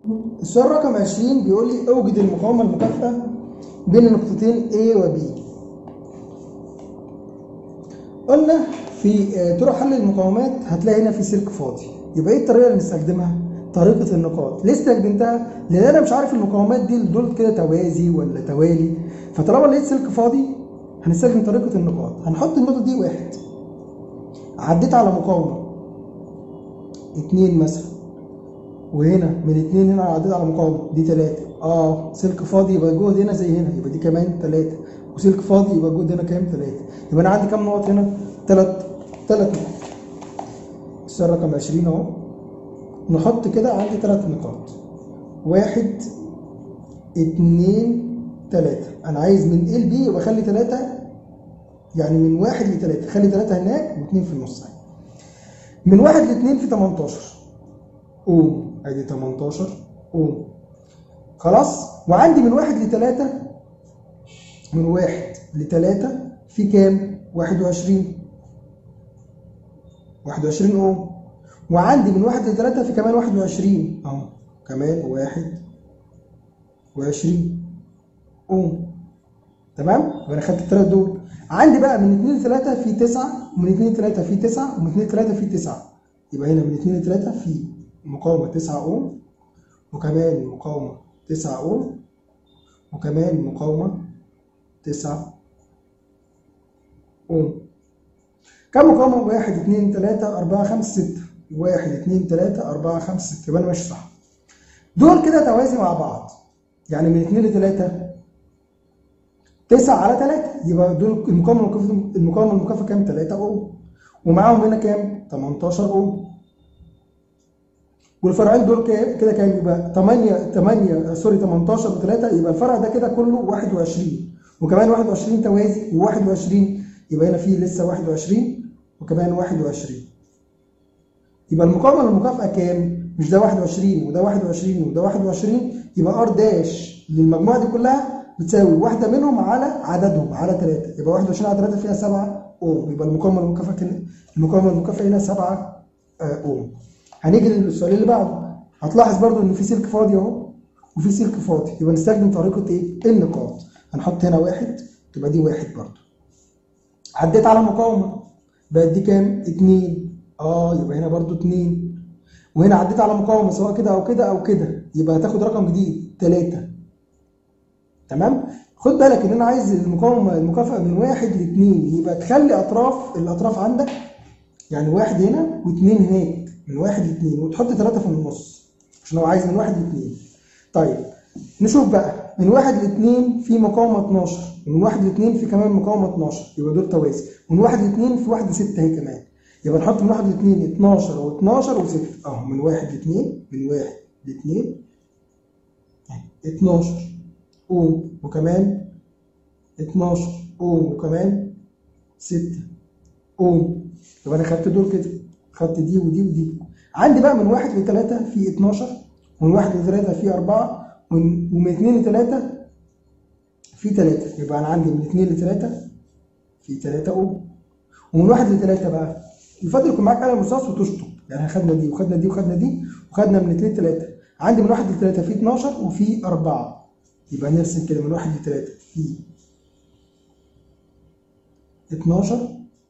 السؤال رقم 20 بيقول لي اوجد المقاومة المكافئة بين النقطتين A و B قلنا في آه، طرق حل المقاومات هتلاقي هنا في سلك فاضي يبقى ايه الطريقة اللي نستخدمها؟ طريقة النقاط ليه استخدمتها؟ لأن أنا مش عارف المقاومات دي دول كده توازي ولا توالي فطالما لقيت سلك فاضي هنستخدم طريقة النقاط هنحط النقطة دي واحد عديت على مقاومة اتنين مثلا وهنا من اتنين هنا عديت على مقاومة دي تلاتة اه سلك فاضي يبقى الجهد هنا زي هنا يبقى دي كمان تلاتة وسلك فاضي يبقى الجهد هنا كام تلاتة يبقى انا عندي كام نقط هنا تلات تلات نقط السؤال رقم 20 اهو نحط كده عندي تلات نقاط واحد اتنين تلاتة انا عايز من ال بي يبقى خلي تلاتة يعني من واحد لتلاتة خلي تلاتة هناك واتنين في النص اهي من واحد لاتنين في 18 اوم ادي 18 اوم خلاص وعندي من واحد لتلاتة من واحد لتلاتة في كام؟ 21 21 اوم وعندي من واحد لتلاتة في كمان 21 اهو كمان واحد وعشرين اوم تمام؟ يبقى انا خدت التلات دول عندي بقى من 2 ل 3 في 9 ومن 2 ل 3 في 9 ومن 2 ل 3 في 9 يبقى هنا من 2 ل 3 في مقاومة 9 اوم وكمان مقاومة 9 اوم وكمان مقاومة 9 اوم كم مقاومة؟ 1 2 3 4 5 6 1 2 3 4 5 6 يبقى انا ماشي صح دول كده توازي مع بعض يعني من 2 ل 3 9 على 3 يبقى دول المقاومة المكافئة المقاومة المكافئة كام؟ 3 اوم ومعاهم هنا كام؟ 18 اوم والفرعين دول كام كده كام يبقى 8 8 سوري 18 و3 يبقى الفرع ده كده كله 21 وكمان 21 توازي و21 يبقى هنا في لسه 21 وكمان 21 يبقى المقاومة المكافئة كام؟ مش ده 21 وده 21 وده 21 يبقى ار داش للمجموعة دي كلها بتساوي واحدة منهم على عددهم على 3 يبقى 21 على 3 فيها 7 اوم يبقى المقاومة المكافئة المقاومة المكافئة هنا 7 اوم هنيجي للسؤال اللي بعده هتلاحظ برضو ان في سلك فاضي اهو وفي سلك فاضي يبقى نستخدم طريقة ايه؟ النقاط هنحط هنا واحد تبقى دي واحد برضو عديت على مقاومة بقت دي كام؟ اتنين اه يبقى هنا برضو اتنين وهنا عديت على مقاومة سواء كده او كده او كده يبقى هتاخد رقم جديد تلاتة تمام؟ خد بالك ان انا عايز المقاومة المكافأة من واحد لاتنين يبقى تخلي اطراف الاطراف عندك يعني واحد هنا واثنين هناك من واحد لاثنين وتحط ثلاثة في النص عشان هو عايز من واحد لاثنين طيب نشوف بقى من واحد لاثنين في مقاومة 12 ومن واحد لاثنين في كمان مقاومة 12 يبقى دول توازي ومن واحد لاثنين في واحدة ستة اهي كمان يبقى نحط من واحد لاثنين 12 و12 و6 اهو من واحد لاثنين من واحد لاثنين 12 اوم وكمان 12 اوم وكمان 6 اوم يبقى انا خدت دول كده خدت دي ودي ودي عندي بقى من واحد لثلاثة في 12 ومن واحد لثلاثة في أربعة ومن ومن اثنين لثلاثة في ثلاثة يبقى أنا عندي من اثنين لثلاثة في ثلاثة أوم ومن واحد لثلاثة بقى يفضل يكون معاك قلم رصاص وتشطب يعني خدنا دي وخدنا دي وخدنا دي وخدنا من اثنين لثلاثة عندي من واحد لثلاثة في 12 وفي أربعة يبقى نرسم كده من واحد لثلاثة في 12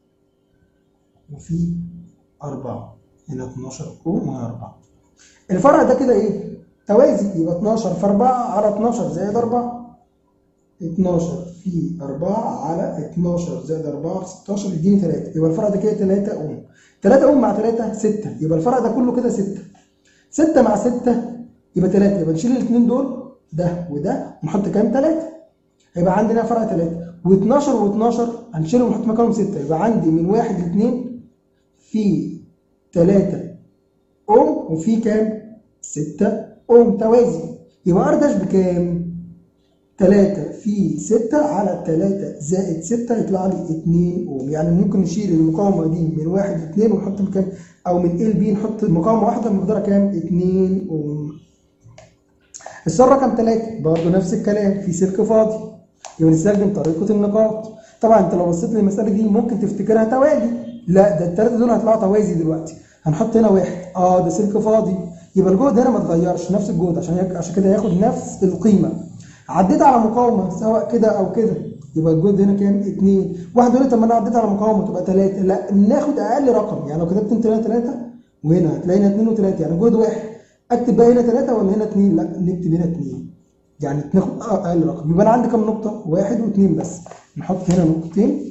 وفي أربعة هنا 12 أوم وهنا أربعة الفرع ده كده إيه؟ توازي يبقى 12 في 4 على 12 زائد 4 12 في 4 على 12 زائد 4 في 16 يديني 3 يبقى الفرع ده كده 3 أوم 3 أوم مع 3 6 يبقى الفرع ده كله كده 6 6 مع 6 يبقى 3 يبقى نشيل الاثنين دول ده وده ونحط كام 3 هيبقى عندنا فرع 3 و12 و12 هنشيلهم ونحط مكانهم 6 يبقى عندي من 1 ل 2 في 3 اوم وفي كام 6 اوم توازي يبقى ار داش بكام 3 في 6 على 3 زائد 6 يطلع لي 2 اوم يعني ممكن نشيل المقاومه دي من 1 ل 2 ونحط مكان او من ال بي نحط مقاومه واحده مقدارها كام 2 اوم السؤال رقم 3 برضه نفس الكلام في سلك فاضي يبقى نستخدم طريقه النقاط طبعا انت لو بصيت للمساله دي ممكن تفتكرها توالي لا ده الثلاثه دول هيطلعوا توازي دلوقتي هنحط هنا واحد اه ده سلك فاضي يبقى الجهد هنا ما اتغيرش نفس الجهد عشان يك- عشان كده ياخد نفس القيمه عديت على مقاومه سواء كده او كده يبقى الجهد هنا كام 2 واحد يقول لي طب ما انا عديت على مقاومه تبقى 3 لا ناخد اقل رقم يعني لو كتبت انت هنا 3 وهنا هتلاقي هنا 2 و3 يعني جهد واحد اكتب بقى هنا 3 ولا هنا 2 لا نكتب هنا 2 يعني ناخد اقل رقم يبقى انا عندي كام نقطه واحد واثنين بس نحط هنا نقطتين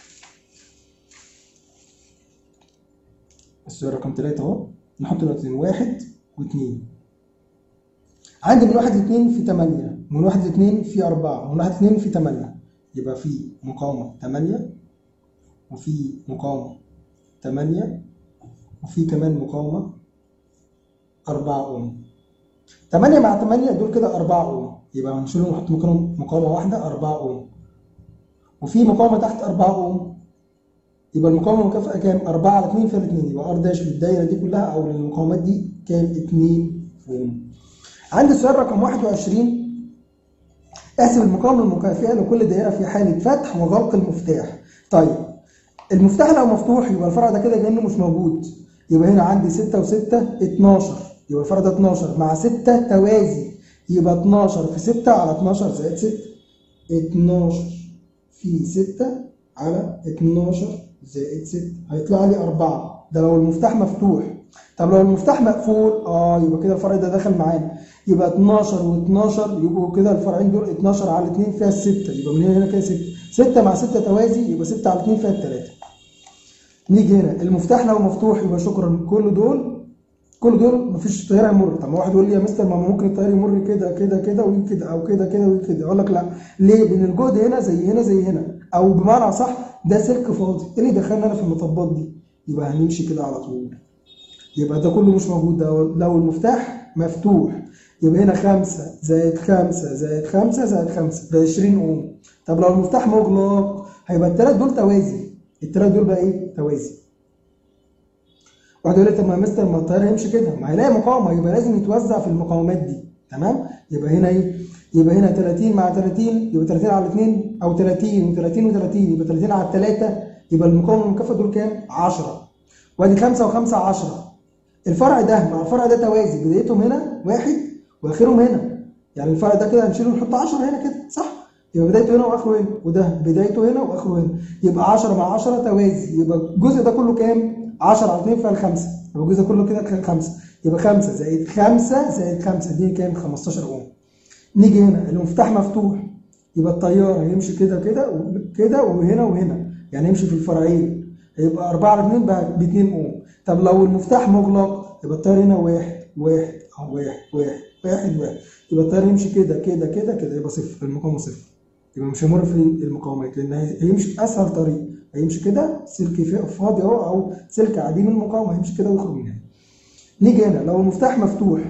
السؤال رقم 3 اهو نحط نقطتين واحد واثنين عندي من واحد لاثنين في 8 من واحد لاثنين في 4 من واحد لاثنين في 8 يبقى في مقاومة 8 وفي مقاومة 8 وفي كمان مقاومة 4 أوم 8 مع 8 دول كده 4 أوم يبقى هنشيلهم ونحط مكانهم مقاومة واحدة 4 أوم وفي مقاومة تحت 4 أوم يبقى المقاومة المكافئة كام؟ 4 على 2 فيها 2 يبقى ار داش للدايرة دي كلها أو للمقاومات دي كام؟ 2 أوم عندي سؤال رقم 21 احسب المقاومة المكافئة لكل دائرة في حالة فتح وغلق المفتاح. طيب المفتاح لو مفتوح يبقى الفرع ده كده كأنه مش موجود. يبقى هنا عندي 6 و6 12 يبقى الفرع ده 12 مع 6 توازي يبقى 12 في 6 على 12 زائد 6 12 في 6 على 12 زائد 6 هيطلع لي 4 ده لو المفتاح مفتوح طب لو المفتاح مقفول اه يبقى كده الفرع ده دخل معانا يبقى 12 و12 يبقوا كده الفرعين دول 12 على 2 فيها 6 يبقى من هنا هنا كده 6 6 مع 6 توازي يبقى 6 على 2 فيها 3 نيجي هنا المفتاح لو مفتوح يبقى شكرا كل دول كل دول مفيش تيار هيمر طب ما واحد يقول لي يا مستر ما ممكن التيار يمر كده كده كده وكده او كده كده وكده اقول لك لا ليه؟ لان الجهد هنا زي هنا زي هنا او بمعنى صح ده سلك فاضي ايه اللي دخلنا انا في المطبات دي؟ يبقى هنمشي كده على طول يبقى ده كله مش موجود ده لو المفتاح مفتوح يبقى هنا 5 زائد 5 زائد 5 زائد 5 ب 20 اوم طب لو المفتاح مغلق هيبقى الثلاث دول توازي الثلاث دول بقى ايه؟ توازي واحد يقول لي طب ما يا مستر ما التيار هيمشي كده ما هيلاقي مقاومه يبقى لازم يتوزع في المقاومات دي تمام يبقى هنا ايه يبقى هنا 30 مع 30 يبقى 30 على 2 او 30 و30 و30 يبقى 30 على 3 يبقى المقاومه المكافئه دول كام 10 وادي 5 و5 10 الفرع ده مع الفرع ده توازي بدايتهم هنا واحد واخرهم هنا يعني الفرع ده كده هنشيله ونحط 10 هنا كده صح يبقى بدايته هنا واخره هنا وده بدايته هنا واخره هنا يبقى 10 مع 10 توازي يبقى الجزء ده كله كام 10 على 2 فيها الخمسة يبقى الجزء كله كده 5 يبقى 5 زائد 5 زائد 5 دي كام 15 اوم نيجي هنا المفتاح مفتوح يبقى التيار هيمشي كده كده وكده وهنا وهنا يعني يمشي في الفرعين هيبقى 4 على 2 بقى ب 2 اوم طب لو المفتاح مغلق يبقى التيار هنا واحد واحد او واحد واحد واحد واحد يبقى التيار يمشي كده كده كده كده يبقى صفر المقاومه صفر يبقى مش هيمر في المقاومات لان هيمشي اسهل طريق هيمشي كده سلك فاضي اهو او سلك عديم المقاومه هيمشي كده ويخرج من هنا نيجي هنا لو المفتاح مفتوح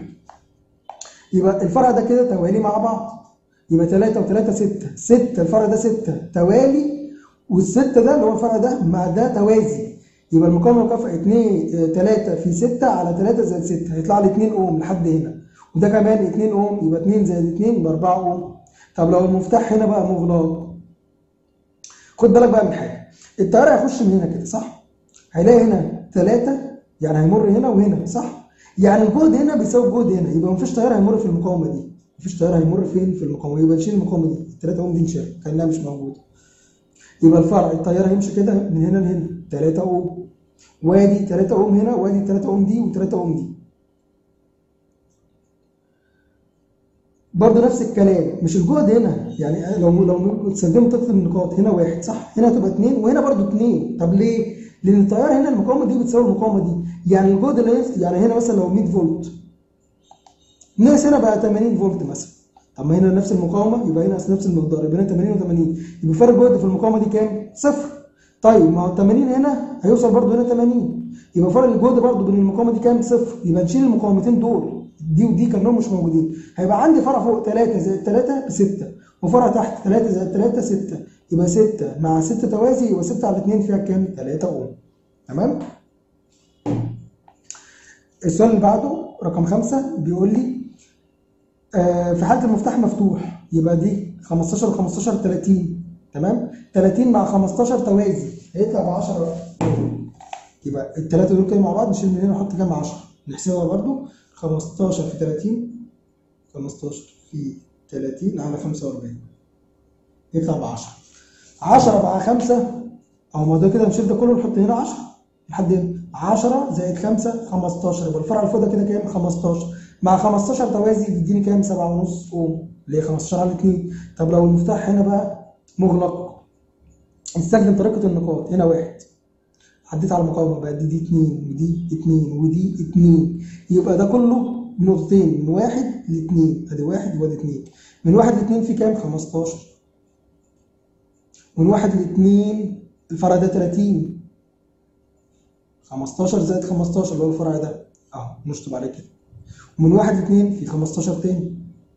يبقى الفرع ده كده توالي مع بعض يبقى 3 و3 6 6 الفرع ده 6 توالي والستة ده اللي هو الفرع ده مع ده توازي يبقى المقاومه المكافئه 2 3 في 6 على 3 زائد 6 هيطلع لي 2 اوم لحد هنا وده كمان 2 اوم يبقى 2 زائد 2 يبقى 4 اوم طب لو المفتاح هنا بقى مغلق خد بالك بقى من حاجه التيار هيخش من هنا كده صح هيلاقي هنا 3 يعني هيمر هنا وهنا صح يعني الجهد هنا بيساوي الجهد هنا يبقى مفيش تيار هيمر في المقاومه دي مفيش تيار هيمر فين في المقاومه يبقى نشيل المقاومه دي الثلاثه اوم دي نشيلها كانها مش موجوده يبقى الفرع التيار هيمشي كده من هنا لهنا 3 اوم وادي 3 اوم هنا وادي 3 اوم دي و3 اوم دي برضه نفس الكلام مش الجهد هنا يعني لو لو استخدمت تطلب النقاط هنا واحد صح هنا هتبقى اثنين وهنا برضه اثنين طب ليه؟ لان التيار هنا المقاومه دي بتساوي المقاومه دي يعني الجهد اللي يعني هنا مثلا لو 100 فولت ناقص هنا بقى 80 فولت مثلا طب ما هنا نفس المقاومه يبقى هنا نفس المقدار يبقى هنا 80 و80 يبقى فرق الجهد في المقاومه دي كام؟ صفر طيب ما هو 80 هنا هيوصل برضه هنا 80 يبقى فرق الجهد برضه بين المقاومه دي كام؟ صفر يبقى نشيل المقاومتين دول دي ودي كانهم مش موجودين هيبقى عندي فرع فوق 3 زائد 3 ب 6 وفرع تحت 3 زائد 3 6 يبقى 6 مع 6 توازي يبقى 6 على 2 فيها كام؟ 3 اوم تمام؟ السؤال اللي بعده رقم 5 بيقول لي آه في حاله المفتاح مفتوح يبقى دي 15 و15 30 تمام؟ 30 مع 15 توازي هيطلع ب 10 يبقى الثلاثه دول كده مع بعض نشيل من هنا ونحط كام 10 نحسبها برده 15 في 30 15 في 30 على 45 يطلع ب 10 10 مع 5 أو ما ده كده نشيل ده كله نحط هنا 10 لحد هنا 10 زائد 5 15 يبقى الفرع اللي فوق ده كده كام 15 مع 15 توازي بيديني كام 7 ونص اوم اللي هي 15 على 2 طب لو المفتاح هنا بقى مغلق نستخدم طريقة النقاط هنا واحد عديت على المقاومة بقى دي دي 2 ودي 2 ودي 2 يبقى ده كله نقطتين من واحد ل 2 ادي واحد وادي 2 من واحد ل 2 في كام 15 من واحد ل 2 الفرع ده 30 15 زائد 15 اللي هو الفرع ده اهو نشطب عليه كده ومن واحد ل 2 في 15 تاني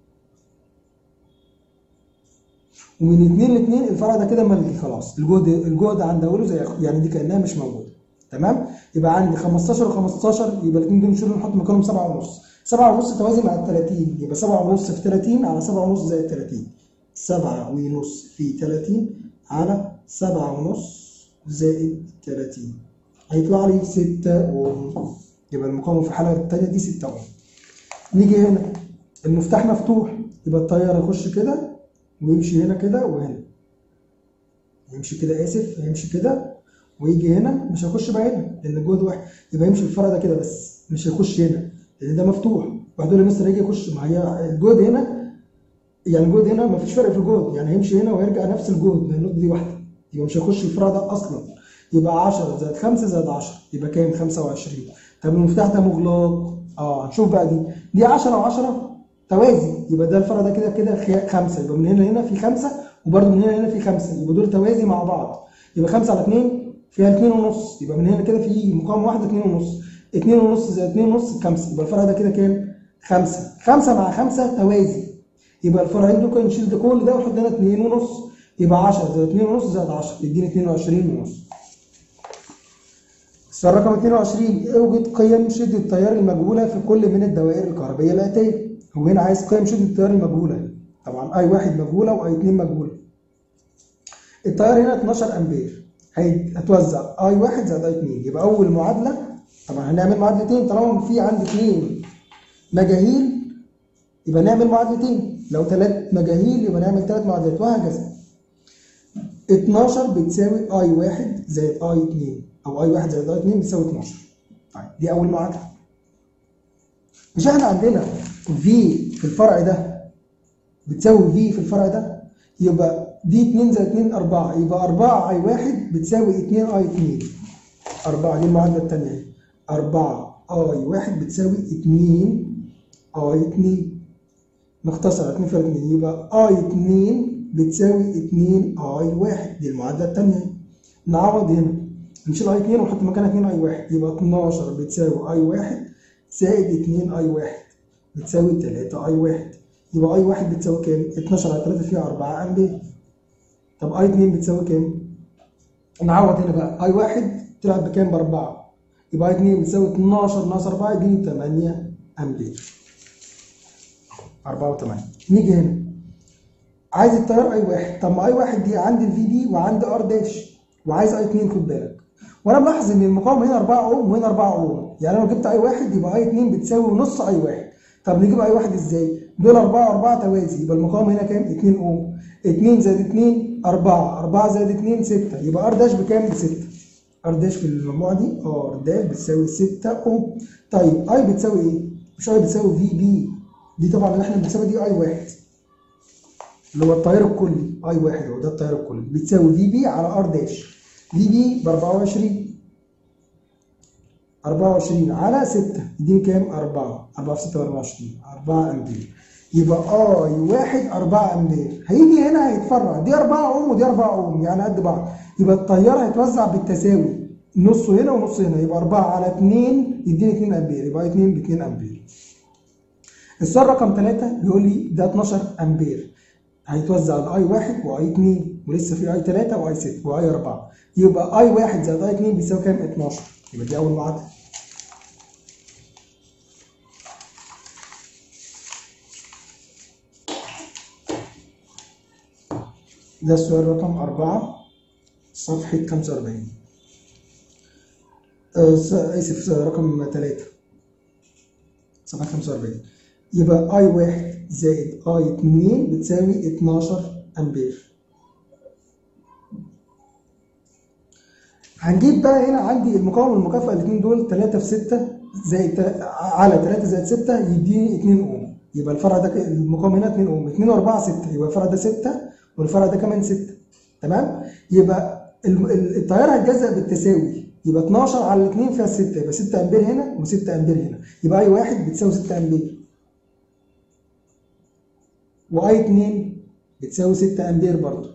ومن 2 ل 2 الفرع ده كده ملغي خلاص الجهد الجهد عند اوله زي يعني دي كانها مش موجوده تمام يبقى عندي 15 و15 يبقى الاثنين دول نشيلهم نحط مكانهم 7 ونص 7 ونص توازي مع ال 30 يبقى 7 ونص في 30 على 7 ونص زائد 30 7 ونص في 30 على 7 ونص زائد 30 هيطلع لي 6 اوم يبقى المقاومه في الحاله الثانيه دي 6 اوم نيجي هنا المفتاح مفتوح يبقى التيار يخش كده ويمشي هنا كده وهنا يمشي كده اسف يمشي كده ويجي هنا مش هيخش بقى هنا لان الجهد واحد يبقى يمشي الفرع ده كده بس مش هيخش هنا لان ده مفتوح واحد يقول لي مستر هيجي يخش ما هي الجهد هنا يعني الجهد هنا مفيش فرق في الجهد يعني هيمشي هنا ويرجع نفس الجهد لان النقطه دي واحده يبقى مش هيخش الفرع ده اصلا يبقى 10 زائد 5 زائد 10 يبقى كام 25 طب المفتاح ده مغلق اه هنشوف بقى دي دي 10 و10 توازي يبقى ده الفرع ده كده كده 5 يبقى من هنا هنا في 5 وبرده من هنا هنا في 5 يبقى دول توازي مع بعض يبقى 5 على 2 فيها 2 ونص يبقى من هنا كده في مقام واحده 2 ونص 2 ونص زائد 2 ونص 5 يبقى الفرع ده كده كام 5 5 مع 5 توازي يبقى الفرعين دول كده نشيل ده كل ده ونحط هنا 2 ونص يبقى 10 زائد 2 ونص زائد 10 يديني 22 ونص السؤال رقم 22 اوجد قيم شدة التيار المجهولة في كل من الدوائر الكهربية الآتية هو هنا عايز قيم شدة التيار المجهولة طبعا اي واحد مجهولة واي 2 مجهولة التيار هنا 12 امبير هيتوزع اي واحد زائد اي 2 يبقى اول معادلة طبعا هنعمل معادلتين طالما في عندي 2 مجاهيل يبقى نعمل معادلتين لو ثلاث مجاهيل يبقى نعمل ثلاث معادلات وهكذا 12 بتساوي اي واحد زائد اي 2 او اي واحد زائد اي 2 بتساوي 12 طيب دي اول معادله مش احنا عندنا في في الفرع ده بتساوي في في الفرع ده يبقى دي 2 زائد 2 4 يبقى 4 اي واحد بتساوي 2 اي 2 4 دي المعادله الثانيه اهي 4 اي واحد بتساوي 2 اي 2 نختصر 2 في 2 يبقى اي 2 بتساوي 2 اي 1 دي المعادله الثانيه نعوض هنا نشيل اي 2 ونحط مكانها 2 اي 1 يبقى 12 بتساوي اي 1 زائد 2 اي 1 بتساوي 3 اي 1 يبقى اي 1 بتساوي كام 12 على 3 فيها 4 امبير طب اي 2 بتساوي كام نعوض هنا بقى اي 1 طلعت بكام ب 4 يبقى اي 2 بتساوي 12 ناقص 4 يديني 8 امبير 4 و8 نيجي هنا عايز التيار اي واحد طب ما اي واحد دي عندي الفي دي وعندي ار داش وعايز اي 2 خد بالك وانا ملاحظ ان المقاومه هنا 4 اوم وهنا 4 اوم يعني لو جبت اي واحد يبقى اي 2 بتساوي نص اي واحد طب نجيب اي واحد ازاي؟ دول 4 4 توازي يبقى المقاومه هنا كام؟ 2 اوم 2 زائد 2 4 4 زائد 2 6 يبقى ار داش بكام؟ ب 6 ار داش في المجموعه دي ار داش بتساوي 6 اوم طيب اي بتساوي ايه؟ مش اي بتساوي في بي دي طبعا اللي احنا بنساوي دي اي واحد اللي هو التيار الكلي اي واحد هو ده التيار الكلي بتساوي في بي على ار داش في بي ب 24 24 على 6 يديني كام 4 4 في 6 ب 24 4 امبير يبقى اي واحد 4 امبير هيجي هنا هيتفرع دي 4 اوم ودي 4 اوم يعني قد بعض يبقى التيار هيتوزع بالتساوي نصه هنا ونص هنا يبقى 4 على 2 يديني 2 امبير يبقى 2 ب 2 امبير السؤال رقم 3 بيقول لي ده 12 امبير هيتوزع الاي 1 واي 2 ولسه في اي 3 واي 6 واي 4 يبقى اي 1 زائد اي 2 بيساوي كام 12 يبقى دي اول معادله ده السؤال رقم 4 صفحة 45 آه آسف رقم 3 صفحه 45 يبقى اي 1 زائد اي 2 بتساوي 12 امبير هنجيب بقى هنا عندي المقاومه المكافئه الاثنين دول 3 في 6 زائد تا- على 3 زائد 6 يديني 2 اوم يبقى الفرع ده ك- المقاومه هنا 2 اوم 2 و4 6 يبقى الفرع ده 6 والفرع ده كمان 6 تمام يبقى الم- ال- التيار هيتجزأ بالتساوي يبقى 12 على 2 فيها 6 يبقى 6 امبير هنا و6 امبير هنا يبقى اي 1 بتساوي 6 امبير واي 2 بتساوي 6 امبير برضه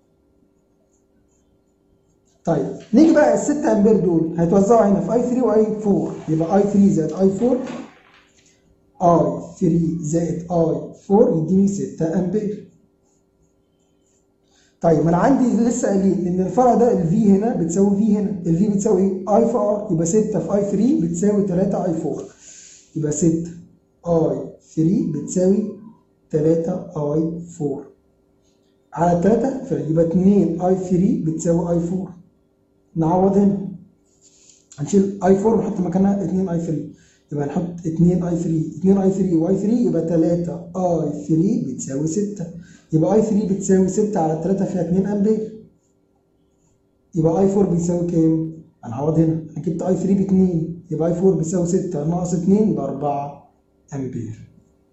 طيب نيجي بقى ال 6 امبير دول هيتوزعوا هنا في اي 3 واي 4 يبقى اي 3 زائد اي 4 اي 3 زائد اي 4 يديني 6 امبير طيب ما انا عندي لسه قايلين ان الفرع ده الفي هنا بتساوي في هنا الفي بتساوي ايه؟ اي في ار يبقى 6 في اي 3 بتساوي 3 اي 4 يبقى 6 اي 3 بتساوي 3 اي 4 على 3 يبقى 2 اي 3 بتساوي اي 4 نعوض هنا هنشيل اي 4 ونحط مكانها 2 اي 3 يبقى نحط 2 اي 3 2 اي 3 واي 3 يبقى 3 اي 3 بتساوي 6 يبقى اي 3 بتساوي 6 على 3 فيها 2 امبير يبقى اي 4 بيساوي كام؟ هنعوض هنا انا جبت اي 3 ب 2 يبقى اي 4 بيساوي 6 ناقص 2 يبقى 4 امبير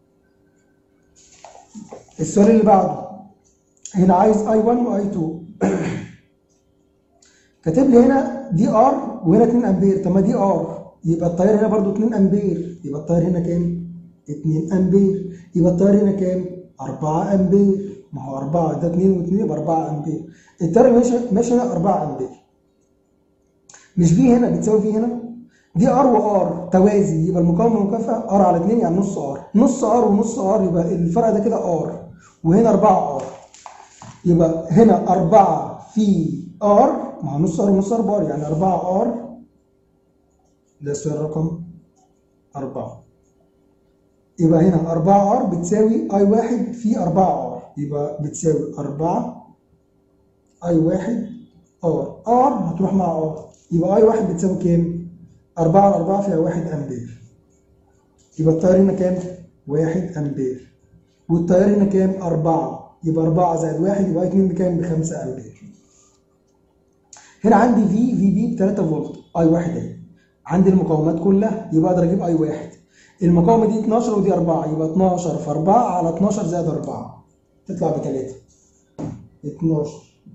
السؤال اللي بعده هنا عايز اي 1 واي 2 كاتب لي هنا دي ار وهنا 2 امبير طب ما دي ار يبقى التيار هنا برضو 2 امبير يبقى التيار هنا كام 2 امبير يبقى التيار هنا كام 4 امبير ما هو 4 ده 2 و2 يبقى 4 امبير التيار ماشي ماشي هنا 4 امبير مش في هنا بتساوي في هنا دي ار وار توازي يبقى المقاومه المكافئه ار على 2 يعني نص ار نص ار ونص ار يبقى الفرق ده كده ار وهنا 4 ار يبقى هنا 4 في ار مع نص ار ونص ار بار يعني 4 ار ده السؤال رقم 4 يبقى هنا 4 ار بتساوي اي 1 في 4 ار يبقى بتساوي 4 اي 1 ار ار هتروح مع ار يبقى اي 1 بتساوي كام؟ 4 على 4 فيها 1 امبير يبقى التيار هنا كام؟ 1 امبير والتيار هنا كام؟ 4 يبقى 4 زائد 1 يبقى 2 بكام؟ ب 5 امبير هنا عندي في في بي ب 3 فولت اي 1 اهي عندي المقاومات كلها يبقى اقدر اجيب اي 1 المقاومه دي 12 ودي 4 يبقى 12 في 4 على 12 زائد 4 تطلع ب 3 12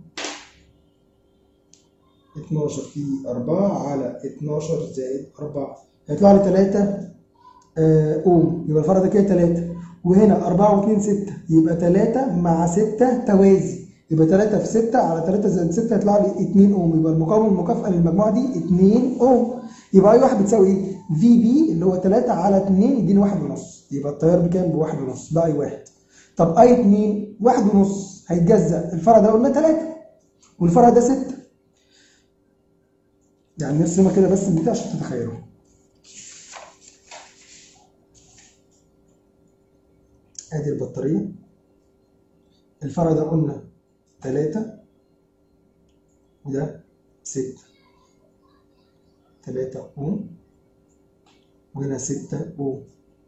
12 في 4 على 12 زائد 4 هيطلع لي 3 آه اوم يبقى الفرق ده كده 3 وهنا 4 و2 6 يبقى 3 مع 6 توازي يبقى 3 في 6 على 3 زائد 6 يطلع لي 2 اوم يبقى المقاومه المكافئه للمجموعه دي 2 اوم يبقى اي 1 بتساوي ايه؟ في بي اللي هو 3 على 2 يديني 1 ونص يبقى التيار بكام؟ ب 1 ونص ده اي 1 طب اي 2 1 ونص هيتجزأ الفرع ده قلنا 3 والفرع ده 6 يعني نرسمها كده بس من كده عشان تتخيلوا ادي البطارية الفرع ده قلنا تلاتة وده ستة تلاتة أوم وهنا ستة أوم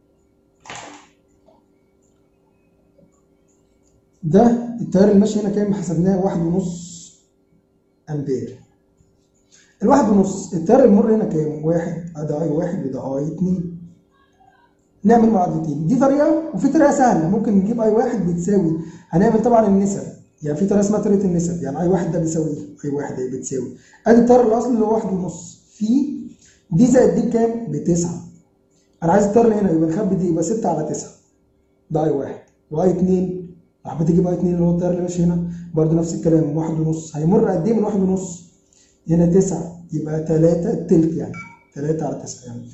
ده التيار الماشي هنا كام حسبناه واحد ونص أمبير الواحد ونص التيار المر هنا كام؟ واحد ده اي واحد وده اي اتنين نعمل معادلتين دي طريقة وفي طريقة سهلة ممكن نجيب اي واحد بتساوي هنعمل طبعا النسب يعني في طريقة اسمها طريقة النسب يعني اي واحد ده بيساوي ايه؟ اي واحد ده بتساوي ادي التيار الاصلي اللي هو واحد ونص في دي زائد دي بكام؟ بتسعة انا عايز التيار اللي هنا يبقى نخبي دي يبقى ستة على تسعة ده اي واحد واي اتنين لو حبيت اجيب اي اتنين اللي هو التيار اللي ماشي هنا برضه نفس الكلام واحد ونص هيمر قد ايه من واحد ونص؟ هنا تسعة يبقى تلاتة التلت يعني تلاتة على تسعة يعني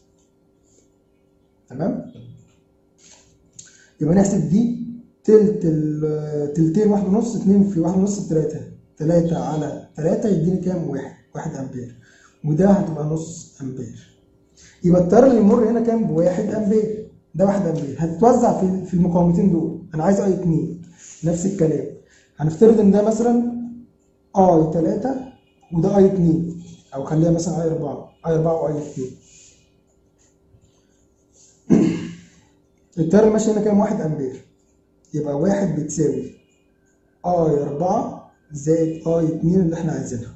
تمام يبقى نحسب دي تلت ال- تلتين واحد ونص اتنين في واحد ونص بتلاتة تلاتة على تلاتة يديني كام واحد واحد أمبير وده هتبقى نص أمبير يبقى التيار اللي يمر هنا كام بواحد أمبير ده واحد أمبير هتتوزع في في المقاومتين دول أنا عايز أي اتنين نفس الكلام هنفترض إن ده مثلا أي تلاتة وده اي 2 او خليها مثلا اي 4 اي 4 واي 2 التيار اللي ماشي هنا كام 1 امبير يبقى 1 بتساوي اي 4 زائد اي 2 اللي احنا عايزينها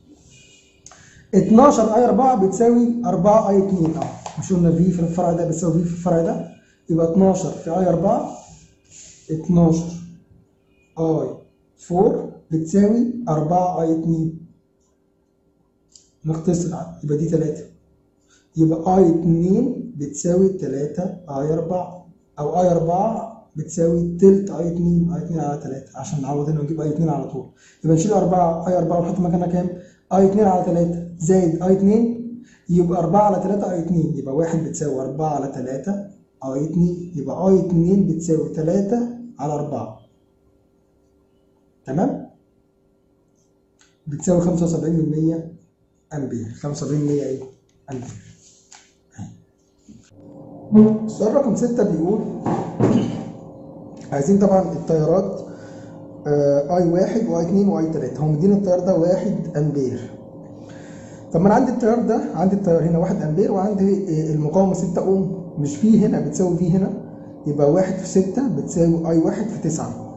12 اي 4 بتساوي 4 اي 2 اه مش قلنا في في الفرع ده بتساوي في في الفرع ده يبقى 12 في اي 4 12 اي 4 بتساوي 4 اي 2 نختصر يبقى دي 3 يبقى اي 2 بتساوي 3 اي 4 او اي 4 بتساوي تلت اي 2 اي 2 على 3 عشان نعوض هنا ونجيب اي 2 على طول يبقى نشيل 4 اي 4 ونحط مكانها كام؟ اي 2 على 3 زائد اي 2 يبقى 4 على 3 اي 2 يبقى 1 بتساوي 4 على 3 اي 2 يبقى اي 2 بتساوي 3 على 4 تمام؟ بتساوي 75 من 100 امبير 75 من 100 ايه؟ امبير السؤال رقم 6 بيقول عايزين طبعا التيارات اي 1 واي 2 واي 3 هو مديني التيار ده 1 امبير طب ما انا عندي التيار ده عندي التيار هنا 1 امبير وعندي المقاومه 6 اوم مش في هنا بتساوي في هنا يبقى 1 في 6 بتساوي اي 1 في 9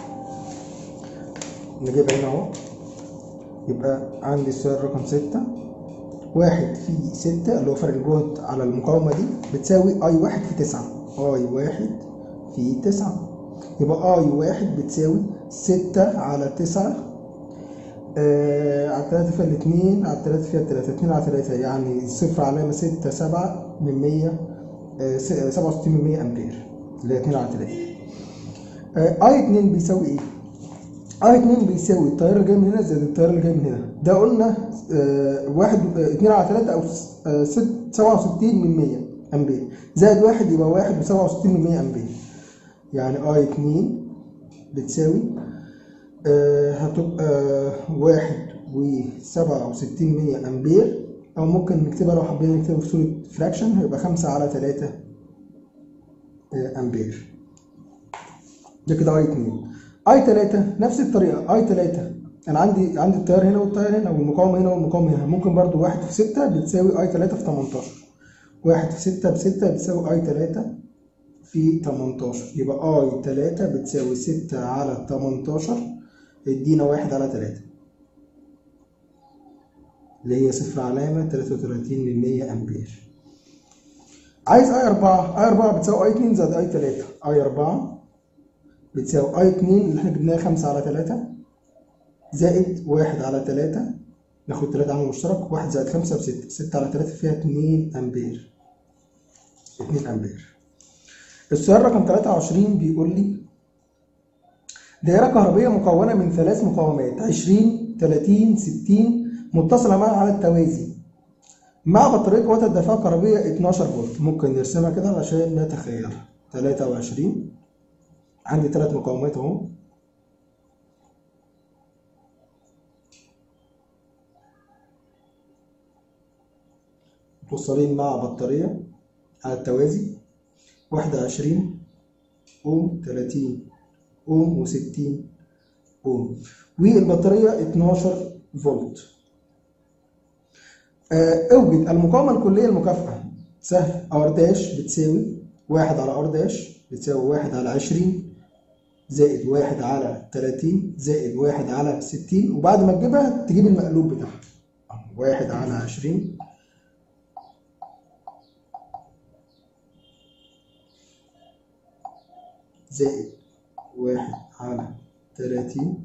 نجيبها هنا اهو يبقى عندي السؤال رقم 6 واحد في ستة اللي هو فرق الجهد على المقاومة دي بتساوي اي واحد في تسعة اي واحد في تسعة يبقى اي واحد بتساوي ستة على تسعة آه على التلاتة فيها الاتنين على التلاتة فيها التلاتة اتنين على تلاتة يعني صفر علامة ستة سبعة من مية آه سبعة وستين من مية أمبير اللي هي اتنين على تلاتة آه اي اتنين بيساوي ايه؟ اي 2 بيساوي التيار اللي جاي من هنا زائد التيار اللي جاي من هنا ده قلنا آه واحد آه 2 على 3 او آه 67 من 100 امبير زائد واحد يبقى واحد و 67 من 100 امبير يعني اي 2 بتساوي آه هتبقى واحد و 67 من 100 امبير او ممكن نكتبها لو حبينا نكتبها في صورة فراكشن هيبقى 5 على 3 آه امبير ده كده اي 2 اي 3 نفس الطريقه اي 3 انا عندي عندي التيار هنا والتيار هنا والمقاومه هنا والمقاومه هنا ممكن برضو 1 في 6 بتساوي اي 3 في 18 1 في 6 ب 6 بتساوي اي 3 في 18 يبقى اي 3 بتساوي 6 على 18 ادينا 1 على 3 اللي هي صفر علامة 33 من 100 أمبير عايز اي 4 اي 4 بتساوي اي 2 زائد اي 3 اي 4 بتساوي اي 2 اللي احنا جبناها 5 على 3 زائد 1 على 3 ناخد 3 عامل مشترك 1 زائد 5 ب 6 6 على 3 فيها 2 امبير 2 امبير السؤال رقم 23 بيقول لي دائرة كهربية مكونة من ثلاث مقاومات 20 30 60 متصلة معا على التوازي مع بطارية قوة الدفاع الكهربية 12 فولت ممكن نرسمها كده علشان نتخيلها 23 عندي ثلاث مقاومات اهو متوصلين مع بطارية على التوازي واحدة عشرين أوم تلاتين أوم وستين أوم والبطارية اتناشر فولت اوجد المقاومة الكلية المكافئة سهل ار داش بتساوي واحد على ار داش بتساوي واحد على عشرين زائد واحد على تلاتين زائد واحد على ستين وبعد ما تجيبها تجيب المقلوب بتاعها واحد على عشرين زائد واحد على تلاتين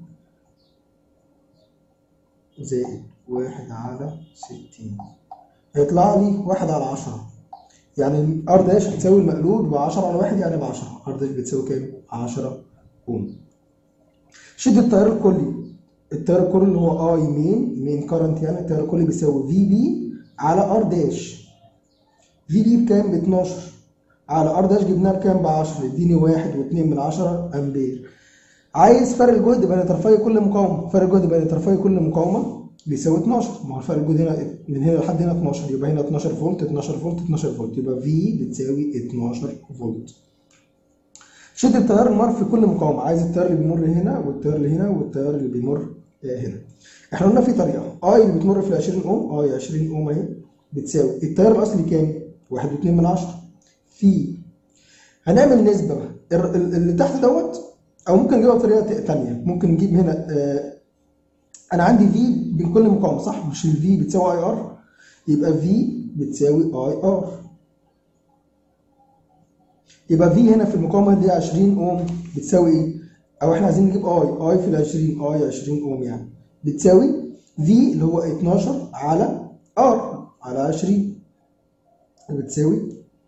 زائد واحد على ستين هيطلع لي واحد على عشرة يعني ار داش بتساوي المقلوب بعشرة على واحد يعني بعشرة ار داش بتساوي كام؟ عشرة اوم شدة التيار الكلي التيار الكلي اللي هو اي مين مين كارنت يعني التيار الكلي بيساوي في بي على ار داش في بي بكام؟ ب 12 على ار داش جبناها بكام؟ ب 10 يديني 1 و2 من 10 امبير عايز فرق الجهد بين طرفي كل مقاومه فرق الجهد بين طرفي كل مقاومه بيساوي 12 ما هو فرق الجهد هنا من هنا لحد هنا 12 يبقى هنا 12 فولت 12 فولت 12 فولت يبقى في بتساوي 12 فولت شدة التيار المر في كل مقاومة عايز التيار اللي بيمر هنا والتيار اللي هنا والتيار اللي بيمر هنا احنا قلنا في طريقة اي اللي بتمر في 20 اوم اي 20 اوم اهي بتساوي التيار الاصلي كام؟ 1.2 من 10 في هنعمل نسبة بقى ال- ال- اللي تحت دوت أو ممكن نجيبها بطريقة تانية ممكن نجيب هنا آه، أنا عندي في بين كل مقاومة صح مش ال V بتساوي اي ار يبقى في بتساوي اي ار يبقى في هنا في المقاومة دي 20 اوم بتساوي ايه؟ أو احنا عايزين نجيب اي اي في ال 20 اي 20 اوم يعني بتساوي في اللي هو 12 على ار على 20 بتساوي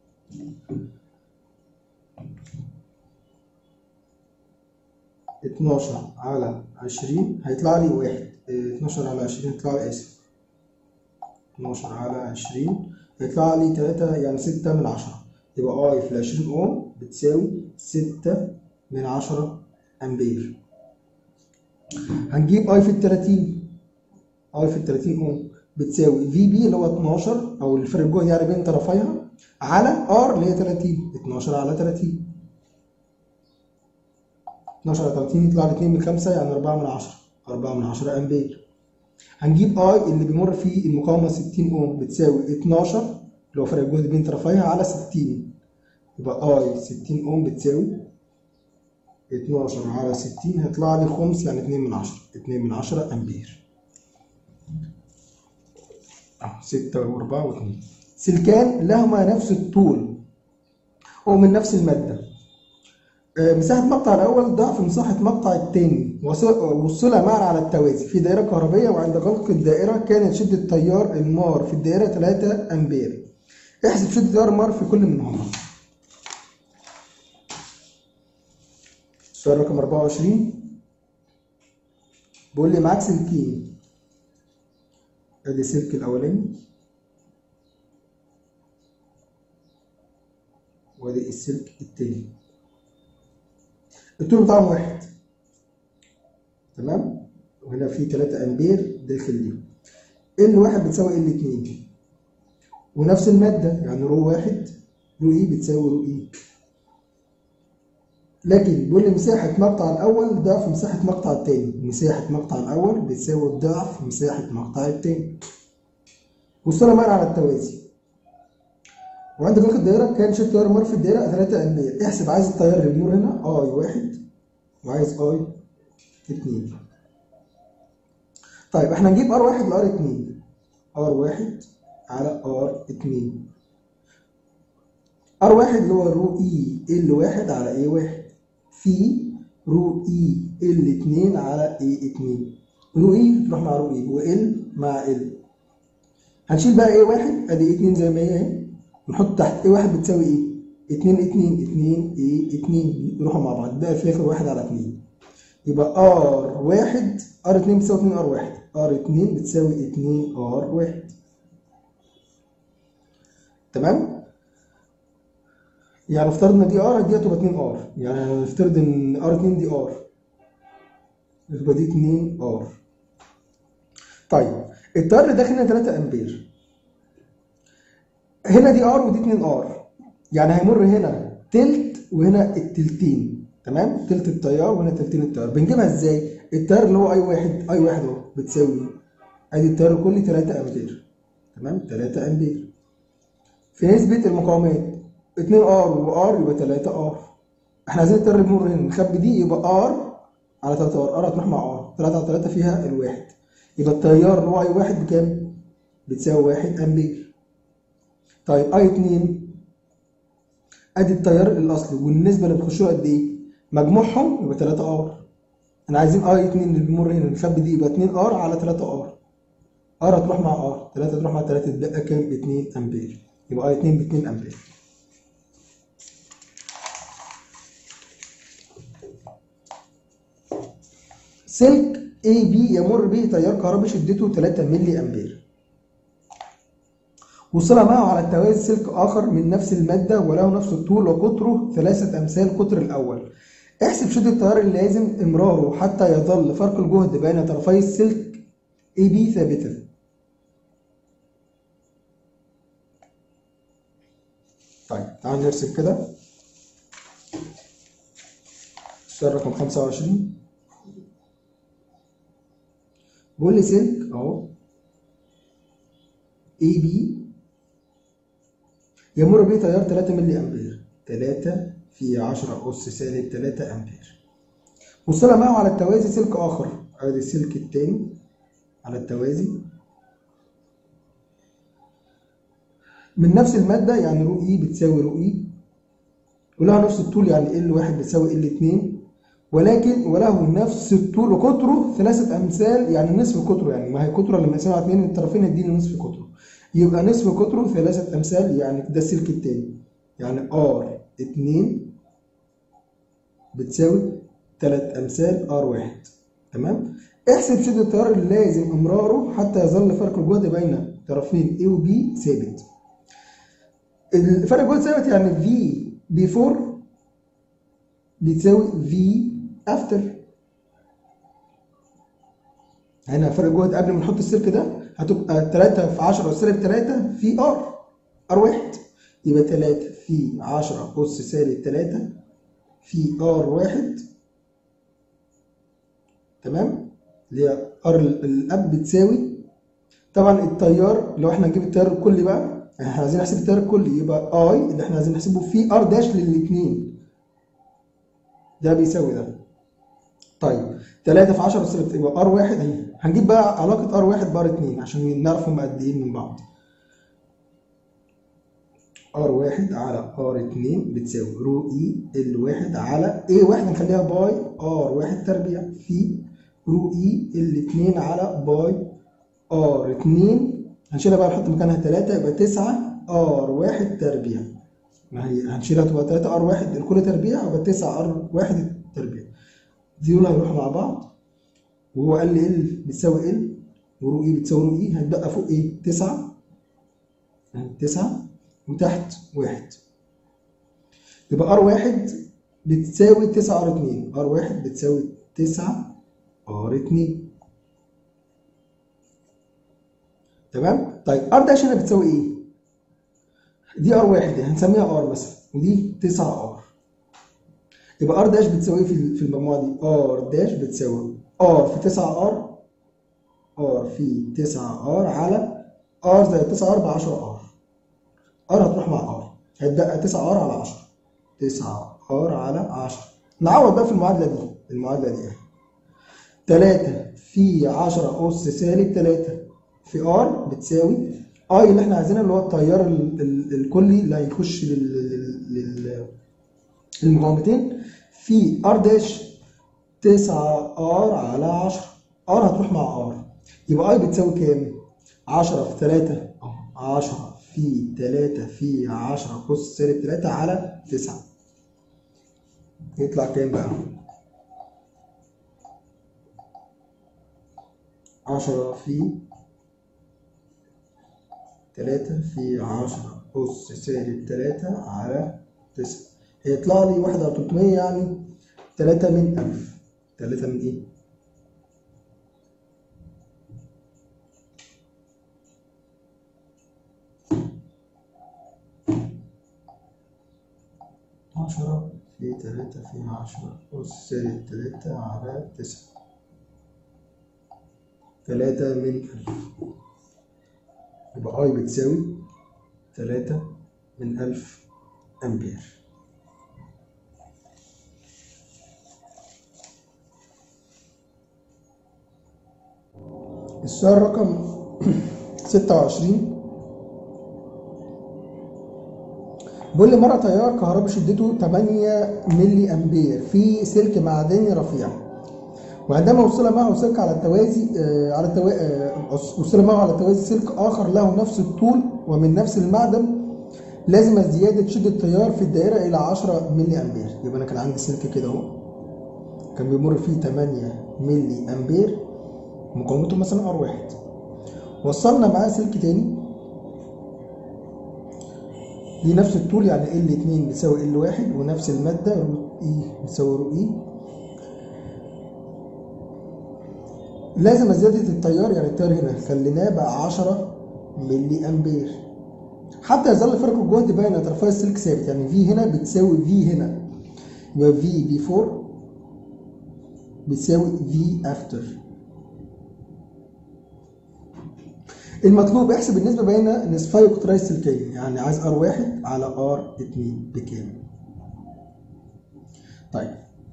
اتناشر على عشرين هيطلع لي واحد اه، اتناشر على عشرين هيطلع لي اسف اتناشر على عشرين هيطلع لي تلاتة يعني ستة من عشرة يبقى اي في العشرين اوم بتساوي ستة من عشرة امبير هنجيب اي في التلاتين اي في التلاتين اوم بتساوي في بي اللي هو 12 او الفرق الجهد يعني بين طرفيها على ار اللي هي 30 12 على 30 12 على 30 يطلع لي 2 من 5 يعني 4 من 10 4 من 10 امبير هنجيب اي اللي بيمر فيه المقاومه 60 اوم بتساوي 12 اللي هو فرق الجهد بين طرفيها على 60 يبقى اي 60 اوم بتساوي 12 على 60 هيطلع لي خمس يعني 2 من 10 2 من 10 امبير اهو 6 و4 و2 سلكان لهما نفس الطول ومن نفس الماده آه، مساحة مقطع الأول ضعف مساحة مقطع الثاني وصلة معا على التوازي في دائرة كهربية وعند غلق الدائرة كانت شدة تيار المار في الدائرة 3 أمبير احسب شدة تيار المار في كل منهما السؤال رقم 24 بيقول لي معاك سلكين ادي السلك الأولاني وادي السلك التاني الطول بتاعهم واحد تمام وهنا في 3 امبير داخل ليهم ال واحد بتساوي ال 2 ونفس المادة يعني رو واحد رو اي بتساوي رو اي لكن بيقول لي مساحة مقطع الأول ضعف مساحة مقطع التاني مساحة مقطع الأول بتساوي ضعف مساحة مقطع التاني وصلنا معنا على التوازي وعند غلق الدائرة كان شدة تيار المار في الدائرة 3 أمبير احسب عايز التيار اللي بيمر هنا اي واحد وعايز اي اتنين طيب احنا هنجيب ار واحد لار اتنين ار واحد على ار اتنين ار واحد اللي هو رو اي ال واحد على اي واحد في رو اي ال اتنين على اي اتنين رو اي تروح مع رو اي وال مع ال هنشيل بقى ايه واحد ادي اتنين زي ما هي اهي نحط تحت ايه واحد بتساوي ايه؟ اتنين اتنين اتنين ايه اتنين يروحوا مع بعض بقى في الاخر واحد على اتنين يبقى ار واحد ار اتنين بتساوي اتنين ار واحد ار اتنين بتساوي اتنين ار واحد تمام؟ يعني افترضنا دي ار دي هتبقى اتنين ار يعني نفترض ان ار اتنين دي ار يبقى دي اتنين ار طيب التيار اللي داخل هنا 3 امبير هنا دي ار ودي 2 ار يعني هيمر هنا تلت وهنا التلتين تمام تلت التيار وهنا تلتين التيار بنجيبها ازاي التيار اللي هو اي واحد اي واحد اهو بتساوي ادي التيار الكلي 3 امبير تمام 3 امبير في نسبة المقاومات 2 ار وار يبقى 3 ار احنا عايزين التيار اللي بيمر هنا نخبي دي يبقى ار على 3 ار ار هتروح مع ار 3 على 3 فيها الواحد يبقى التيار اللي هو اي واحد بكام؟ بتساوي 1 امبير طيب اي 2 ادي التيار الاصلي والنسبه اللي بتخش له قد ايه؟ مجموعهم يبقى 3 ار انا عايزين اي 2 اللي بيمر هنا نخبي دي يبقى 2 ار على 3 ار ار هتروح مع ار 3 تروح مع 3 تبقى كام؟ 2 امبير يبقى اي 2 ب 2 امبير سلك اي بي يمر به تيار كهربي شدته 3 ملي امبير وصل معه على التوازي سلك آخر من نفس المادة وله نفس الطول وقطره ثلاثة أمثال قطر الأول. احسب شدة التيار اللازم إمراره حتى يظل فرق الجهد بين طرفي السلك AB ثابتا. طيب تعالوا نرسم كده. السؤال رقم 25 بيقول لي سلك أهو AB يمر به تيار 3 ملي امبير 3 في 10 أس سالب 3 أمبير وصل معه على التوازي سلك آخر أدي السلك التاني على التوازي من نفس المادة يعني رو إي بتساوي رو إي ولها نفس الطول يعني ال واحد بتساوي ال اتنين ولكن وله نفس الطول وقطره ثلاثة أمثال يعني نصف قطره يعني ما هي قطره لما نقسمها على اتنين الطرفين يديني نصف قطره يبقى نصف قطره ثلاثة أمثال يعني ده السلك التاني يعني ار اتنين بتساوي تلات أمثال ار واحد تمام احسب شدة التيار اللازم إمراره حتى يظل فرق الجهد بين طرفين A و B ثابت الفرق الجهد ثابت يعني V before بتساوي V after هنا فرق الجهد قبل ما نحط السلك ده هتبقى 3 في 10 أس سالب 3 في R R واحد يبقى 3 في 10 أس سالب 3 في R واحد تمام اللي هي R الأب بتساوي طبعا التيار لو احنا نجيب التيار الكلي بقى احنا عايزين نحسب التيار الكلي يبقى اي اللي احنا عايزين نحسبه في ار داش للاثنين ده بيساوي ده طيب 3 في 10 سالب يبقى ار واحد اهي هنجيب بقى علاقه ار واحد بار 2 عشان نعرف هم قد ايه من بعض ار واحد على ار 2 بتساوي رو اي ال واحد على اي واحد نخليها باي ار واحد تربيع في رو اي ال 2 على باي ار 2 هنشيلها بقى نحط مكانها 3 يبقى 9 ار 1 تربيع ما هي هنشيلها تبقى 3 ار 1 الكل تربيع يبقى 9 ار 1 تربيع دول هيروحوا مع بعض وهو قال لي ال بتساوي ال ورو اي بتساوي رو اي هتبقى فوق ايه 9 9 وتحت 1 يبقى ار 1 بتساوي 9 ار 2 ار 1 بتساوي 9 ار 2 تمام طيب ار داش هنا بتساوي ايه دي ار واحد دي هنسميها ار مثلا ودي 9 ار يبقى ار داش بتساوي ايه في في المجموعه دي ار داش بتساوي ار في 9 ار ار في 9 ار على ار زائد 9 ار ب 10 ار ار هتروح مع ار هتبقى 9 ار على 10 9 ار على 10 نعوض بقى في المعادله دي المعادله دي اهي 3 في 10 اس سالب 3 في ار بتساوي اي اللي احنا عايزينها اللي هو التيار ال- ال- الكلي اللي هيخش لل- لل- لل- للمقاومتين في ار داش 9 ار على 10 ار هتروح مع ار يبقى اي بتساوي كام 10 في 3 اهو 10 في 3 في 10 أس سالب 3 على 9 يطلع كام بقى 10 في 3 في 10 أس سالب 3 على 9 هيطلع لي 1 على 300 يعني 3 من 1000 3 من إيه؟ عشرة في تلاتة في عشرة أس سالب تلاتة على تسعة تلاتة من ألف يبقى أي بتساوي تلاتة من ألف أمبير السؤال رقم ستة وعشرين بيقول لي مرة تيار كهربي شدته 8 ملي أمبير في سلك معدني رفيع وعندما وصل معه سلك على التوازي آه، على التوا... آه، وصل معه على التوازي سلك آخر له نفس الطول ومن نفس المعدن لازم زيادة شدة التيار في الدائرة إلى 10 ملي أمبير يبقى أنا كان عندي سلك كده أهو كان بيمر فيه 8 ملي أمبير مقاومته مثلا ار واحد وصلنا معاه سلك تاني دي نفس الطول يعني ال 2 بيساوي ال 1 ونفس المادة رو اي بيساوي رو اي لازم زيادة التيار يعني التيار هنا خليناه بقى 10 ملي امبير حتى يظل فرق الجهد بين طرفي السلك ثابت يعني في هنا بتساوي في هنا يبقى في بيفور بتساوي في افتر المطلوب احسب النسبة بين نصفي قطري السلكين يعني عايز ار واحد على ار اتنين بكام طيب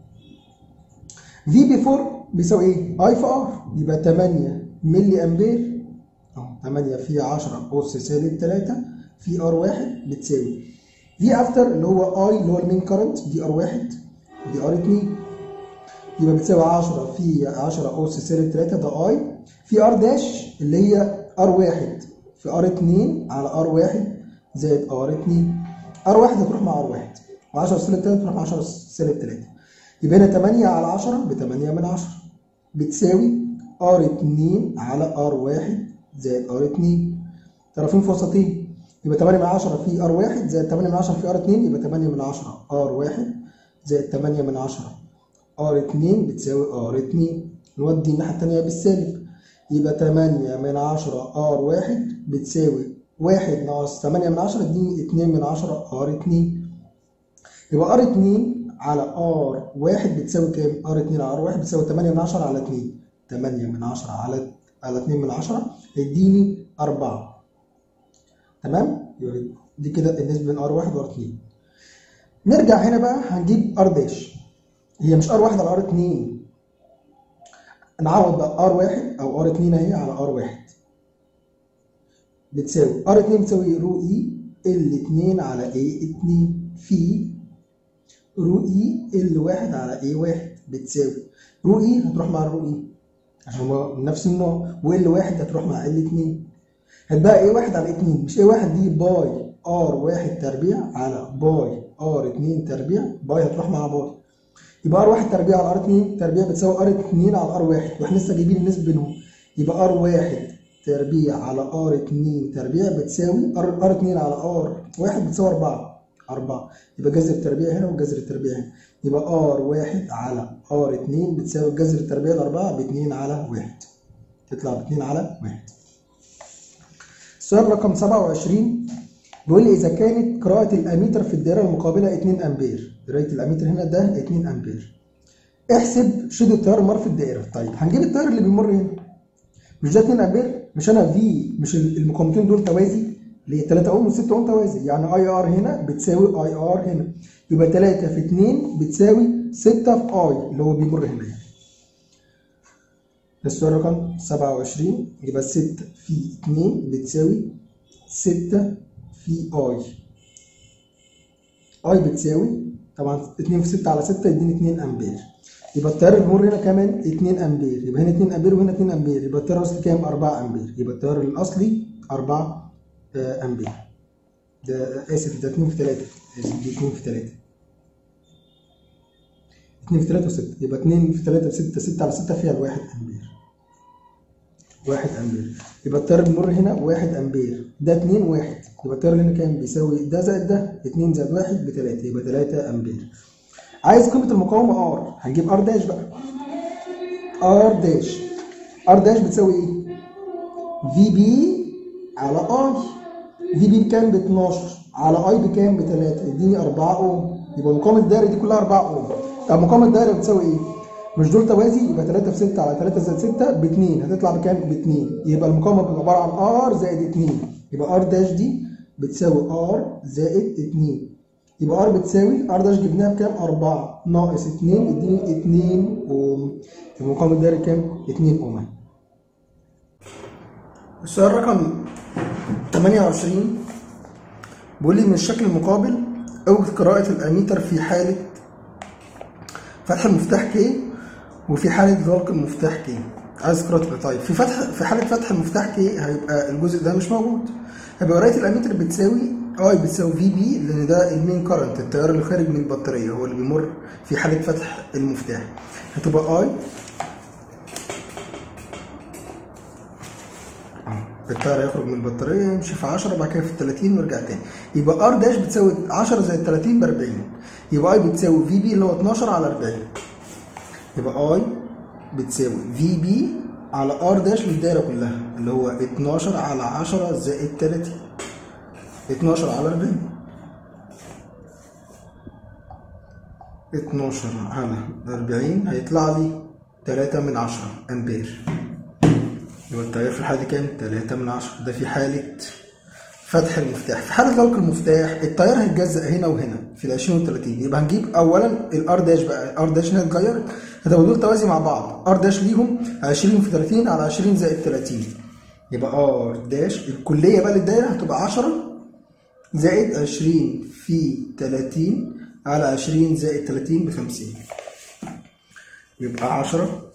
في بي 4 بيساوي ايه؟ اي في ار يبقى 8 ملي امبير اهو 8 في 10 اس سالب 3 في ار 1 بتساوي في افتر اللي هو اي اللي هو المين كارنت دي ار 1 دي ار 2 يبقى بتساوي 10 في 10 اس سالب 3 ده اي في ار داش اللي هي ار 1 في ار 2 على ار 1 زائد ار 2 ار 1 هتروح مع ار 1 و10 سالب 3 تروح مع 10 سالب 3 يبقى هنا 8 على 10 ب 8 من 10 بتساوي ار 2 على ار 1 زائد ار 2 طرفين في وسطين يبقى 8 من 10 في ار 1 زائد 8 من 10 في ار 2 يبقى 8 من 10 ار 1 زائد 8 من 10 ار 2 بتساوي ار 2 نودي الناحية التانية بالسالب يبقى 8 من 10 ار 1 بتساوي 1 ناقص 8 من 10 اديني 2 من 10 ار 2 يبقى ار 2 على ار 1 بتساوي كام؟ ار 2 على ار 1 بتساوي 8 من 10 على 2 8 من 10 على على 2 من 10 هيديني 4 تمام؟ يبقى دي كده النسبة بين ار 1 وار 2 نرجع هنا بقى هنجيب ار داش هي مش ار 1 على ار 2 نعوض بقى ار 1 او ار 2 اهي على ار 1 بتساوي ار 2 بتساوي رو اي ال 2 على اي 2 في رو اي ال 1 على اي 1 بتساوي رو اي هتروح مع الرو اي عشان هو من نفس النوع وال 1 هتروح مع ال 2 هتبقى اي 1 على 2 مش اي 1 دي باي ار 1 تربيع على باي ار 2 تربيع باي هتروح مع باي يبقى ار 1 تربيع على ار 2 تربيع بتساوي ار 2 على ار 1 واحنا لسه جايبين النسبه بينهم يبقى ار 1 تربيع على ار 2 تربيع بتساوي ار 2 على ار 1 بتساوي 4 4 يبقى جذر التربيع هنا وجذر التربيع هنا يبقى ار 1 على ار 2 بتساوي جذر التربيع الأربعة ب 2 على 1 تطلع ب 2 على 1 السؤال رقم 27 بيقول لي إذا كانت قراءة الأميتر في الدائرة المقابلة 2 أمبير قراية الأميتر هنا ده 2 أمبير احسب شدة التيار المار في الدائرة طيب هنجيب التيار اللي بيمر هنا مش ده 2 أمبير مش أنا في مش المقاومتين دول توازي اللي هي 3 اوم و6 اوم توازي يعني اي ار هنا بتساوي اي ار هنا يبقى 3 في 2 بتساوي 6 في اي اللي هو بيمر هنا يعني السؤال رقم 27 يبقى 6 في 2 بتساوي 6 في اي اي بتساوي طبعا 2 في 6 على 6 يديني 2 امبير يبقى التيار اللي بيمر هنا كمان 2 امبير يبقى هنا 2 امبير وهنا 2 امبير يبقى التيار الاصلي كام 4 امبير يبقى التيار الاصلي 4 امبير ده اسف ده 2 في 3 دي 2 في 3 2 في 3 و6 يبقى 2 في 3 في 6 6 على 6 فيها الواحد امبير 1 امبير يبقى التيار اللي بيمر هنا 1 امبير ده 2 1 يبقى التيار اللي هنا كام بيساوي ده زائد ده 2 زائد 1 ب 3 يبقى 3 امبير عايز قيمه المقاومه ار هنجيب ار داش بقى ار داش ار داش بتساوي ايه في بي على اي في بي بكام ب 12 على اي بكام ب 3 يديني 4 اوم يبقى مقاومه الدايره دي كلها 4 اوم طب مقاومه الدايره بتساوي ايه مش دول توازي يبقى 3 في 6 على 3 زائد 6 ب 2 هتطلع بكام ب 2 يبقى المقاومه بتبقى عباره عن ار زائد 2 يبقى ار داش دي بتساوي ار زائد 2 يبقى ار بتساوي ار داش جبناها بكام 4 ناقص 2 يديني 2 اوم المقاومه الدايره كام 2 اوم السؤال رقم 28 بيقول لي من الشكل المقابل اوجد قراءة الأميتر في حالة فتح المفتاح كي وفي حالة غلق المفتاح كي عايز قراءة طيب في فتح في حالة فتح المفتاح كي هيبقى الجزء ده مش موجود هيبقى قراءة الأميتر بتساوي اي بتساوي في بي لأن ده المين كارنت التيار اللي خارج من البطارية هو اللي بيمر في حالة فتح المفتاح هتبقى اي التيار هيخرج من البطاريه يمشي في 10 بعد كده في 30 ويرجع تاني يبقى ار داش بتساوي 10 زائد 30 ب 40 يبقى اي بتساوي في بي اللي هو 12 على 40 يبقى اي بتساوي في بي على ار داش للدايره كلها اللي هو 12 على 10 زائد 30 12 على 40 12 على 40 هيطلع لي 3 من 10 امبير يبقى التيار في الحالة دي كام؟ 3 من 10 ده في حالة فتح المفتاح في حاله غلق المفتاح التيار هيتجزأ هنا وهنا في ال 20 وال 30 يبقى هنجيب اولا الار داش بقى الار داش هنا اتغيرت هتبقى دول توازي مع بعض ار داش ليهم 20 في 30 على 20 زائد 30 يبقى ار داش الكليه بقى للدايره هتبقى 10 زائد 20 في 30 على 20 زائد 30 ب 50 يبقى 10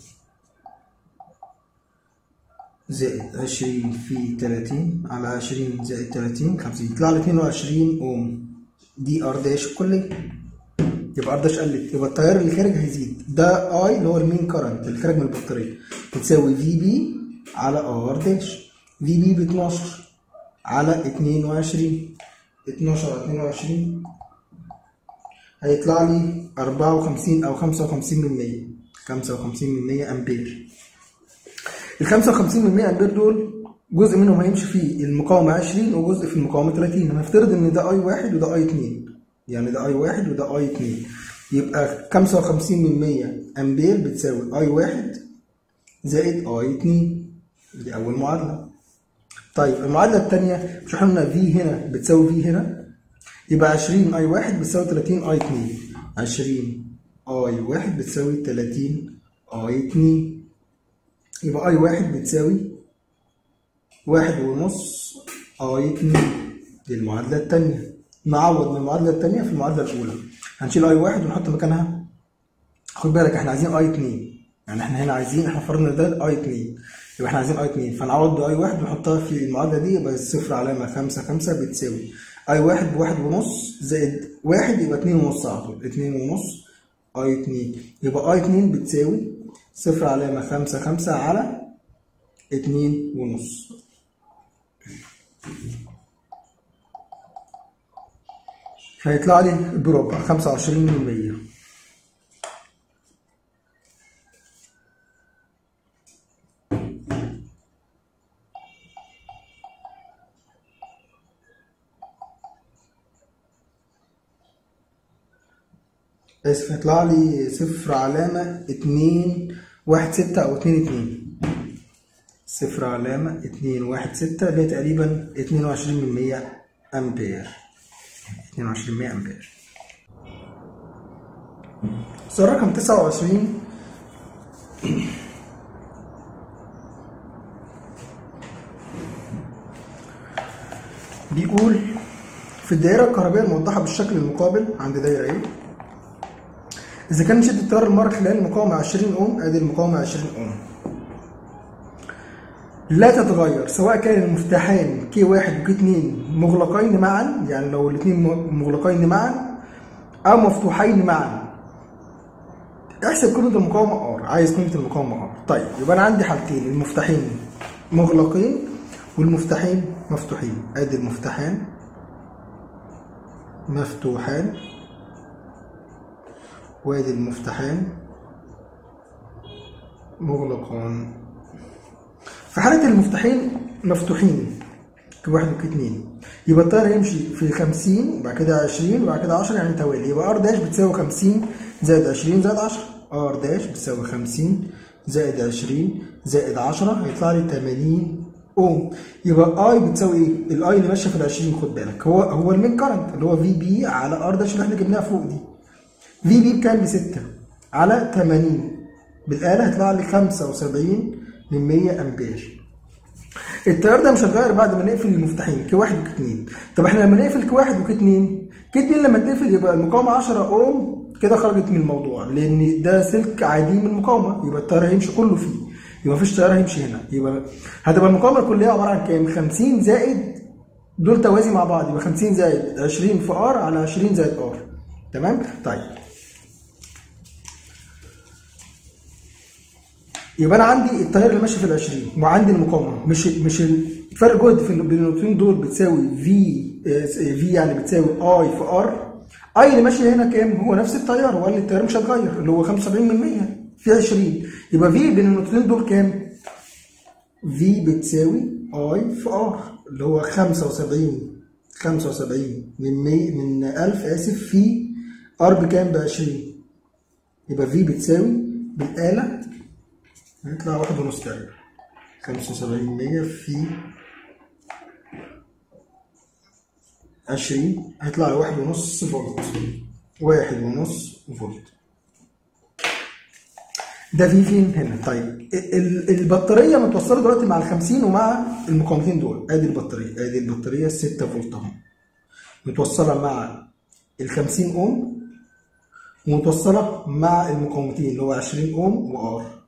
زائد 20 في 30 على 20 زائد 30 50 يطلع لي 22 اوم دي ار داش الكليه يبقى ار داش قلت يبقى التيار اللي خارج هيزيد ده اي اللي هو المين كرنت اللي خارج من البطاريه بتساوي في بي على ار داش في بي ب 12 على 22 12 على 22 هيطلع لي 54 او 55 من 100 55 من 100 امبير ال 55 من 100 امبير دول جزء منهم هيمشي في المقاومه 20 وجزء في المقاومه 30 هنفترض ان ده اي 1 وده اي 2 يعني ده اي 1 وده اي 2 يبقى 55 من 100 امبير بتساوي اي 1 زائد اي 2 دي اول معادله طيب المعادله الثانيه مش احنا قلنا في هنا بتساوي في هنا يبقى 20 اي 1 بتساوي 30 اي 2 20 اي 1 بتساوي 30 اي 2 يبقى اي 1 بتساوي واحد ونص اي 2 دي المعادله الثانيه نعوض من المعادله الثانيه في المعادله الاولى هنشيل اي 1 ونحط مكانها خد بالك احنا عايزين اي 2 يعني احنا هنا عايزين احنا فرضنا ده اي 2 يبقى احنا عايزين اي 2 فنعوض باي 1 ونحطها في المعادله دي يبقى الصفر علامه 5 5 بتساوي اي 1 بواحد ونص زائد 1 يبقى 2 ونص على طول 2 ونص اي 2 يبقى اي 2 بتساوي صفر علامه 5 5 على 2 ونص هيطلع لي بربع 25 من 100 اسف هيطلع لي صفر علامة اتنين واحد ستة أو اتنين اتنين صفر علامة اتنين واحد ستة اللي هي تقريبا اتنين وعشرين من مية أمبير اتنين وعشرين مية أمبير سؤال رقم تسعة وعشرين بيقول في الدائرة الكهربائية الموضحة بالشكل المقابل عند دايرة ايه إذا كان شدة التيار المر خلال المقاومة 20 أوم أدي المقاومة 20 أوم لا تتغير سواء كان المفتاحين كي واحد وكي اتنين مغلقين معا يعني لو الاتنين مغلقين معا أو مفتوحين معا احسب قيمة المقاومة ار عايز قيمة المقاومة ار طيب يبقى أنا عندي حالتين المفتاحين مغلقين والمفتاحين مفتوحين ادي المفتاحين مفتوحان وادي المفتاحين مغلقان في حالة المفتاحين مفتوحين كواحد وكاتنين يبقى التيار هيمشي في 50 وبعد كده 20 وبعد كده 10 يعني توالي يبقى ار داش بتساوي 50 زائد 20 زائد 10 ار داش بتساوي 50 زائد 20 زائد 10 هيطلع لي 80 اوم يبقى اي بتساوي ايه؟ الاي اللي ماشيه في ال 20 خد بالك هو هو المين كارنت اللي هو في بي على ار داش اللي احنا جبناها فوق دي في بي بكام ب 6 على 80 بالاله هيطلع لي 75 من 100 امبير التيار ده مش هيتغير بعد ما نقفل المفتاحين كي واحد وكي اتنين طب احنا لما نقفل كي واحد وكي اتنين كي اتنين لما تقفل يبقى المقاومه 10 اوم كده خرجت من الموضوع لان ده سلك عادي من المقاومه يبقى التيار هيمشي كله فيه يبقى مفيش تيار هيمشي هنا يبقى هتبقى المقاومه الكليه عباره عن كام 50 زائد دول توازي مع بعض يبقى 50 زائد 20 في ار على 20 زائد ار تمام طيب يبقى انا عندي التيار اللي ماشي في ال 20 وعندي المقاومه مش مش الفرق جهد في بين النقطتين دول بتساوي في في يعني بتساوي اي في ار اي اللي ماشي هنا كام هو نفس التيار هو اللي التيار مش هيتغير اللي هو 75 من 100 في 20 يبقى في بين النقطتين دول كام في بتساوي اي في ار اللي هو 75 75 من 100 من 1000 اسف في ار بكام ب 20 يبقى في بتساوي بالاله هيطلع واحد ونص تقريبا خمسة وسبعين مية في 20 هيطلع لي واحد ونص فولت واحد ونص فولت ده في فين هنا طيب ال- البطاريه متوصله دلوقتي مع ال 50 ومع المقاومتين دول ادي البطاريه ادي البطاريه 6 فولت اهو متوصله مع ال 50 اوم ومتوصله مع المقاومتين اللي هو 20 اوم وار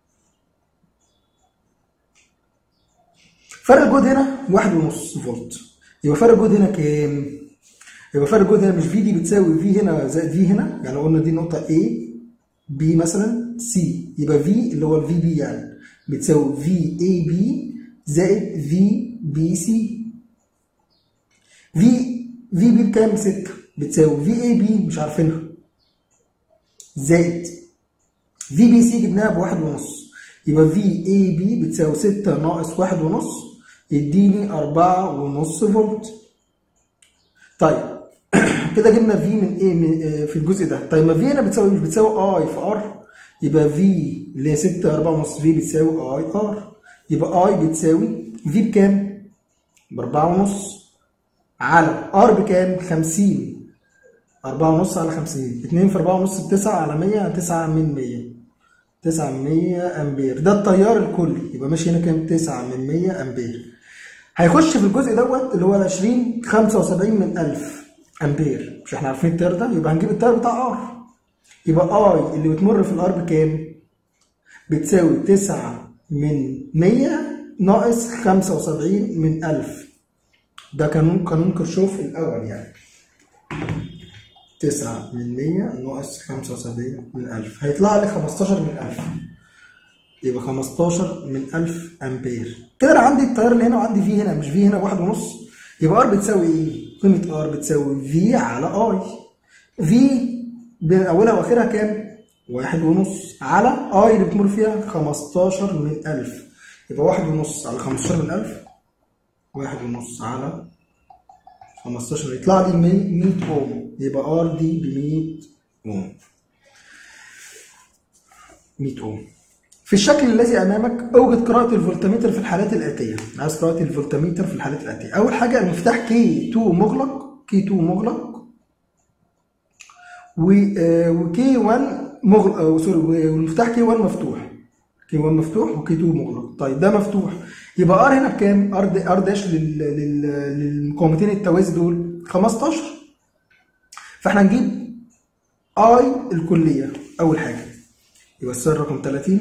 فرق الجهد هنا واحد ونص فولت يبقى فرق الجهد هنا كام؟ يبقى فرق الجهد هنا مش في دي بتساوي في هنا زائد في هنا يعني لو قلنا دي نقطة A B مثلا C يبقى في اللي هو الفي بي يعني بتساوي في اي بي زائد في بي سي في في بي بكام؟ 6 بتساوي في اي بي مش عارفينها زائد في بي سي جبناها بواحد ونص يبقى في اي بي بتساوي 6 ناقص واحد ونص يديني أربعة ونص فولت طيب كده جبنا في من ايه من آه، في الجزء ده طيب ما في هنا بتساوي مش بتساوي اي في ار يبقى في اللي هي 6 4 ونص في بتساوي اي ار يبقى اي بتساوي في بكام؟ ب 4 ونص على ار بكام؟ 50 4 ونص على 50 2 في 4 ونص ب 9 على 100 9 من 100 9 من 100 امبير ده التيار الكلي يبقى ماشي هنا كام 9 من 100 امبير هيخش في الجزء دوت اللي هو ال 20 75 من 1000 امبير مش احنا عارفين التيار ده يبقى هنجيب التيار بتاع ار يبقى اي اللي بتمر في الار بكام بتساوي 9 من 100 ناقص 75 من 1000 ده قانون قانون كرشوف الاول يعني 9 من 100 ناقص 75 من 1000 هيطلع لي 15 من 1000 يبقى 15 من 1000 امبير كده انا عندي التيار اللي هنا وعندي في هنا مش في هنا واحد ونص يبقى ار بتساوي ايه؟ قيمة ار بتساوي في على اي في بين اولها واخرها كام؟ واحد ونص على اي اللي بتمر فيها 15 من 1000 يبقى واحد ونص على 15 من 1000 واحد ونص على 15 يطلع لي 100 اوم يبقى ار دي ب 100 اوم 100 اوم في الشكل الذي امامك اوجد قراءة الفولتميتر في الحالات الاتية عايز قراءة الفولتميتر في الحالات الاتية اول حاجة المفتاح كي 2 مغلق كي 2 مغلق وكي 1 مغلق آه، سوري والمفتاح كي 1 مفتوح كي 1 مفتوح وكي 2 مغلق طيب ده مفتوح يبقى ار هنا بكام ار ار داش لل- لل- للمقاومتين التوازي دول 15 فاحنا نجيب اي الكليه اول حاجه يبقى السر رقم 30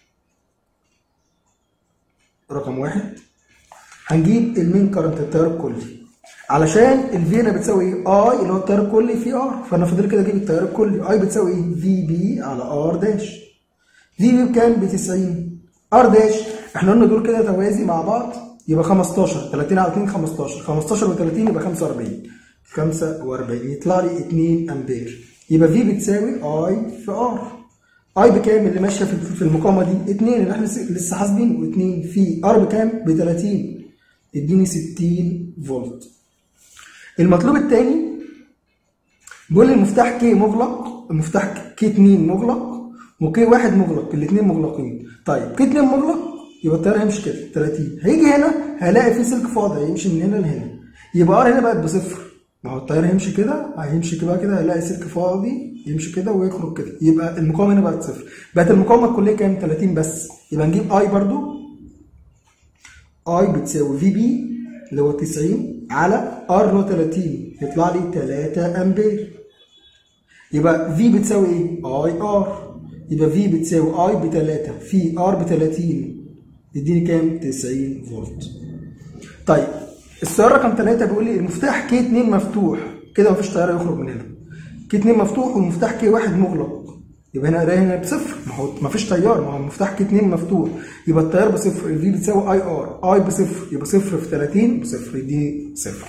رقم واحد هنجيب المين كارنت التيار الكلي علشان الفي هنا بتساوي ايه؟ اي اللي هو التيار الكلي في ار فانا فاضل كده اجيب التيار الكلي اي بتساوي ايه؟ في بي على ار داش في بي بكام؟ ب 90 ار داش احنا قلنا دول كده توازي مع بعض يبقى 15 30 على 2 15 15 و30 يبقى 45 45 يطلع لي 2 امبير يبقى في بتساوي اي في ار اي بكام اللي ماشيه في في المقاومه دي 2 اللي احنا لسه- لسه حاسبينه و2 في ار بكام ب 30 يديني 60 فولت المطلوب الثاني بيقول لي المفتاح كي مغلق المفتاح كي 2 مغلق وكي 1 مغلق الاثنين مغلقين طيب كي 2 مغلق يبقى التيار هيمشي كده 30 هيجي هنا هلاقي في سلك فاضي هيمشي من هنا لهنا يبقى ار هنا بقت بصفر ما هو التيار هيمشي كده هيمشي كده كده هيلاقي سلك فاضي يمشي كده ويخرج كده يبقى المقاومه هنا بقت صفر بقت المقاومه الكليه كام 30 بس يبقى نجيب اي برضو اي بتساوي في بي اللي هو 90 على ار اللي هو 30 يطلع لي 3 امبير يبقى في بتساوي ايه؟ اي ار يبقى في بتساوي اي ب 3 في ار ب 30 يديني كام؟ 90 فولت. طيب السؤال رقم 3 بيقول لي المفتاح كي 2 مفتوح كده مفيش تيار يخرج من هنا. كي 2 مفتوح والمفتاح كي 1 مغلق. يبقى هنا قرايه هنا بصفر ما هو مفيش تيار ما هو المفتاح كي 2 مفتوح يبقى التيار بصفر الفي بتساوي اي ار اي بصفر يبقى صفر في 30 بصفر يديني صفر.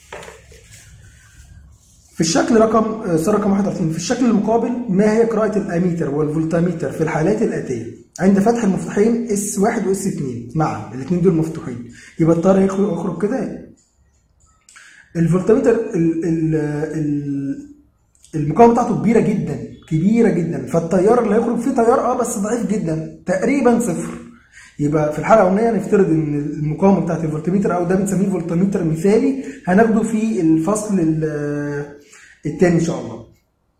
في الشكل رقم آه، سؤال رقم 31 في الشكل المقابل ما هي قراءة الاميتر والفولتاميتر في الحالات الآتية عند فتح المفتاحين اس 1 واس 2 معا الاثنين دول مفتوحين يبقى التيار هيخرج يخرج كده الفولتاميتر ال ال ال المقاومة بتاعته كبيرة جدا كبيرة جدا فالتيار اللي هيخرج فيه تيار اه بس ضعيف جدا تقريبا صفر يبقى في الحلقه الاولانيه نفترض ان المقاومه بتاعت الفولتميتر او ده بنسميه فولتميتر مثالي هناخده في الفصل ال- التاني ان شاء الله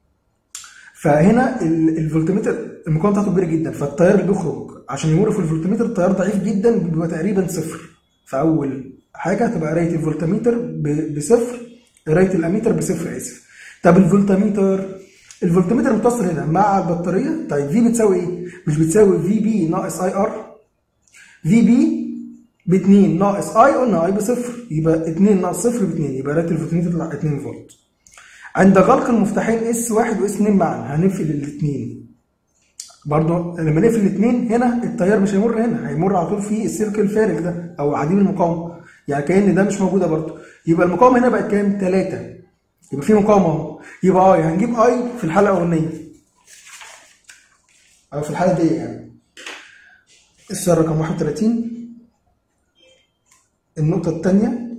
فهنا ال- الفولتميتر المقاومه بتاعته كبيره جدا فالتيار اللي بيخرج عشان يمر في الفولتميتر التيار ضعيف جدا بيبقى تقريبا صفر فاول حاجه هتبقى قرايه الفولتميتر ب- بصفر قرايه الاميتر بصفر اسف طب الفولتميتر الفولتميتر متصل هنا مع البطاريه طيب في بتساوي ايه؟ مش بتساوي في بي ناقص اي ار في بي ب 2 ناقص اي قلنا اي بصفر يبقى 2 ناقص صفر ب 2 يبقى قرايه الفولتميتر تطلع 2 فولت عند غلق المفتاحين اس واحد واس 2 معا هنقفل الاثنين برضه لما نقفل الاثنين هنا التيار مش هيمر هنا هيمر على طول في السلك الفارغ ده او عديم المقاومه يعني كان ده مش موجوده برضه يبقى المقاومه هنا بقت كام 3 يبقى في مقاومه اهو يبقى اي هنجيب اي في الحلقه الاولانيه او في الحاله دي يعني السؤال رقم 31 النقطه الثانيه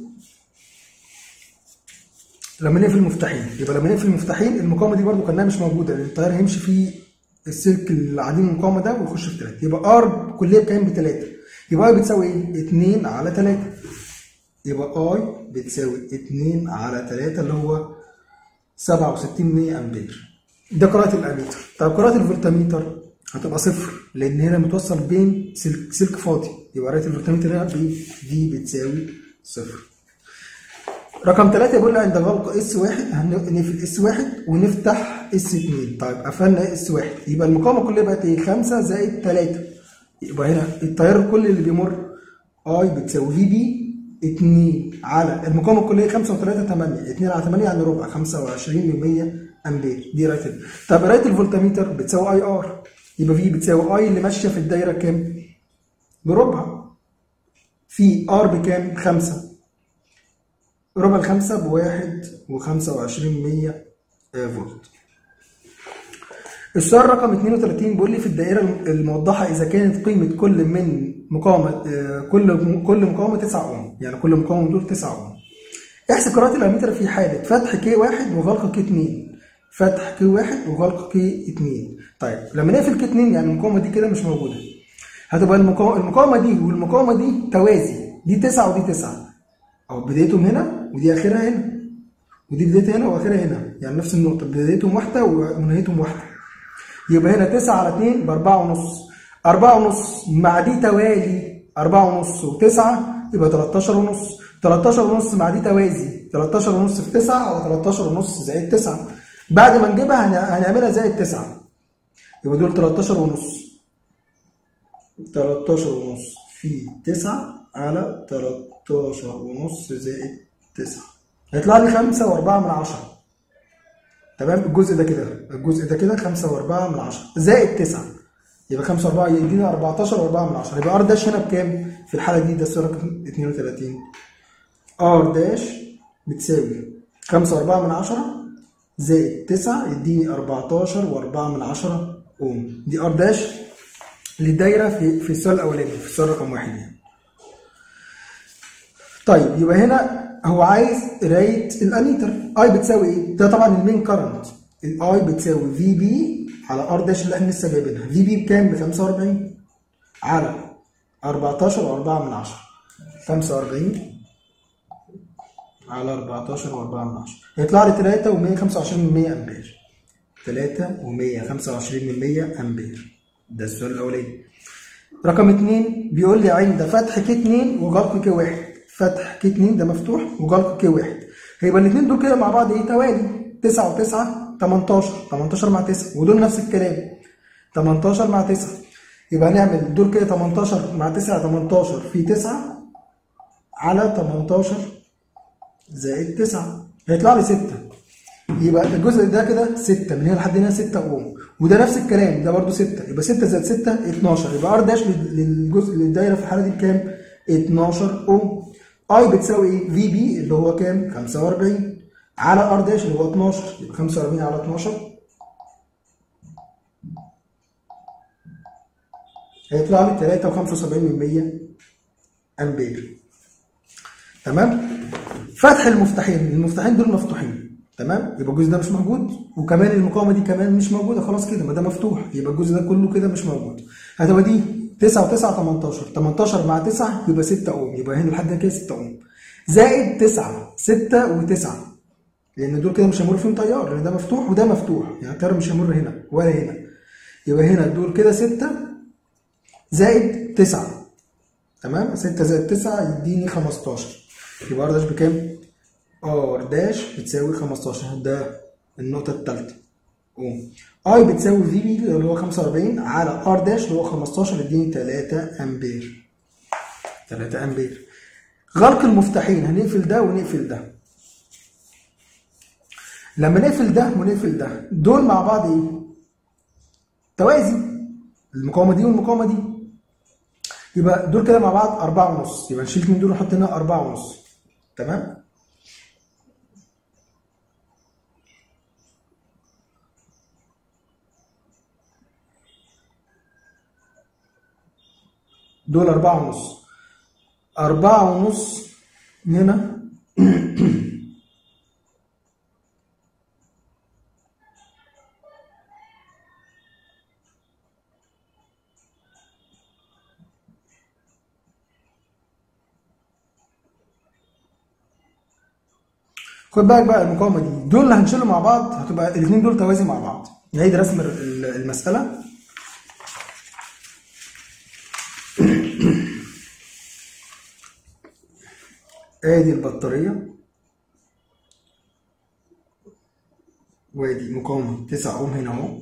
لما نقفل المفتاحين يبقى لما نقفل المفتاحين المقاومه دي برضو كانها مش موجوده لان التيار هيمشي في السلك العديم المقاومه ده ويخش في 3 يبقى ار كليه بكام ب 3 يبقى اي بتساوي ايه 2 على 3 يبقى اي بتساوي 2 على 3 اللي هو 67 100 امبير ده قراءه الاميتر طب قراءه الفولتميتر هتبقى صفر لان هنا متوصل بين سلك سلك فاضي يبقى قراءه الفولتميتر هنا ب في بتساوي صفر رقم ثلاثة بيقول لي عند غلق اس واحد هنقفل اس واحد ونفتح اس اتنين طيب قفلنا اس واحد يبقى المقاومة كلها بقت ايه؟ 5 زائد 3 يبقى هنا التيار الكلي اللي بيمر اي بتساوي في بي 2 على المقاومة الكلية 5 و3 8 2 على 8 يعني ربع 25 من 100 امبير دي قراية ال- طب قراية الفولتميتر بتساوي اي ار يبقى في بتساوي اي اللي ماشية في الدايرة كام؟ بربع في ار بكام؟ 5 ربع الخمسة بواحد وخمسة وعشرين مية فولت السؤال رقم 32 بيقول لي في الدائرة الموضحة إذا كانت قيمة كل من مقاومة آه، كل كل مقاومة 9 أوم يعني كل مقاومة دول 9 أوم احسب قراءة الأميتر في حالة فتح كي واحد وغلق كي اتنين فتح كي واحد وغلق كي اتنين طيب لما نقفل كي اتنين يعني المقاومة دي كده مش موجودة هتبقى المقاومة, المقاومة دي والمقاومة دي توازي دي 9 ودي 9 أو بدايتهم هنا ودي آخرها هنا ودي بدايتها هنا وآخرها هنا يعني نفس النقطة بدايتهم واحدة ونهايتهم واحدة يبقى هنا 9 على 2 ب 4 ونص 4 ونص مع دي توالي 4 ونص و9 يبقى 13 ونص 13 ونص مع دي توازي 13 ونص في 9 على 13 ونص زائد 9 بعد ما نجيبها هن- هنعملها زائد 9 يبقى دول 13 ونص 13 ونص في 9 على 13 ونص زائد 9 هيطلع لي 5 و4 من 10 تمام الجزء ده كده الجزء ده كده 5 و4 من 10 زائد 9 يبقى 5 و4 يدينا 14 و4 من 10 يبقى ار داش هنا بكام؟ في الحاله دي ده الصوره رقم 32 ار داش بتساوي 5 و4 من 10 زائد 9 يديني 14 و4 من 10 اوم دي ار داش للدايره في في السؤال الاولاني في السؤال رقم واحد يعني طيب يبقى هنا هو عايز قرايه الاميتر اي بتساوي ايه؟ ده طبعا المين كرنت الاي بتساوي في بي على ار داش اللي احنا لسه جايبينها في بي بكام؟ ب 45 على 14 و4 من 10 45 على 14 و4 من 10 هيطلع لي 3 و125 من 100 امبير 3 و125 من 100 امبير ده السؤال الاولاني رقم 2 بيقول لي عند فتح كي 2 وغلق كي 1 فتح كي 2 ده مفتوح وغلق كي 1 هيبقى الاثنين دول كده مع بعض ايه توالي 9 و9 18 18 مع 9 ودول نفس الكلام 18 مع 9 يبقى هنعمل دول كده 18 مع 9 18 في 9 على 18 زائد 9 هيطلع لي 6 يبقى الجزء ده كده 6 من هنا لحد هنا 6 اوم وده نفس الكلام ده برده 6 يبقى 6 زائد 6 12 يبقى ار داش للجزء للدايره في الحاله دي بكام 12 اوم اي بتساوي ايه في بي اللي هو كام 45 على ار داش اللي هو 12 يبقى 45 على 12 هيطلع لي 3 و75 من 100 امبير تمام فتح المفتاحين المفتاحين دول مفتوحين تمام يبقى الجزء ده مش موجود وكمان المقاومه دي كمان مش موجوده خلاص كده ما ده مفتوح يبقى الجزء ده كله كده مش موجود هتبقى دي 9 و9 18 18 مع 9 يبقى 6 اوم يبقى هنا لحد كده 6 اوم زائد 9 6 و9 لان دول كده مش هيمر فيهم تيار لان ده مفتوح وده مفتوح يعني التيار مش هيمر هنا ولا هنا يبقى هنا دول كده 6 زائد 9 تمام 6 زائد 9 يديني 15 يبقى ار داش بكام؟ ار داش بتساوي 15 ده النقطة الثالثة اوم اي بتساوي في بي اللي هو 45 على ار داش اللي هو 15 يديني 3 امبير 3 امبير غلق المفتاحين هنقفل ده ونقفل ده لما نقفل ده ونقفل ده دول مع بعض ايه؟ توازي المقاومة دي والمقاومة دي يبقى دول كده مع بعض أربعة ونص يبقى نشيل من دول ونحط هنا أربعة ونص تمام؟ دول أربعة ونص أربعة ونص هنا خد بالك بقى المقاومة دي دول اللي هنشيلهم مع بعض هتبقى الاثنين دول توازي مع بعض نعيد رسم ال- المسألة ادي البطارية وادي مقاومة 9 اوم هنا اهو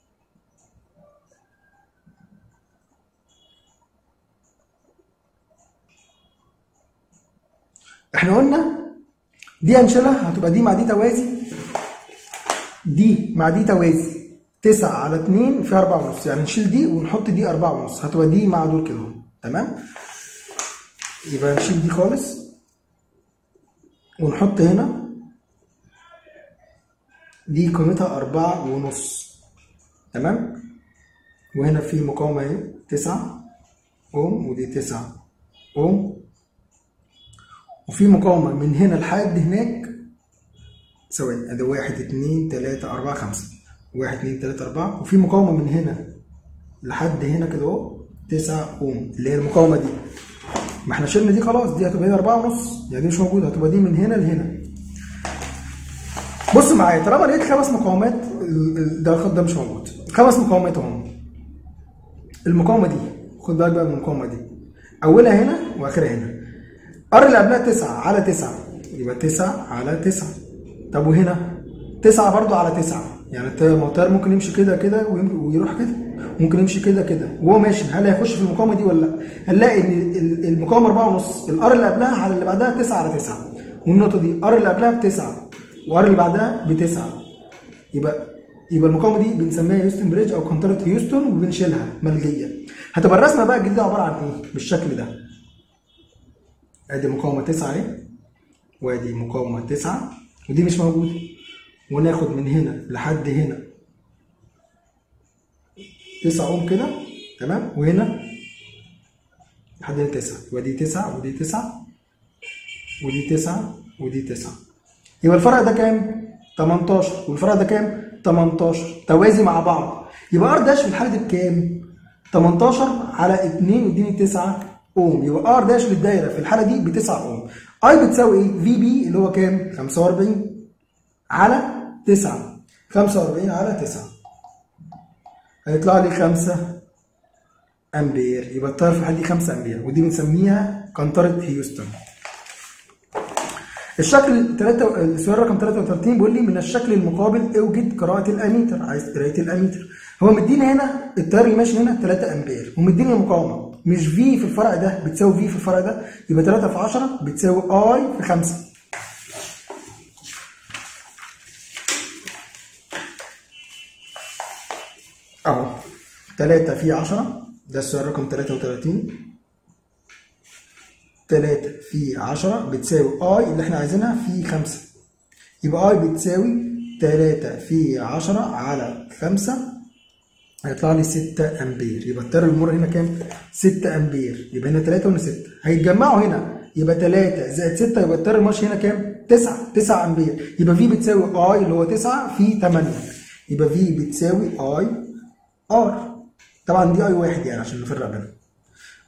احنا قلنا دي هنشيلها هتبقى دي مع دي توازي دي مع دي توازي 9 على 2 في 4 ونص يعني نشيل دي ونحط دي 4 ونص هتبقى دي مع دول كده اهو. تمام يبقى نشيل دي خالص ونحط هنا دي قيمتها أربعة ونص تمام وهنا في مقاومة اهي تسعة أوم ودي تسعة أوم وفي مقاومة من هنا لحد هناك ثواني ادي واحد اتنين تلاتة أربعة خمسة واحد اتنين تلاتة أربعة وفي مقاومة من هنا لحد هنا كده اهو تسعة أوم اللي هي المقاومة دي ما احنا شلنا دي خلاص دي هتبقى هنا أربعة ونص يعني دي مش موجودة هتبقى دي من هنا لهنا بص معايا طالما لقيت خمس مقاومات ال- ال- ده الخط ده مش موجود خمس مقاومات اهو المقاومة دي خد بالك بقى من المقاومة دي أولها هنا وآخرها هنا ار اللي قبلها 9 على 9 يبقى 9 على 9 طب وهنا 9 برضو على 9 يعني الت- ما هو التيار ممكن يمشي كده كده ويم- ويروح كده ممكن يمشي كده كده وهو ماشي هل هيخش في المقاومه دي ولا لا؟ هنلاقي ان ال- المقاومه 4 ونص الار اللي قبلها على اللي بعدها 9 على 9 والنقطه دي ار اللي قبلها بتسعه وار اللي بعدها بتسعه يبقى يبقى المقاومه دي بنسميها هيوستن بريدج او كونترت هيوستن وبنشيلها ملغيه هتبقى الرسمه بقى الجديده عباره عن ايه؟ بالشكل ده ادي مقاومه 9 اهي وادي مقاومه 9 ودي مش موجوده وناخد من هنا لحد هنا 9 اوم كده تمام وهنا لحد هنا 9 يبقى دي 9 ودي 9 ودي 9 ودي 9 يبقى الفرق ده كام؟ 18 والفرق ده كام؟ 18 توازي مع بعض يبقى ار داش في الحاله دي بكام؟ 18 على 2 يديني 9 اوم يبقى ار داش للدايره في الحاله دي ب 9 اوم اي بتساوي ايه؟ في بي اللي هو كام؟ 45 على 9 45 على 9 هيطلع لي 5 امبير يبقى التيار في الحاله دي 5 امبير ودي بنسميها قنطره هيوستن الشكل 3 السؤال رقم 33 بيقول لي من الشكل المقابل اوجد قراءة الاميتر عايز قراءة الاميتر هو مديني هنا التيار اللي ماشي هنا 3 امبير ومديني المقاومة مش في في الفرع ده بتساوي في في الفرع ده يبقى 3 في 10 بتساوي اي في 5 اهو 3 في 10 ده السؤال رقم 33 3 في 10 بتساوي اي اللي احنا عايزينها في 5 يبقى اي بتساوي 3 في 10 على 5 هيطلع لي 6 امبير يبقى التيار المر هنا كام 6 امبير يبقى هنا 3 وهنا 6 هيتجمعوا هنا يبقى 3 زائد 6 يبقى التيار الماشي هنا كام 9 9 امبير يبقى في بتساوي اي اللي هو 9 في 8 يبقى في بتساوي اي ار طبعا دي اي واحد يعني عشان نفرق بينهم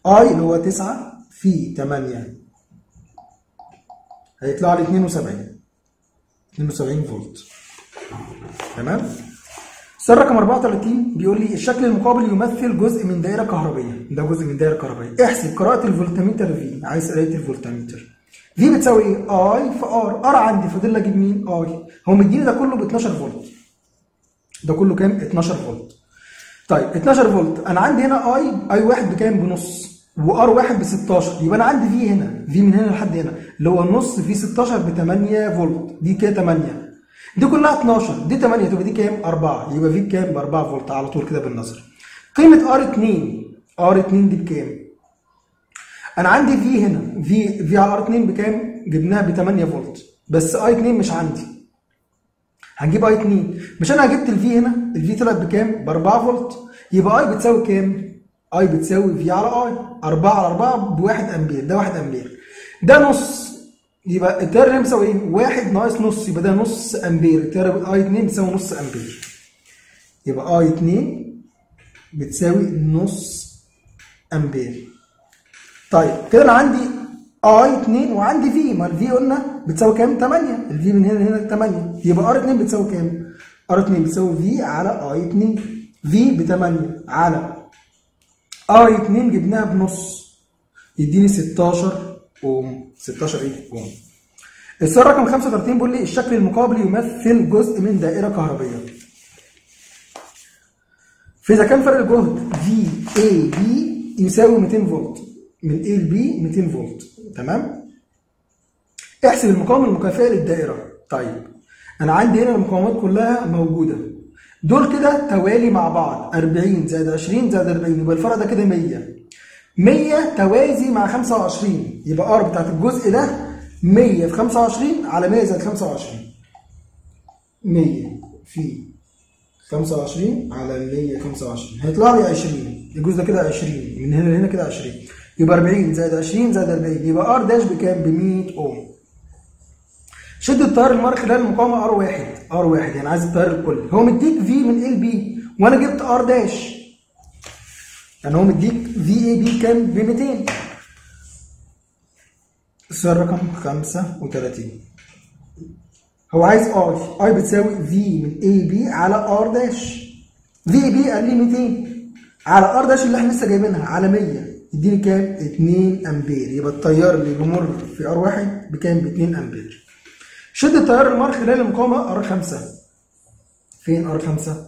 اي اللي هو 9 في 8 هيطلع لي 72 72 فولت تمام السؤال رقم 34 بيقول لي الشكل المقابل يمثل جزء من دائره كهربيه ده جزء من دائره كهربيه احسب قراءه الفولتمتر في عايز قرايه الفولتمتر في بتساوي ايه اي في ار ار عندي فاضل لي اجيب مين اي هو مديني ده كله ب 12 فولت ده كله كام 12 فولت طيب 12 فولت انا عندي هنا اي اي واحد بكام بنص وار واحد ب 16 يبقى انا عندي في هنا في من هنا لحد هنا اللي هو النص في 16 ب 8 فولت دي كده 8 دي كلها 12 دي 8 تبقى دي كام 4 يبقى في بكام ب 4 فولت على طول كده بالنظر قيمه ار 2 ار 2 دي بكام انا عندي في هنا في في على ار 2 بكام جبناها ب 8 فولت بس اي 2 مش عندي هنجيب اي 2 مش انا جبت الفي هنا الفي طلعت بكام ب 4 فولت يبقى اي بتساوي كام اي بتساوي في على اي 4 على 4 ب 1 امبير ده 1 امبير ده نص يبقى التيار اللي بيساوي ايه 1 ناقص نص يبقى ده نص امبير التيار اي 2 بتساوي نص امبير يبقى اي 2 بتساوي نص امبير طيب كده انا عندي اي 2 وعندي في ما الفي قلنا بتساوي كام 8 الفي من هنا لهنا 8 يبقى ار 2 بتساوي كام ار 2 بتساوي في على اي 2 في ب 8 على اي 2 جبناها بنص يديني 16 اوم 16 ايه اوم السؤال رقم 35 بيقول لي الشكل المقابل يمثل جزء من دائره كهربيه فاذا كان فرق الجهد في اي بي يساوي 200 فولت من A ل B 200 فولت تمام احسب المقاومه المكافئه للدائره طيب انا عندي هنا المقاومات كلها موجوده دول كده توالي مع بعض 40 زائد 20 زائد 40 يبقى الفرق ده كده 100 100 توازي مع 25 يبقى ار بتاعت الجزء ده 100 في 25 على 100 زائد 25 100 في 25 على 125 هيطلع لي 20 الجزء ده كده 20 من هنا لهنا كده 20 يبقى 40 زائد 20 زائد 40 يبقى ار داش بكام؟ ب 100 اوم شد التيار المر خلال المقاومه ار واحد ار واحد يعني عايز التيار الكلي هو مديك في من ال بي وانا جبت ار داش يعني هو مديك في اي بي كام ب 200 السؤال رقم 35 هو عايز اي اي بتساوي في من اي بي على ار داش في اي بي قال لي 200 على ار داش اللي احنا لسه جايبينها على 100 يديني كام 2 امبير يبقى التيار اللي بيمر في ار واحد بكام ب 2 امبير شد التيار المر خلال المقاومه ار 5 فين ار 5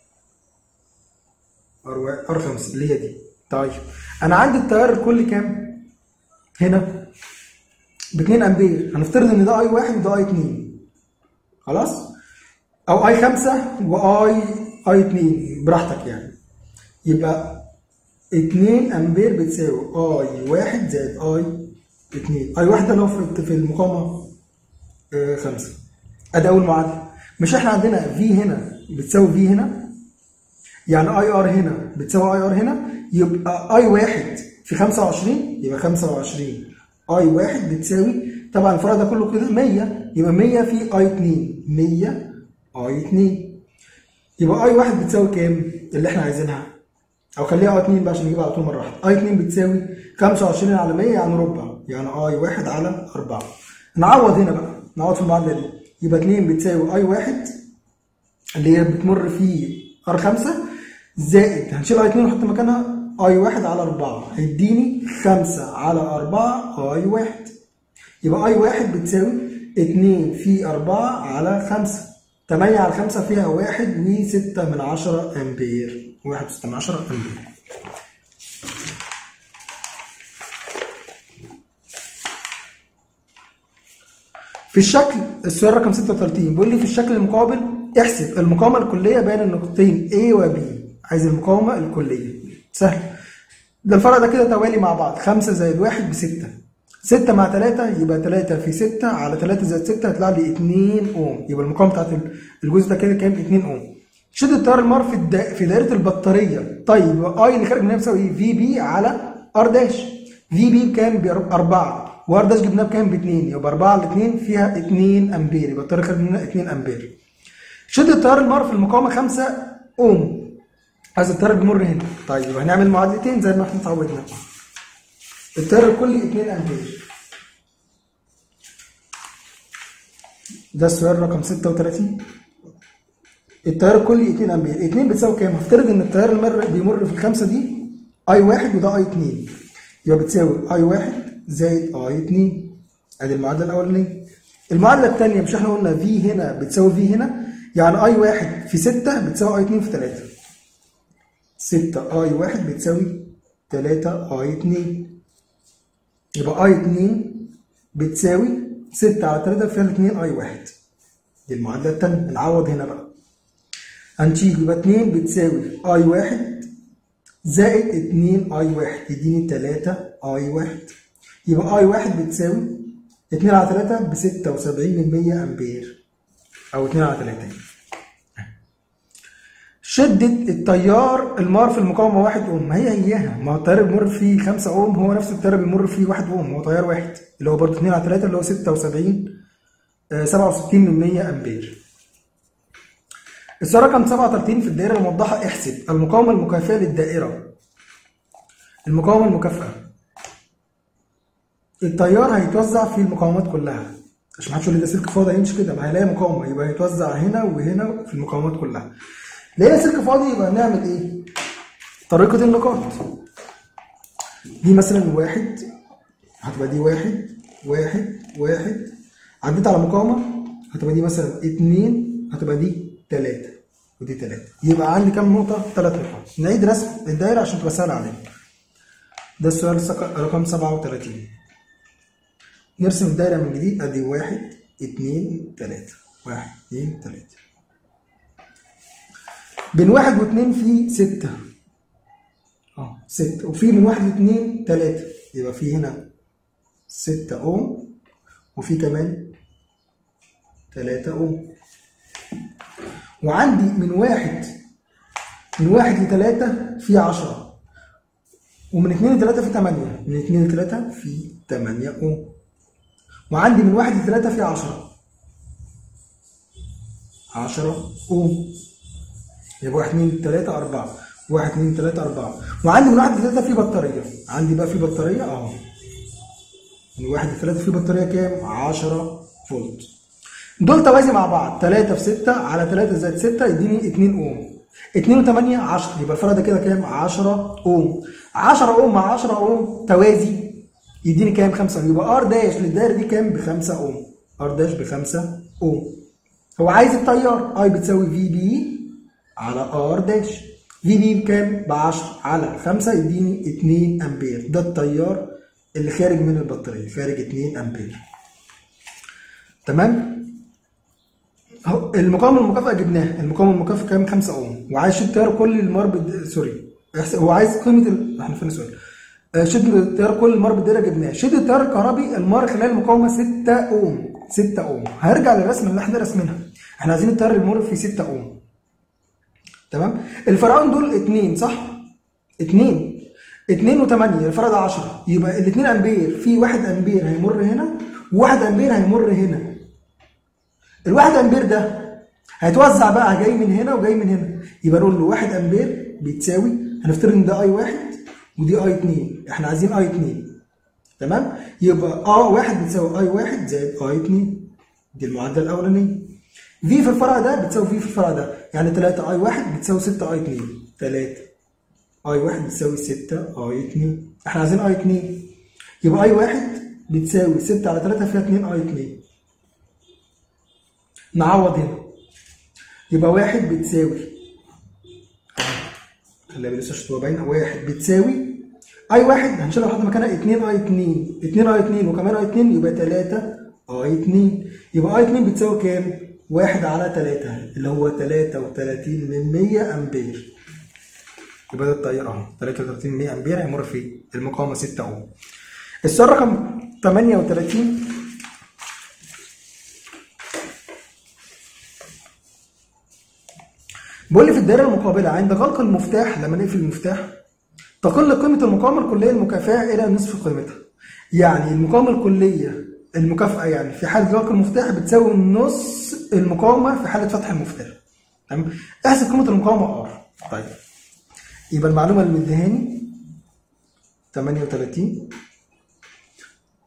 ار ار 5 اللي هي دي طيب انا عندي التيار الكلي كام هنا ب 2 امبير هنفترض ان ده اي 1 وده اي 2 خلاص او اي 5 واي اي 2 براحتك يعني يبقى 2 امبير بتساوي اي 1 زائد اي 2 اي 1 ده اللي هو في المقاومه 5 ادي اول معادله مش احنا عندنا في هنا بتساوي في هنا يعني اي ار هنا بتساوي اي ار هنا يبقى اي 1 في 25 يبقى 25 اي 1 بتساوي طبعا الفرق ده كله كده 100 يبقى 100 في اي 2 100 اي 2 يبقى اي 1 بتساوي كام اللي احنا عايزينها او خليها اي 2 بقى عشان نجيبها على طول مره واحده اي 2 بتساوي 25 على 100 يعني ربع يعني اي 1 على 4 نعوض هنا بقى نعوض في المعادله دي يبقى 2 بتساوي اي 1 اللي هي بتمر في ار 5 زائد هنشيل اي 2 ونحط مكانها اي 1 على 4 هيديني 5 على 4 اي 1 يبقى اي 1 بتساوي 2 في 4 على 5 8 على 5 فيها 1 و6 من 10 امبير 1 6 من 10 امبير في الشكل السؤال رقم 36 بيقول لي في الشكل المقابل احسب المقاومه الكليه بين النقطتين A و B عايز المقاومه الكليه سهل ده الفرق ده كده توالي مع بعض 5 زائد 1 ب 6 6 مع 3 يبقى 3 في 6 على 3 زائد 6 هيطلع لي 2 اوم يبقى المقاومه بتاعت الجزء ده كده كام 2 اوم شد التيار المر في الدا... في دائره البطاريه طيب اي اللي خارج منها بيساوي ايه في بي على ار داش في بي بكام ب 4 وار داش جبناه بكام ب 2 يبقى 4 على 2 فيها 2 امبير يبقى التيار خارج منها 2 امبير شد التيار المر في المقاومه 5 اوم عايز التيار بيمر هنا طيب يبقى هنعمل معادلتين زي ما احنا اتعودنا التيار الكلي 2 امبير ده السؤال رقم 36 التيار الكلي 2 امبير 2 بتساوي كام؟ هفترض ان التيار المر بيمر في الخمسه دي اي 1 وده اي 2 يبقى بتساوي اي 1 زائد اي 2 ادي المعادله الاولانيه المعادله الثانيه مش احنا قلنا في هنا بتساوي في هنا يعني اي 1 في 6 بتساوي اي 2 في 3 6 اي 1 بتساوي 3 اي 2 يبقى اي 2 بتساوي 6 على 3 فيها 2 اي 1 دي المعادله الثانيه نعوض هنا بقى هنشيل يبقى 2 بتساوي اي 1 زائد 2 اي 1 يديني 3 اي 1 يبقى اي 1 بتساوي 2 على 3 ب 76 من 100 امبير او 2 على 3 شدة التيار المار في المقاومة 1 اوم ما هي هيها ما هو التيار اللي بيمر فيه 5 اوم هو نفس التيار اللي بيمر فيه 1 اوم هو تيار واحد اللي هو برضه 2 على 3 اللي هو 76 آه 67 من 100 امبير السؤال رقم 37 في الدائرة الموضحة احسب المقاومة المكافئة للدائرة المقاومة المكافئة التيار هيتوزع في المقاومات كلها عشان ما حدش يقول لي ده سلك فاضي هيمشي كده ما هيلاقي مقاومة يبقى هيتوزع هنا وهنا في المقاومات كلها لقينا سلك فاضي يبقى نعمل ايه؟ طريقة النقاط دي مثلا واحد هتبقى دي واحد واحد واحد عديت على مقاومة هتبقى دي مثلا اتنين هتبقى دي تلاتة ودي تلاتة يبقى عندي كام نقطة؟ تلات نقاط نعيد رسم الدايرة عشان تبقى سهلة علينا ده السؤال سك- رقم سبعة وتلاتين نرسم الدايرة من جديد ادي واحد اتنين تلاتة واحد اتنين تلاتة بين واحد واتنين في ستة اه ستة وفي من واحد لاتنين تلاتة يبقى في هنا ستة اوم وفي كمان تلاتة اوم وعندي من واحد من واحد لتلاتة في عشرة ومن اتنين لتلاتة في تمانية من اتنين لتلاتة في تمانية اوم وعندي من واحد لتلاتة في عشرة عشرة اوم يبقى واحد اتنين تلاتة أربعة واحد اتنين تلاتة أربعة وعندي من واحد لتلاتة في بطارية عندي بقى في بطارية أهو من واحد لتلاتة في بطارية كام؟ 10 فولت دول توازي مع بعض 3 في 6 على 3 زائد 6 يديني 2 اوم 2 و8 10 يبقى الفرق ده كده كام 10 اوم 10 اوم مع 10 اوم توازي يديني كام 5 يبقى ار داش للدايره دي كام ب 5 اوم ار داش ب 5 اوم هو عايز التيار اي بتساوي في بي على ار داش في بي بكام ب 10 على 5 يديني 2 امبير ده التيار اللي خارج من البطاريه خارج 2 امبير تمام هو المقاومه المكافئه جبناها المقاومه المكافئه كام 5 اوم وعايز شد تيار كل المار بد... سوري احس- هو عايز قيمه ال... احنا فين السؤال آه، شد التيار كل المار بالدايره جبناه شد التيار الكهربي المار خلال المقاومه 6 اوم 6 اوم هرجع للرسم اللي احنا رسمينها احنا عايزين التيار اللي يمر في 6 اوم تمام الفرعون دول اتنين صح اتنين اتنين وتمانية الفرق ده 10 يبقى الاتنين امبير في واحد امبير هيمر هنا وواحد امبير هيمر هنا الواحد امبير ده هيتوزع بقى جاي من هنا وجاي من هنا يبقى نقول له واحد امبير بيتساوي هنفترض ان ده اي واحد ودي اي اتنين احنا عايزين اي اتنين تمام يبقى اه واحد بتساوي اي واحد زائد اي اتنين دي المعادله الاولانيه في في الفرع ده بتساوي في في الفرع ده يعني 3 اي واحد بتساوي 6 اي 2 3 اي واحد بتساوي 6 اي 2 احنا عايزين اي 2 يبقى اي واحد بتساوي 6 على 3 فيها 2 اي 2 نعوض هنا يبقى واحد بتساوي خليها بلسه عشان تبقى باينه واحد بتساوي اي واحد هنشيلها لحد مكانها 2 اي 2 2 اي 2 وكمان اي 2 يبقى 3 اي 2 يبقى اي 2 بتساوي كام؟ 1 على 3 اللي هو 33 من 100 امبير يبقى ده التيار اهو 33 من 100 امبير هيمر في المقاومه 6 اوم السؤال رقم 38 بيقول لي في الدائره المقابله عند غلق المفتاح لما نقفل المفتاح تقل قيمه المقاومه الكليه المكافئه الى نصف قيمتها يعني المقاومه الكليه المكافئه يعني في حاله غلق المفتاح بتساوي نص المقاومه في حاله فتح المفتاح تمام احسب قيمه المقاومه ار طيب يبقى المعلومه اللي مديهاني 38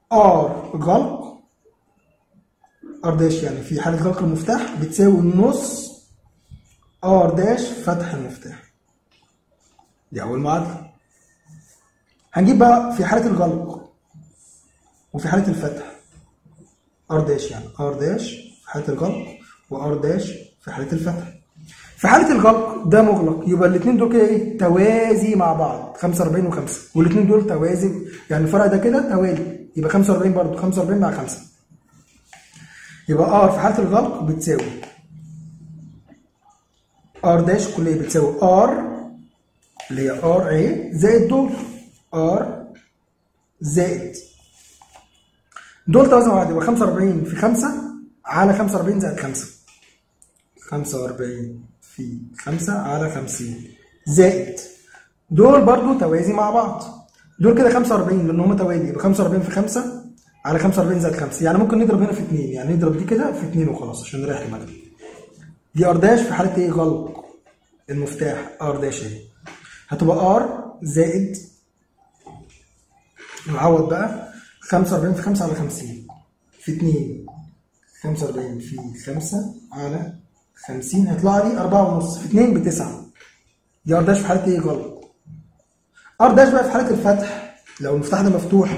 ار غلق ار داش يعني في حالة غلق المفتاح بتساوي نص ار داش فتح المفتاح دي أول معادلة هنجيب بقى في حالة الغلق وفي حالة الفتح ار داش يعني ار داش في حالة الغلق وار داش في حالة الفتح في حالة الغلق ده مغلق يبقى الاثنين دول كده ايه توازي مع بعض 45 و5 والاثنين دول توازي يعني الفرق ده كده توالي يبقى 45 برضه 45 مع 5 يبقى ار في حالة الغلق بتساوي ار داش كلية بتساوي ار اللي هي ار ايه زائد دول ار زائد دول توازي مع بعض يبقى 45 في 5 على 45 زائد 5 45 في 5 على 50 زائد دول برضو توازي مع بعض دول كده 45 لان هم توالي يبقى 45 في 5 على 45 زائد 5 يعني ممكن نضرب هنا في 2 يعني نضرب دي كده في 2 وخلاص عشان نريح دماغنا دي ار داش في حاله ايه غلق المفتاح ار داش اهي هتبقى ار زائد نعوض بقى 45 في 5 على 50 في 2 45 في 5 على 50 هيطلع لي 4 ونص في 2 ب 9 دي ار داش في حاله ايه غلط ار داش بقى في حاله الفتح لو المفتاح ده مفتوح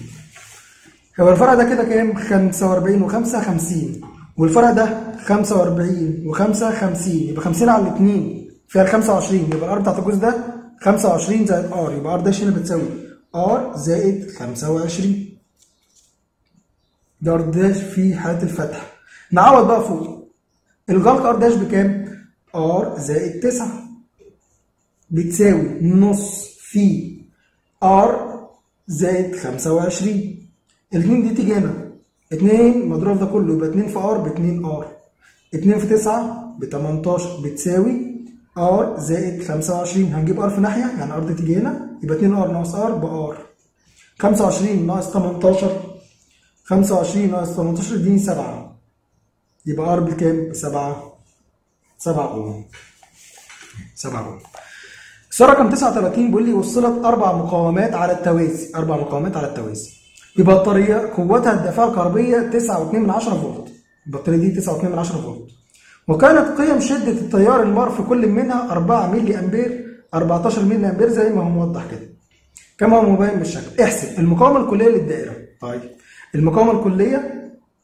هو الفرع ده كده كام 45 و5 50 والفرع ده 45 و5 50 يبقى 50 على الاثنين فيها 25 يبقى الار بتاعت الجزء ده 25 زائد ار يبقى ار داش هنا بتساوي ار زائد 25 ده ار داش في حاله الفتح نعوض بقى فوق الغلق ار داش بكام؟ ار زائد 9 بتساوي نص في ار زائد 25 الاثنين دي تيجي هنا 2 مضروب ده كله يبقى 2 في ار ب 2 ار 2 في 9 ب 18 بتساوي ار زائد 25 هنجيب ار في ناحيه يعني ار دي تيجي هنا يبقى 2 ار ناقص ار بار 25 ناقص 18 25 ناقص 18 يديني 7 يبقى ار بكام؟ ب 7 7 اوم 7 اوم السؤال رقم 39 بيقول لي وصلت اربع مقاومات على التوازي اربع مقاومات على التوازي ببطاريه قوتها الدفاعه الكهربيه 9.2 من 10 فولت البطاريه دي 9.2 من 10 فولت وكانت قيم شده التيار المار في كل منها 4 ملي امبير 14 ملي امبير زي ما هو موضح كده كما هو مبين بالشكل احسب المقاومه الكليه للدائره طيب المقاومه الكليه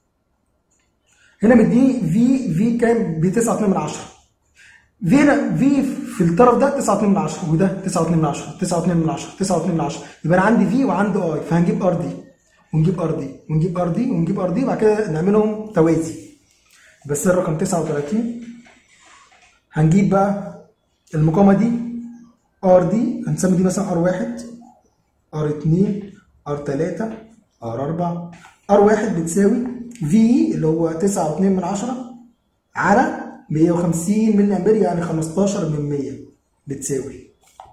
هنا مديني في في كام ب 9.2 من 10 في هنا في في الطرف ده 9.2 من 10 وده 9.2 من 10 9.2 من 10 9.2 من 10 يبقى انا عندي في وعندي اي فهنجيب ار دي ونجيب ار دي ونجيب ار دي ونجيب ار دي وبعد كده نعملهم توازي بس الرقم 39 هنجيب بقى المقاومه دي ار دي هنسمي دي مثلا ار 1 ار 2 ار 3 ار 4 ار 1 بتساوي في اللي هو 9.2 من 10 على 150 ملي امبير يعني 15 من 100 بتساوي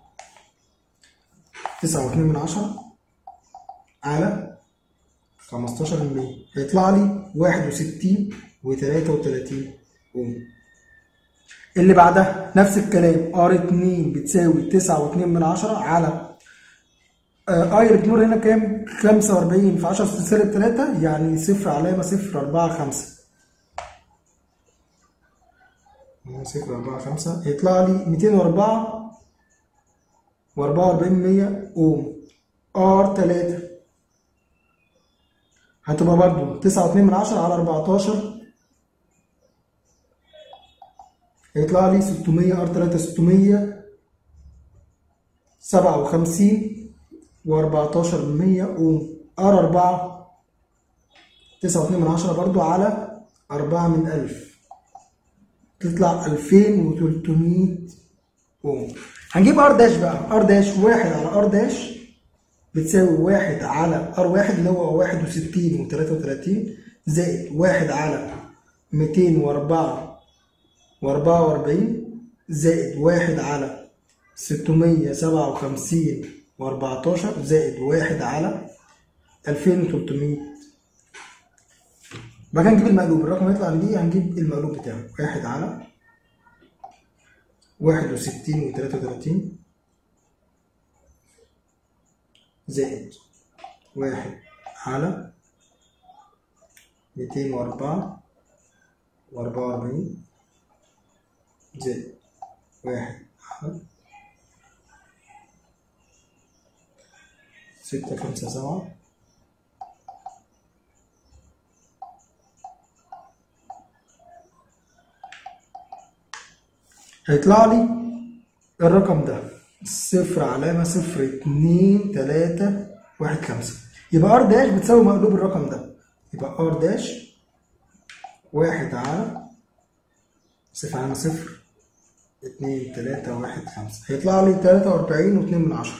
9.2 من 10 على 15 من 100 هيطلع لي 61 و33 اوم اللي بعدها نفس الكلام ار 2 بتساوي 9.2 من 10 على اي ريبنور هنا كام 45 في 10 سالب 3 يعني صفر علامه صفر 4 5 صفر 4 5 هيطلع لي 204 و44 100 اوم ار 3 هتبقى برضو 9.2 من 10 على 14 هيطلع لي 600 ار 3 600 57 و14 من 100 اوم ار 4 9.2 من 10 برضو على 4 من 1000 تطلع 2300 اوم هنجيب ار داش بقى ار داش 1 على ار داش بتساوي 1 على ار 1 اللي هو 61 و33 زائد 1 على 204 و44 زائد 1 على 657 و14 زائد 1 على 2300 بعد كده نجيب المقلوب الرقم يطلع دي هنجيب المقلوب بتاعه 1 على 61 و33 زائد 1 على ميتين وأربعة وأربعة وأربعين زائد واحد على ستة خمسة سبعة هيطلع لي الرقم ده صفر علامة صفر اتنين تلاتة واحد خمسة يبقى ار داش بتساوي مقلوب الرقم ده يبقى ار داش واحد على صفر علامة صفر اتنين تلاتة واحد خمسة هيطلع لي تلاتة وأربعين واتنين من عشرة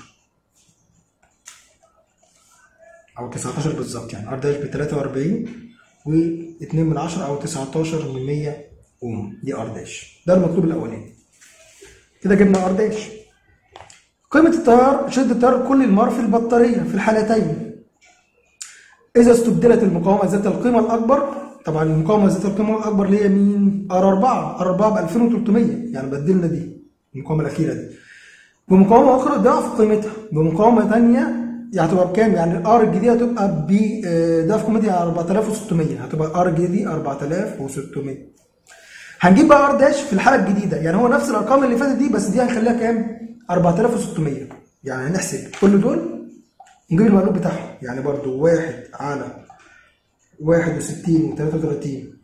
أو تسعتاشر بالظبط يعني ار داش بتلاتة وأربعين واتنين من عشرة أو تسعتاشر من مية اوم دي ار داش ده المطلوب الأولاني كده جبنا ار داش قيمة التيار شدة التيار كل المار في البطارية في الحالتين إذا استبدلت المقاومة ذات القيمة الأكبر طبعا المقاومة ذات القيمة الأكبر اللي هي مين؟ ار 4 ار 4 ب 2300 يعني بدلنا دي المقاومة الأخيرة دي بمقاومة أخرى ضعف قيمتها بمقاومة ثانية يعني هتبقى بكام؟ يعني الار الجديدة هتبقى ب ضعف قيمتها 4600 هتبقى الار الجديدة 4600 هنجيب بقى ار داش في الحالة الجديدة يعني هو نفس الأرقام اللي فاتت دي بس دي هنخليها كام؟ 4600 يعني هنحسب كل دول نجيب المقلوب بتاعهم يعني برضو واحد على واحد وستين وتلاتة وتلاتين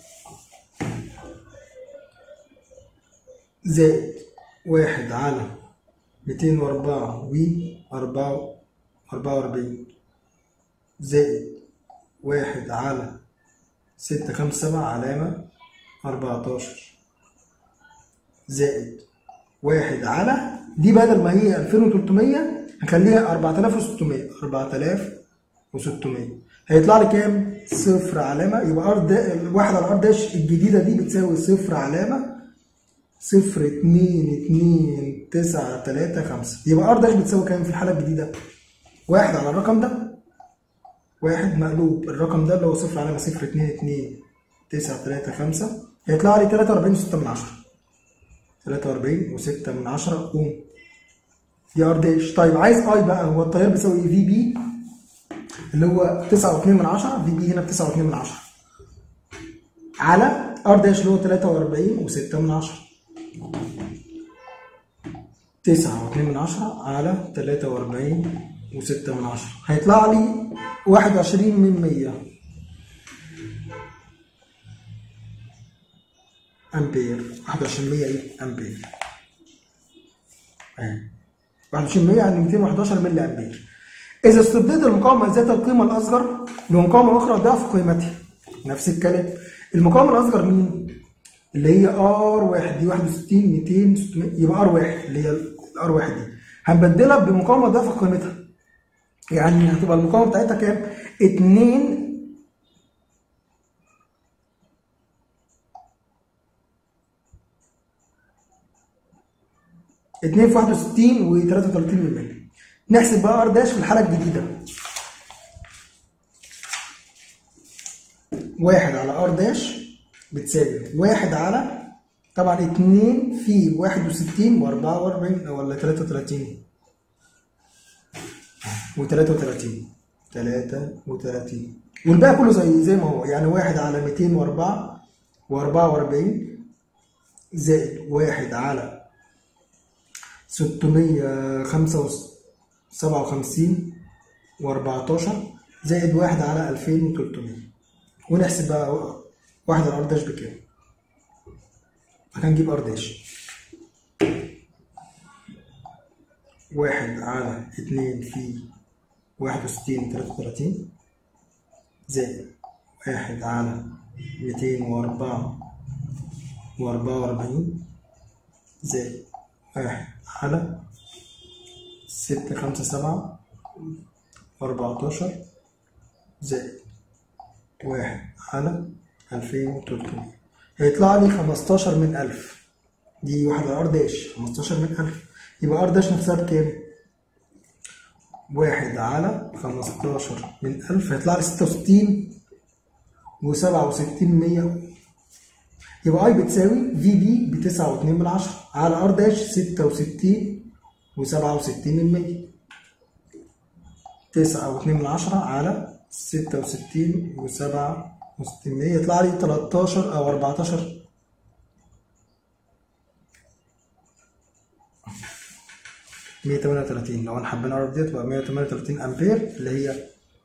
زائد واحد على ميتين وأربعة و أربعة أربعة وأربعين زائد واحد على ستة خمسة سبعة علامة أربعتاشر زائد واحد على دي بدل ما هي 2300 هخليها 4600 4600 هيطلع لي كام؟ صفر علامة يبقى ار دا الواحد على ار داش الجديدة دي بتساوي صفر علامة صفر اتنين اتنين تسعة تلاتة خمسة يبقى ار داش بتساوي كام في الحالة الجديدة؟ واحد على الرقم ده واحد مقلوب الرقم ده اللي هو صفر علامة صفر اتنين اتنين تسعة تلاتة خمسة هيطلع لي تلاتة وأربعين وستة من عشرة تلاتة وأربعين وستة من عشرة أوم دي ار داش طيب عايز اي بقى هو التيار بيساوي في بي اللي هو 9.2 من 10 في بي هنا ب 9.2 من 10 على ار داش اللي هو 43 و6 من 10 9.2 من 10 على 43 و6 من 10 هيطلع لي 21 من 100 امبير 21 100 ايه امبير اهي 21 100 يعني 211 ملي امبير إذا استبدلت المقاومة ذات القيمة الأصغر بمقاومة أخرى ضعف قيمتها نفس الكلام المقاومة الأصغر مين؟ اللي هي ار واحد دي 61 200 600 يبقى ار واحد اللي هي الار واحد دي هنبدلها بمقاومة ضعف قيمتها يعني هتبقى المقاومة بتاعتها كام؟ 2 2 في 61 و 33 مللي نحسب بقى ار داش في الحالة الجديدة واحد على ار داش بتساوي واحد على طبعا اتنين في واحد وستين واربعة واربعين ولا تلاتة وتلاتين وتلاتة وتلاتين تلاتة وتلاتين والباقي كله زي زي ما هو يعني واحد على ميتين واربعة واربعة واربعين زائد واحد على ستمية خمسة سبعة وخمسين وأربعتاشر زائد واحد على ألفين وتلتمية ونحسب بقى واحد على أرداش بكام هنجيب أرداش واحد على اتنين في واحد وستين تلاتة وتلاتين زائد واحد على ميتين وأربعة وأربعة وأربعين زائد واحد على ستة خمسة سبعة أربعتاشر زائد واحد على ألفين وتلتمية هيطلع لي خمستاشر من ألف دي واحد على أر داش خمستاشر من ألف يبقى أر داش نفسها بكام؟ واحد على خمستاشر من ألف هيطلع لي ستة وستين وسبعة وستين مية يبقى أي بتساوي في بي بتسعة واتنين من عشرة على أر داش ستة وستين وسبعة وستين من مية تسعة واتنين من عشرة على ستة وستين وسبعة وستين يطلع لي تلاتاشر أو أربعتاشر مية تمانية وتلاتين لو أنا حابين نعرف ديت تبقى مية تمانية وتلاتين أمبير اللي هي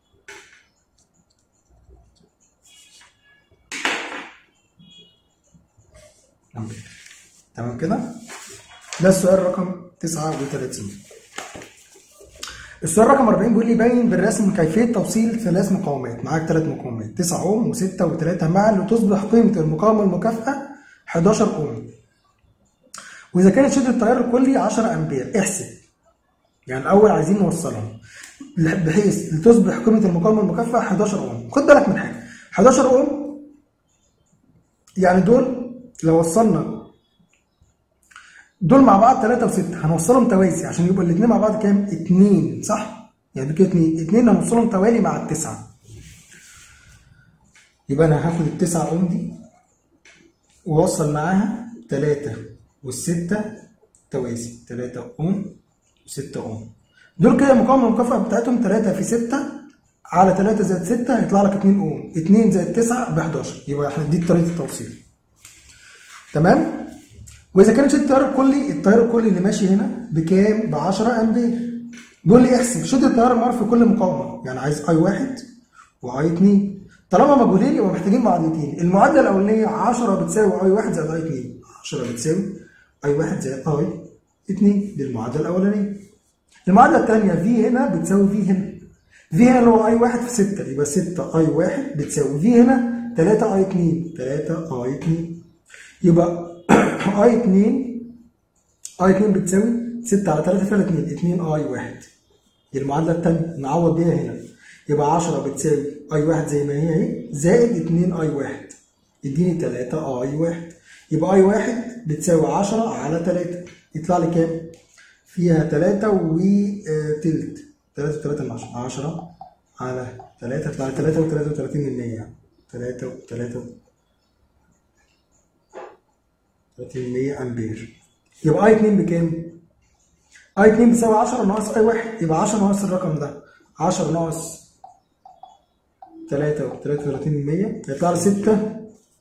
أمبير تمام كده؟ ده السؤال رقم تسعة وتلاتين السؤال رقم 40 بيقول لي بين بالرسم كيفيه توصيل ثلاث مقاومات معاك ثلاث مقاومات 9 اوم و6 و3 معا لتصبح قيمه المقاومه المكافئه 11 اوم واذا كانت شده التيار الكلي 10 امبير احسب يعني الاول عايزين نوصلها بحيث لتصبح قيمه المقاومه المكافئه 11 اوم خد بالك من حاجه 11 اوم يعني دول لو وصلنا دول مع بعض 3 و6 هنوصلهم توازي عشان يبقى الاثنين مع بعض كام؟ 2 صح؟ يعني كده 2 2 هنوصلهم توالي مع التسعة يبقى انا هاخد التسعة اوم دي واوصل معاها 3 والستة توازي 3 اوم و6 اوم دول كده المقاومة المكافئة بتاعتهم 3 في 6 على 3 زائد 6 هيطلع لك 2 اوم 2 زائد 9 ب 11 يبقى احنا دي طريقة التوصيل تمام؟ واذا كانت التيار الكلي التيار الكلي اللي ماشي هنا بكام؟ ب 10 امبير بيقول لي احسب شده التيار المعروف في كل مقاومه يعني عايز اي 1 واي 2 طالما مجهولين يبقى محتاجين معادلتين المعادله الاولانيه 10 بتساوي اي 1 زائد اي 2 10 بتساوي اي 1 زائد اي 2 دي المعادله الاولانيه المعادله الثانيه في هنا بتساوي في هنا في هنا اللي هو اي 1 في 6 يبقى 6 اي 1 بتساوي في هنا 3 اي 2 3 اي 2 يبقى اي 2 اي 2 بتساوي 6 على 3 فيها 2 2 اي 1 دي المعادله الثانيه نعوض بيها هنا يبقى 10 بتساوي اي 1 زي ما هي اهي زائد 2 اي 1 يديني 3 اي 1 يبقى اي 1 بتساوي 10 على 3 يطلع لي كام؟ فيها 3 وتلت 3 و3 من 10 10 على 3 يطلع لي 3 و33 من 100 يعني 3 و3 300 امبير يبقى اي 2 بكام؟ اي 2 بتساوي 10 ناقص اي 1 يبقى 10 ناقص الرقم ده 10 ناقص 3 و 33 من 100 هيطلع لي 6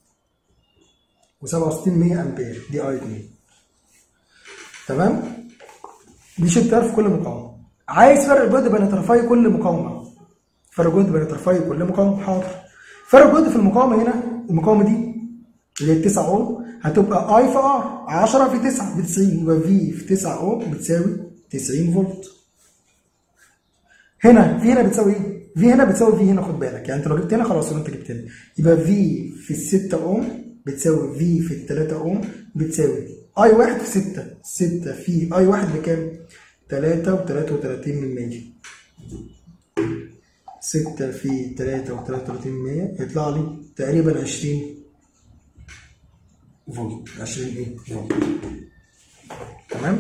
و67 100 امبير دي اي 2 تمام؟ دي شد تيار في كل مقاومه عايز فرق الجهد بين طرفي كل مقاومه فرق الجهد بين طرفي كل مقاومه حاضر فرق الجهد في المقاومه هنا المقاومه دي اللي هي 9 اوم هتبقى اي في ار 10 في 9 ب 90 يبقى في في 9 اوم بتساوي 90 فولت هنا في هنا بتساوي ايه؟ في هنا بتساوي في هنا خد بالك يعني انت لو جبت هنا خلاص يبقى انت جبت هنا يبقى في في ال 6 اوم بتساوي في في ال 3 اوم بتساوي اي 1 في 6 6 في اي 1 بكام؟ 3 و33 من 100 6 في 3 و33 من 100 يطلع لي تقريبا 20 فولت 20 ايه فولت تمام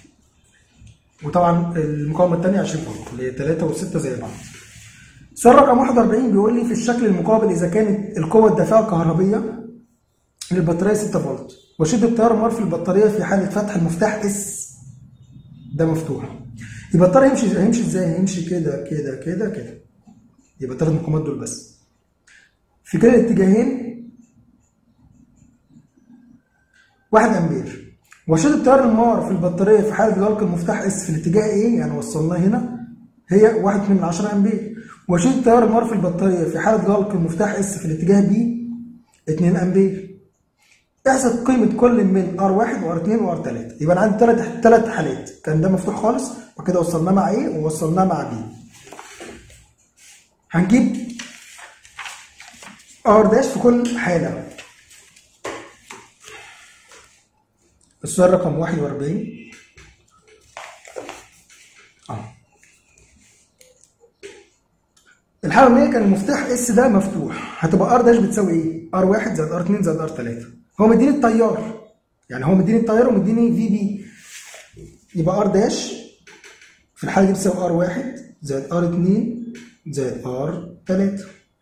وطبعا المقاومه الثانيه 20 فولت اللي هي 3 و6 زي بعض سؤال رقم 41 بيقول لي في الشكل المقابل اذا كانت القوه الدافعه الكهربيه للبطاريه 6 فولت وشده التيار المار في البطاريه في حاله فتح المفتاح اس ده مفتوح يبقى التيار هيمشي هيمشي ازاي؟ هيمشي كده كده كده كده يبقى الثلاث مقاومات دول بس في كلا الاتجاهين 1 امبير وشدة تيار النار في البطارية في حالة غلق المفتاح اس في الاتجاه ايه يعني وصلناه هنا هي 1 2 من 10 امبير وشدة تيار النار في البطارية في حالة غلق المفتاح اس في الاتجاه بي 2 امبير احسب قيمة كل من ار1 وار2 وار3 يبقى انا عندي ثلاث ثلاث حالات كان ده مفتوح خالص وكده وصلناه مع ايه ووصلناه مع بي هنجيب ار داش في كل حالة السؤال رقم 41 اه الحاله الاولانيه كان المفتاح اس ده مفتوح هتبقى ار داش بتساوي ايه؟ ار 1 زائد ار 2 زائد ار 3 هو مديني التيار يعني هو مديني التيار ومديني في بي يبقى ار داش في الحاله دي بتساوي ار 1 زائد ار 2 زائد ار 3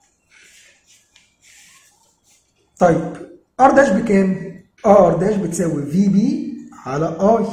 طيب ار داش بكام؟ ار داش بتساوي في بي على اي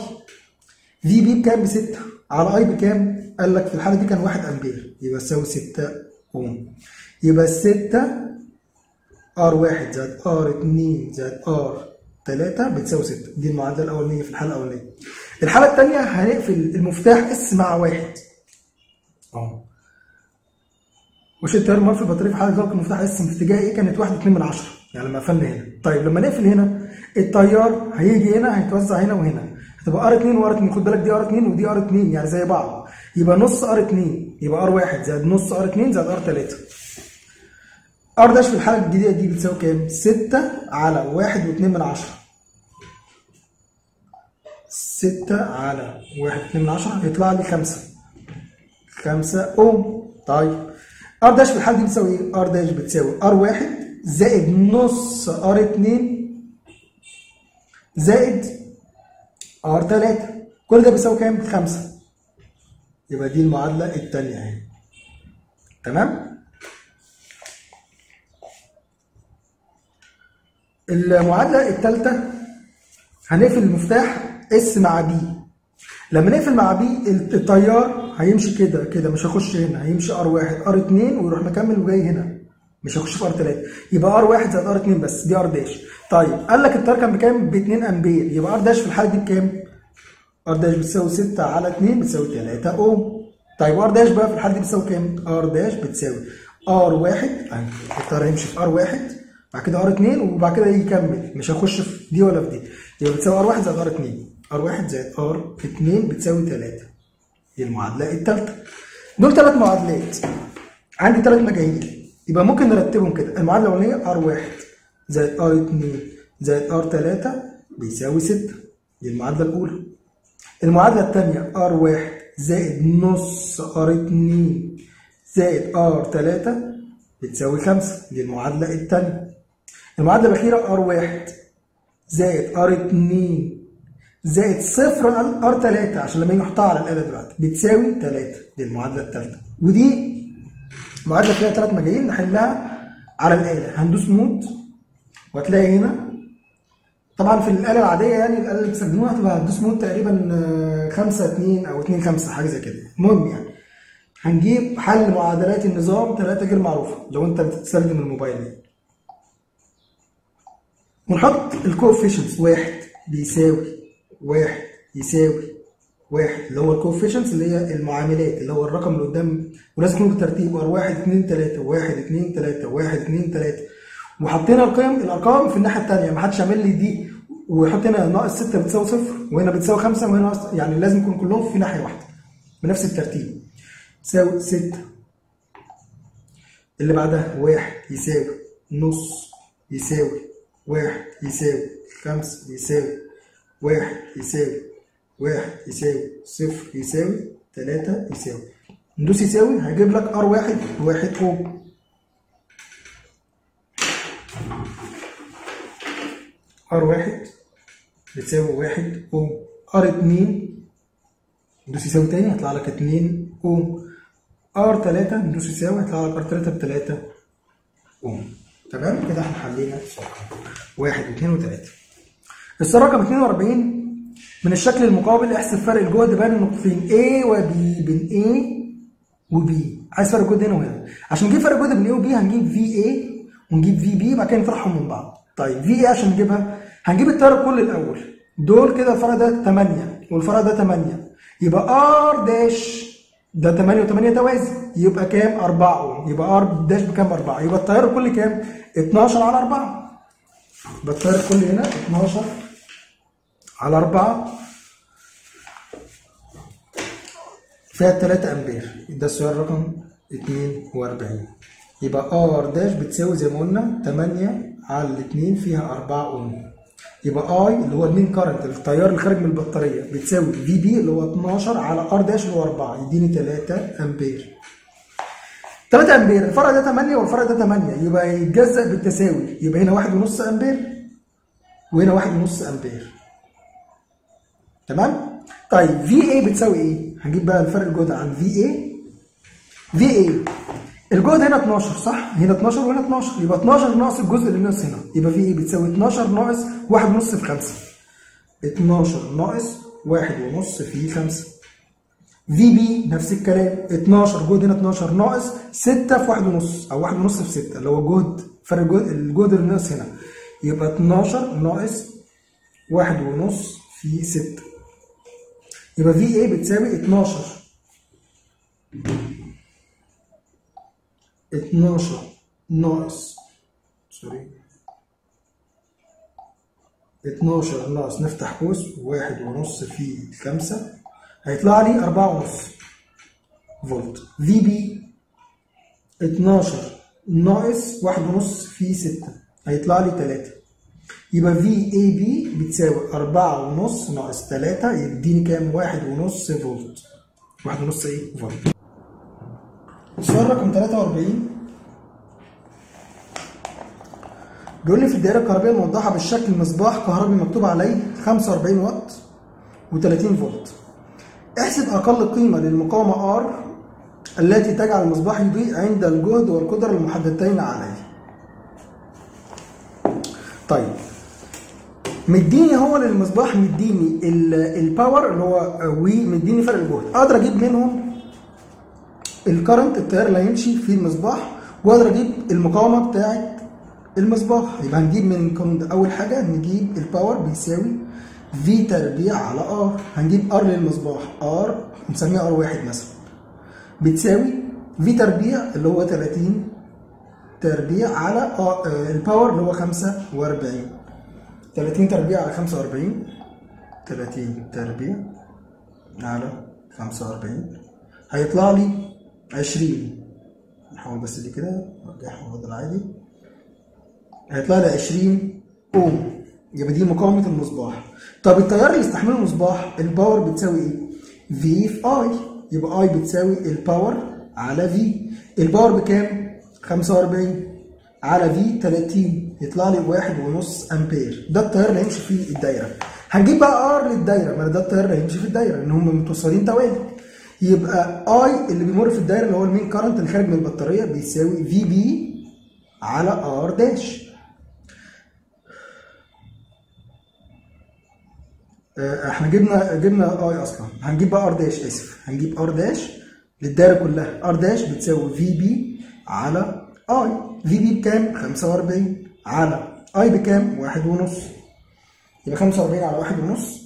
في بي بكام ب 6 على اي بكام قال لك في الحاله دي كان 1 امبير يبقى تساوي 6 اوم يبقى الستة ار واحد زائد ار اتنين زائد ار تلاتة بتساوي ستة دي المعادلة الأولانية في الحالة الأولانية الحالة التانية هنقفل المفتاح اس مع واحد اهو وش التيار المر في البطارية في حالة ضغط المفتاح اس في اتجاه ايه كانت واحد اتنين من عشرة يعني لما قفلنا هنا طيب لما نقفل هنا التيار هيجي هنا هيتوزع هنا وهنا هتبقى ار 2 وار 2 خد بالك دي ار 2 ودي ار 2 يعني زي بعض يبقى نص ار 2 يبقى ار 1 زائد نص ار 2 زائد ار 3 ار داش في الحاله الجديده دي بتساوي كام؟ 6 على 1 و2 من 10 6 على 1 و2 من 10 يطلع لي 5 5 اوم طيب ار داش في الحاله دي بتساوي ايه؟ ار داش بتساوي ار 1 زائد نص ار 2 زائد ار 3 كل ده بيساوي كام؟ 5 يبقى دي المعادله الثانيه اهي تمام؟ المعادله الثالثه هنقفل المفتاح اس مع بي لما نقفل مع بي التيار هيمشي كده كده مش هيخش هنا هيمشي ار 1 ار 2 ويروح مكمل وجاي هنا مش هيخش في ار 3 يبقى ار 1 زائد ار 2 بس دي ار داش طيب قال لك التيار كان بكام؟ ب 2 امبير يبقى ار داش في الحاله دي بكام؟ ار داش بتساوي 6 على 2 بتساوي 3 اوم طيب ار داش بقى في الحاله دي بتساوي كام؟ ار داش بتساوي ار 1 اهي التيار هيمشي في ار 1 بعد كده ار 2 وبعد كده يكمل مش هيخش في دي ولا في دي يبقى بتساوي ار 1 زائد ار 2 ار 1 زائد ار 2 بتساوي 3 دي المعادله الثالثه دول ثلاث معادلات عندي ثلاث مجاهيل يبقى ممكن نرتبهم كده المعادله الاولانيه ار 1 زائد ار 2 زائد ار 3 بيساوي 6 دي المعادله الاولى المعادله الثانيه ار 1 زائد نص ار 2 زائد ار 3 بتساوي 5 دي المعادله الثانيه المعادله الاخيره ار 1 زائد ار 2 زائد صفر ار 3 عشان لما يجي نحطها على الاله دلوقتي بتساوي 3 دي المعادله الثالثه ودي معادله فيها ثلاث مجاهيل نحلها على الاله هندوس مود وهتلاقي هنا طبعا في الاله العاديه يعني الاله اللي بتستخدموها هتبقى هتدوس مود تقريبا 5 2 او 2 5 حاجه زي كده المهم يعني هنجيب حل معادلات النظام ثلاثه غير معروفه لو انت بتستخدم الموبايل يعني. ونحط الكوفيشنتس واحد بيساوي واحد يساوي واحد اللي هو الكوفيشنتس اللي هي المعاملات اللي هو الرقم اللي قدام ولازم يكون بالترتيب ار 1 2 3 1 2 3 1 2 3 وحطينا القيم الارقام في الناحيه الثانيه ما حدش يعمل لي دي ويحط هنا ناقص 6 بتساوي صفر وهنا بتساوي 5 وهنا ناقص يعني لازم يكون كلهم في ناحيه واحده بنفس الترتيب تساوي 6 اللي بعدها واحد يساوي نص يساوي واحد يساوي خمسة يساوي واحد يساوي واحد يساوي صفر يساوي تلاتة يساوي ندوس يساوي هجيب لك ار واحد واحد اوم ار واحد بتساوي واحد اوم ار اتنين ندوس يساوي تاني هيطلع لك اتنين اوم ار تلاتة ندوس يساوي هيطلع لك ار تلاتة بتلاتة اوم تمام كده احنا حلينا السؤال واحد واثنين وثلاثة السؤال رقم 42 من الشكل المقابل احسب فرق الجهد بين النقطتين A و B بين A و B عايز فرق الجهد هنا وهنا عشان نجيب فرق الجهد بين A و B هنجيب VA ونجيب VB بعد كده نطرحهم من بعض طيب VA عشان نجيبها هنجيب التيار الكلي الاول دول كده الفرق ده 8 والفرق ده 8 يبقى R داش ده 8 و8 توازي يبقى كام 4 يبقى ار داش بكام 4 يبقى التيار الكلي كام 12 على 4 يبقى التيار الكلي هنا 12 على 4 فيها 3 امبير ده السؤال رقم 42 يبقى ار داش بتساوي زي ما قلنا 8 على 2 فيها 4 اوم يبقى اي اللي هو المين كارنت التيار اللي خارج من البطاريه بتساوي في بي اللي هو 12 على ار داش اللي هو 4 يديني 3 امبير 3 امبير الفرق ده 8 والفرق ده 8 يبقى يتجزأ بالتساوي يبقى هنا 1.5 امبير وهنا 1.5 امبير تمام طيب في اي بتساوي ايه هنجيب بقى الفرق الجهد عن في اي في اي الجهد هنا 12 صح هنا 12 وهنا 12 يبقى 12 ناقص الجزء اللي ناقص هنا يبقى في ايه بتساوي 12 ناقص 1.5 في 5 12 ناقص 1.5 في 5 في بي نفس الكلام 12 جهد هنا 12 ناقص 6 في 1 ونص او 1 ونص في 6 اللي هو جهد فرق الجهد الجهد اللي ناقص هنا يبقى 12 ناقص 1 ونص في 6 يبقى في ايه بتساوي 12 12 ناقص سوري 12 ناقص نفتح قوس واحد ونص في خمسة هيطلع لي أربعة ونص فولت في بي 12 ناقص واحد ونص في ستة هيطلع لي تلاتة يبقى في اي بي بتساوي أربعة ونص ناقص تلاتة يديني كام؟ واحد ونص فولت واحد ونص ايه؟ فولت السؤال رقم 43 بيقول لي في الدائرة الكهربية الموضحة بالشكل مصباح كهربي مكتوب عليه 45 واط و30 فولت. احسب أقل قيمة للمقاومة R التي تجعل المصباح يضيء عند الجهد والقدرة المحددتين عليه. طيب مديني هو للمصباح مديني الباور اللي هو ومديني فرق الجهد، أقدر أجيب منهم الكرنت التيار اللي هيمشي في المصباح واقدر اجيب المقاومه بتاعه المصباح يبقى هنجيب من القانون ده اول حاجه نجيب الباور بيساوي في تربيع على ار هنجيب ار للمصباح ار نسميها ار واحد مثلا بتساوي في تربيع اللي هو 30 تربيع على آه الباور اللي هو 45 30 تربيع على 45 30 تربيع على 45 هيطلع لي 20 نحاول بس دي كده نرجعها وضع عادي هيطلع لي 20 اوم يبقى دي مقاومه المصباح طب التيار اللي يستحمله المصباح الباور بتساوي ايه في في اي يبقى اي بتساوي الباور على في الباور بكام 45 على في 30 يطلع لي واحد ونص امبير ده التيار اللي هيمشي في الدايره هنجيب بقى ار للدايره ما ده التيار اللي هيمشي في الدايره ان هم متوصلين توالي يبقى اي اللي بيمر في الدايره اللي هو المين كارنت اللي خارج من البطاريه بيساوي في بي على ار داش احنا جبنا جبنا اي اصلا هنجيب بقى ار داش اسف هنجيب ار داش للدايره كلها ار داش بتساوي في بي على اي في بي بكام 45 على اي بكام واحد ونص يبقى 45 على واحد ونص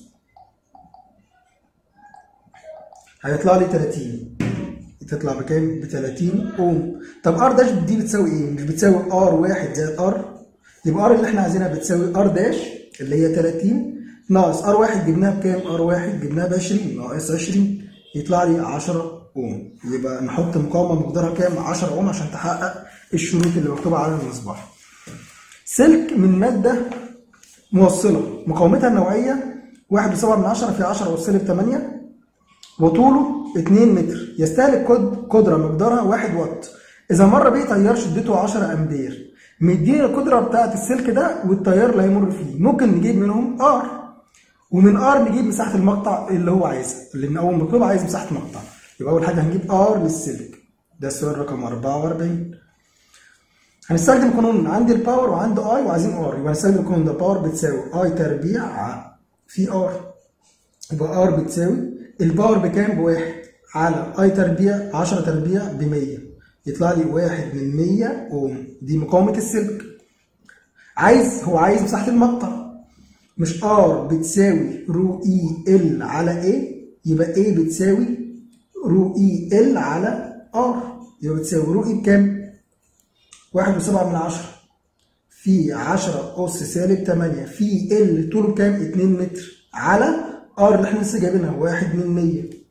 هيطلع لي 30 تطلع بكام؟ ب 30 اوم طب ار داش دي بتساوي ايه؟ مش بتساوي ار واحد زائد ار يبقى ار اللي احنا عايزينها بتساوي ار داش اللي هي 30 ناقص ار واحد جبناها بكام؟ ار واحد جبناها ب 20 ناقص 20 يطلع لي 10 اوم يبقى نحط مقاومه مقدارها كام؟ 10 اوم عشان تحقق الشروط اللي مكتوبه على المصباح. سلك من ماده موصله مقاومتها النوعيه 1.7 في 10 أس 8 وطوله 2 متر يستهلك قدرة مقدارها 1 واط إذا مر بيه تيار شدته 10 أمبير مديني القدرة بتاعة السلك ده والتيار اللي هيمر فيه ممكن نجيب منهم ار ومن ار نجيب مساحة المقطع اللي هو عايزها لأن أول مطلوب عايز مساحة مقطع يبقى أول حاجة هنجيب ار للسلك ده السؤال رقم 44 هنستخدم قانون عندي الباور وعندي اي وعايزين ار يبقى هنستخدم القانون ده باور بتساوي اي تربيع في ار يبقى ار بتساوي الباور بكام؟ بواحد على اي تربيع 10 تربيع ب 100 يطلع لي واحد من 100 اوم دي مقاومة السلك عايز هو عايز مساحة المقطع مش ار بتساوي رو اي ال على ايه يبقى ايه بتساوي رو اي ال على ار يبقى بتساوي رو اي بكام؟ واحد وسبعة من عشرة في 10 أس سالب 8 في ال طوله بكام؟ 2 متر على ار اللي احنا لسه جايبينها واحد من 100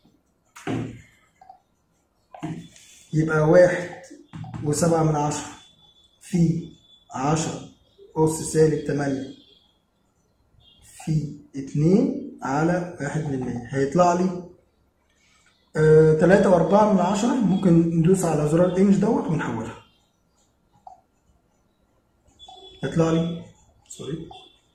يبقى واحد وسبعة من عشرة في عشرة أس سالب تمانية في اتنين على واحد من مية هيطلع لي آه تلاتة وأربعة من عشرة ممكن ندوس على زرار الإيمج دوت ونحولها هيطلع لي سوري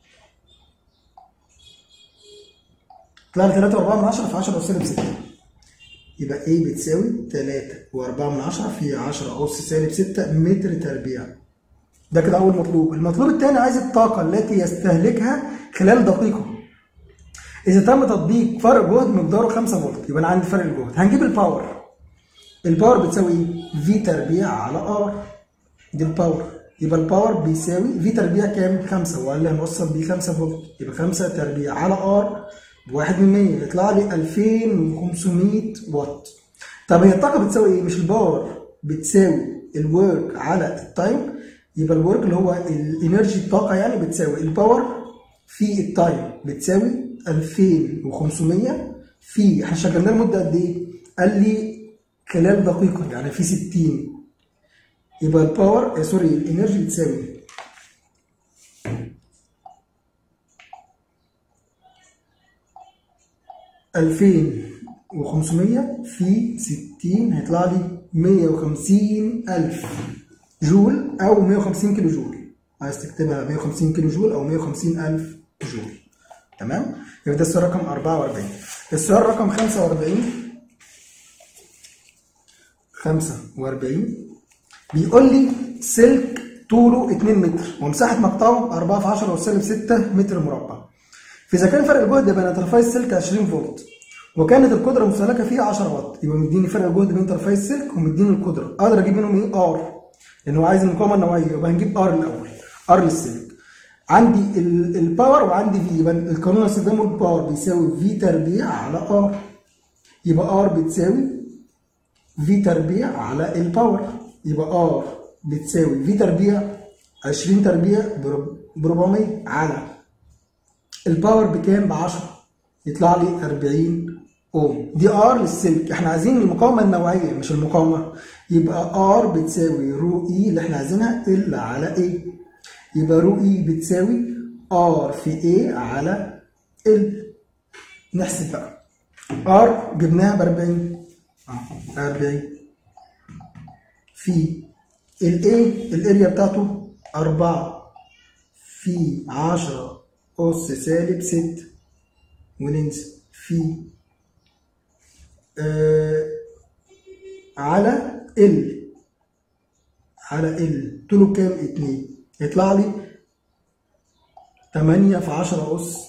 طلع لي 3 و4 من 10 في 10 أس سالب 6 يبقى A بتساوي 3 و4 من 10 في 10 أس سالب 6 متر تربيع ده كده أول مطلوب المطلوب الثاني عايز الطاقة التي يستهلكها خلال دقيقة اذا تم تطبيق فرق جهد مقداره 5 فولت يبقى انا عندي فرق الجهد هنجيب الباور الباور بتساوي ايه في تربيع على ار دي الباور يبقى الباور بيساوي في تربيع كام 5 وقال لي هنوصل بيه 5 فولت يبقى 5 تربيع على ار بواحد من 100 يطلع لي 2500 واط طب هي الطاقه بتساوي ايه مش الباور بتساوي الورك على التايم يبقى الورك اللي هو الانرجي الطاقه يعني بتساوي الباور في التايم بتساوي 2500 في احنا شغلناه لمده قد ايه؟ قال لي خلال دقيقه يعني في 60 يبقى الباور آه سوري الانرجي بتساوي ألفين وخمسمية في ستين هيطلع لي مية وخمسين ألف جول أو مية وخمسين كيلو جول عايز تكتبها مية وخمسين كيلو جول أو مية وخمسين ألف جول تمام يبقى ده السؤال رقم أربعة وأربعين السؤال رقم خمسة وأربعين خمسة وأربعين بيقول لي سلك طوله 2 متر ومساحة مقطعه 4 في 10 وسالب 6 متر مربع. فإذا كان فرق الجهد بين طرفي السلك 20 فولت وكانت القدرة المستهلكة فيه 10 واط يبقى مديني فرق الجهد بين طرفي السلك ومديني القدرة أقدر أجيب منهم إيه؟ ار لأن هو عايز المقاومة النوعية يبقى هنجيب ار الأول ار للسلك. عندي الباور وعندي في يبقى القانون استخدامه الباور بيساوي في تربيع على ار يبقى ار بتساوي في تربيع على الباور يبقى ار بتساوي في تربيع 20 تربيع ب 400 على الباور بكام ب 10 يطلع لي 40 اوم دي ار للسلك احنا عايزين المقاومه النوعيه مش المقاومه يبقى ار بتساوي رو اي اللي احنا عايزينها ال على ايه يبقى رو اي بتساوي ار في ايه على ال نحسب بقى ار جبناها ب 40 40 في الايه الاريا بتاعته 4 في 10 أس سالب 6 وننزل في آه على ال على ال طوله كام 2 يطلع لي 8 في 10 أس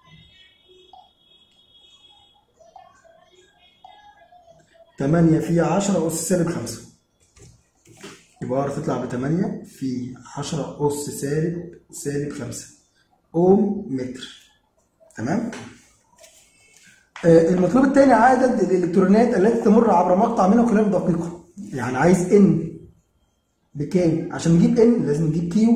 تمانية في عشرة أس سالب خمسة يبقى ار تطلع بتمانية في عشرة أس سالب سالب خمسة أوم متر تمام آه المطلوب الثاني عدد الإلكترونات التي تمر عبر مقطع منه خلال دقيقة يعني عايز ان بكام عشان نجيب ان لازم نجيب كيو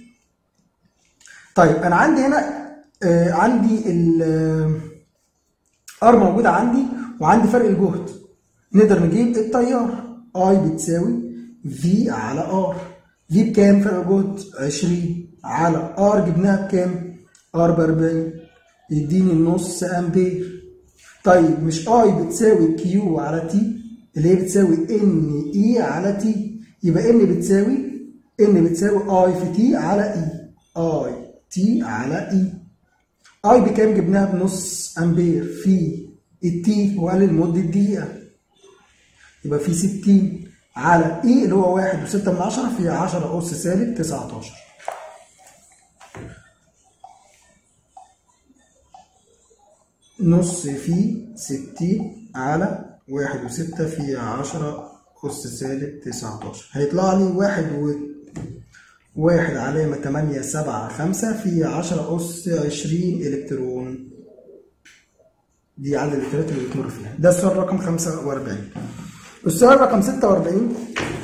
طيب انا عندي هنا آه عندي ال ار موجوده عندي وعندي فرق الجهد نقدر نجيب التيار اي بتساوي في على ار في بكام فرق الجهد 20 على ار جبناها بكام ار ب 40 يديني نص امبير طيب مش اي بتساوي كيو على تي اللي هي بتساوي ان اي على تي يبقى ان بتساوي ان بتساوي اي في تي على اي اي تي على اي اي بكام جبناها بنص امبير في التي وقلل مدة دقيقة يبقى في 60 على اي اللي هو واحد وستة من عشرة في عشرة أس سالب 19 نص في 60 على واحد وستة في عشرة أس سالب 19 هيطلع لي واحد و واحد علامة تمانية سبعة خمسة في عشرة أس عشرين إلكترون دي عدد الإلكترونات اللي بتمر فيها ده السؤال رقم خمسة وأربعين السؤال رقم ستة وأربعين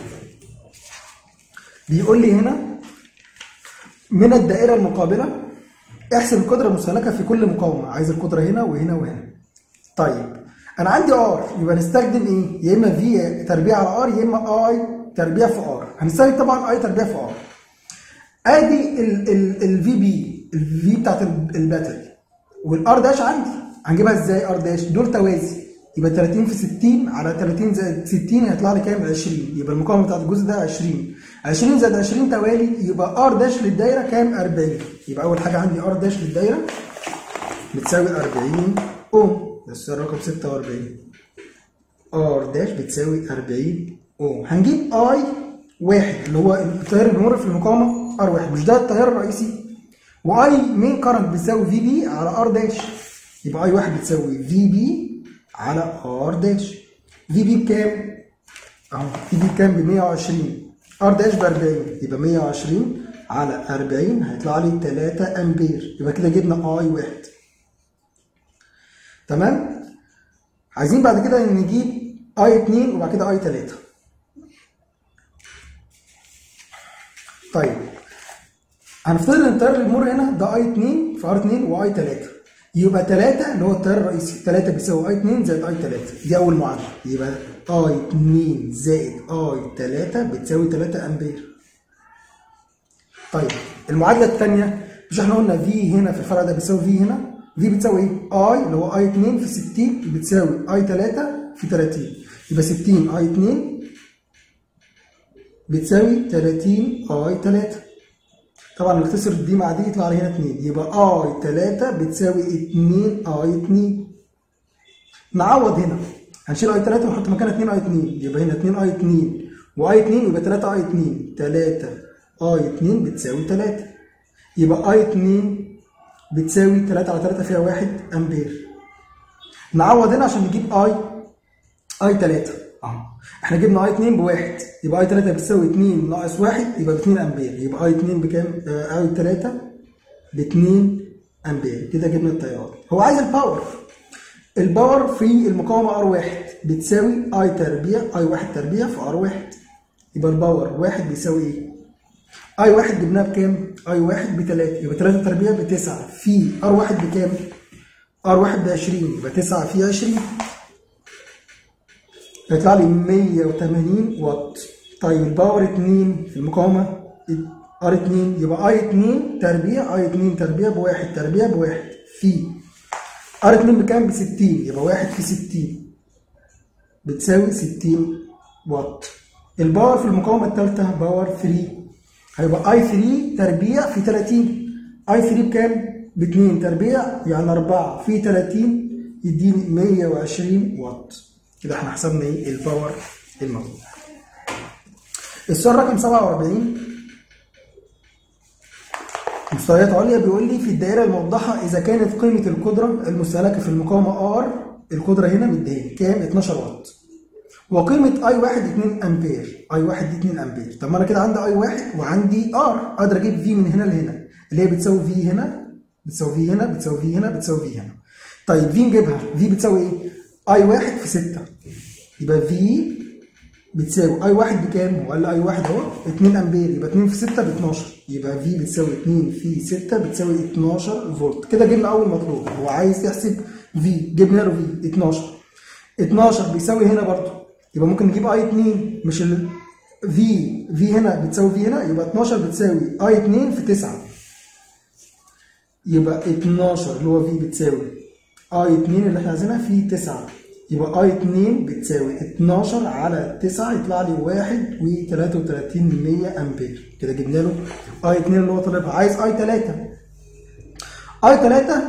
بيقول لي هنا من الدائرة المقابلة احسب القدرة المستهلكة في كل مقاومة عايز القدرة هنا وهنا وهنا طيب انا عندي ار يبقى نستخدم ايه يا اما في تربيع على ار يا اما اي تربيع في ار هنستخدم طبعا اي تربيع في ار ادي الفي بي الفي بتاعت الباتري والار داش عندي هنجيبها ازاي ار داش دول توازي يبقى 30 في 60 على 30 زائد 60 هيطلع لي كام 20 يبقى المقاومه بتاعت الجزء ده 20 20 زائد 20 توالي يبقى ار داش للدايره كام 40 يبقى اول حاجه عندي ار داش للدايره بتساوي 40 اوم ده السؤال رقم 46 ار داش بتساوي 40 اوم هنجيب اي واحد اللي هو التيار اللي بيمر في المقاومه ار واحد مش ده التيار الرئيسي واي مين كرنت بتساوي في بي على ار داش يبقى اي واحد بتساوي في بي على ار داش في بي بكام؟ اهو في بي بكام ب 120 ار داش ب 40 يبقى 120 على 40 هيطلع لي 3 امبير يبقى كده جبنا اي واحد تمام عايزين بعد كده نجيب اي 2 وبعد كده اي 3 طيب هنفترض ان التيار اللي بيمر هنا ده اي 2 في ار 2 واي 3 يبقى 3 اللي هو التيار الرئيسي 3 بيساوي اي 2 زائد اي 3 دي اول معادله يبقى اي 2 زائد اي 3 بتساوي 3 امبير طيب المعادله الثانيه مش احنا قلنا في هنا في الفرع ده بيساوي في هنا في بتساوي ايه؟ اي اللي هو اي 2 في 60 بتساوي اي 3 في 30 يبقى 60 اي 2 بتساوي 30 اي 3 طبعا نختصر دي مع دي يطلع لي هنا 2 يبقى اي 3 بتساوي 2 اي 2 نعوض هنا هنشيل اي 3 ونحط مكانها 2 اي 2 يبقى هنا 2 اي 2 واي 2 يبقى 3 اي 2 3 اي 2 بتساوي 3 يبقى اي 2 بتساوي 3 على 3 فيها 1 امبير نعوض هنا عشان نجيب اي اي 3 اهو احنا جبنا اي 2 بواحد يبقى اي 3 بتساوي 2 ناقص 1 يبقى ب 2 امبير يبقى اي 2 بكام؟ آه اي 3 ب 2 امبير كده جبنا التيار هو عايز الباور الباور في المقاومه ار 1 بتساوي اي تربيع اي 1 تربيع في ار 1 يبقى الباور 1 بيساوي ايه؟ اي 1 جبناها بكام؟ اي 1 ب 3 يبقى 3 تربيع ب 9 في ار 1 بكام؟ ار 1 ب 20 يبقى 9 في 20 هيطلع لي 180 واط طيب الباور 2 في المقاومه ار 2 يبقى اي 2 تربيع اي 2 تربيع بواحد تربيع بواحد في ار 2 بكام؟ ب 60 يبقى 1 في 60 بتساوي 60 واط الباور في المقاومه الثالثه باور 3 هيبقى اي 3 تربيع في 30 اي 3 بكام؟ ب 2 تربيع يعني 4 في 30 يديني 120 واط كده احنا حسبنا ايه الباور الموجود السؤال رقم 47 مستويات عليا بيقول لي في الدائره الموضحه اذا كانت قيمه القدره المستهلكه في المقاومه ار القدره هنا مديها كام 12 واط وقيمه اي 1 2 امبير اي 1 دي 2 امبير طب ما انا كده عندي اي 1 وعندي ار اقدر اجيب في من هنا لهنا اللي هي بتساوي في هنا بتساوي في هنا بتساوي في هنا بتساوي في هنا طيب في نجيبها في بتساوي ايه اي 1 في 6 يبقى في بتساوي اي 1 بكام؟ ولا اي 1 اهو 2 امبير يبقى 2 في 6 ب 12 يبقى في بتساوي 2 في 6 بتساوي 12 فولت كده جبنا اول مطلوب هو عايز يحسب في جبنا له في 12 12 بيساوي هنا برضه يبقى ممكن نجيب اي 2 مش ال في في هنا بتساوي في هنا يبقى 12 بتساوي اي 2 في 9 يبقى 12 اللي هو في بتساوي اي 2 اللي احنا عايزينها في 9 يبقى اي 2 بتساوي 12 على 9 يطلع لي 1 و33 امبير كده جبنا له اي 2 اللي هو طالبها عايز اي 3 اي 3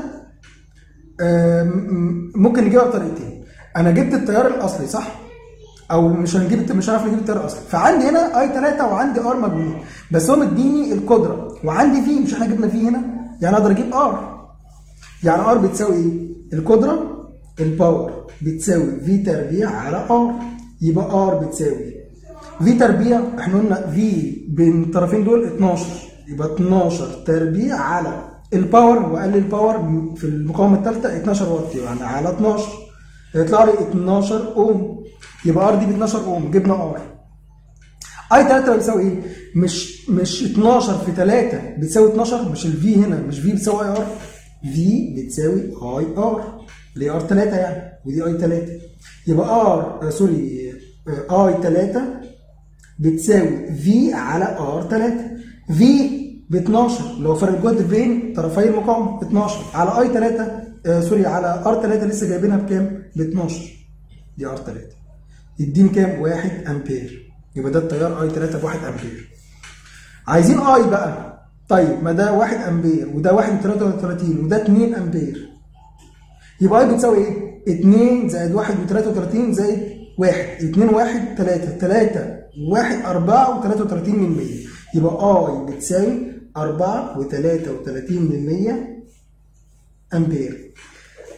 ممكن نجيبها بطريقتين انا جبت التيار الاصلي صح او مش هنجيب مش هنعرف نجيب التيار الاصلي فعندي هنا اي 3 وعندي ار مجهول بس هو مديني القدره وعندي في مش احنا جبنا في هنا يعني اقدر اجيب ار يعني ار بتساوي ايه القدره الباور بتساوي في تربيع على ار يبقى ار بتساوي في تربيع احنا قلنا في بين الطرفين دول 12 يبقى 12 تربيع على الباور وقال لي الباور في المقاومه الثالثه 12 واط يعني على 12 هيطلع لي 12 اوم يبقى ار دي ب 12 اوم جبنا ار اي 3 بتساوي ايه؟ مش مش 12 في 3 بتساوي 12 مش الفي هنا مش في بتساوي اي ار في بتساوي اي ار اللي هي ار 3 يعني ودي اي 3 يبقى ار آه سوري آه اي 3 بتساوي في على ار 3 في ب 12 اللي هو فرق الجهد بين طرفي المقاومه 12 على اي 3 آه سوري على ار 3 لسه جايبينها بكام؟ ب 12 دي ار 3 يديني كام؟ 1 امبير يبقى ده التيار اي 3 ب 1 امبير عايزين اي بقى طيب ما ده 1 امبير وده 1 33 وده 2 امبير يبقى اي بتساوي ايه؟ 2 زائد 1 و33 زائد 1 2 1 3 3 1 4 و33 من 100 يبقى اي بتساوي 4 و33 من 100 امبير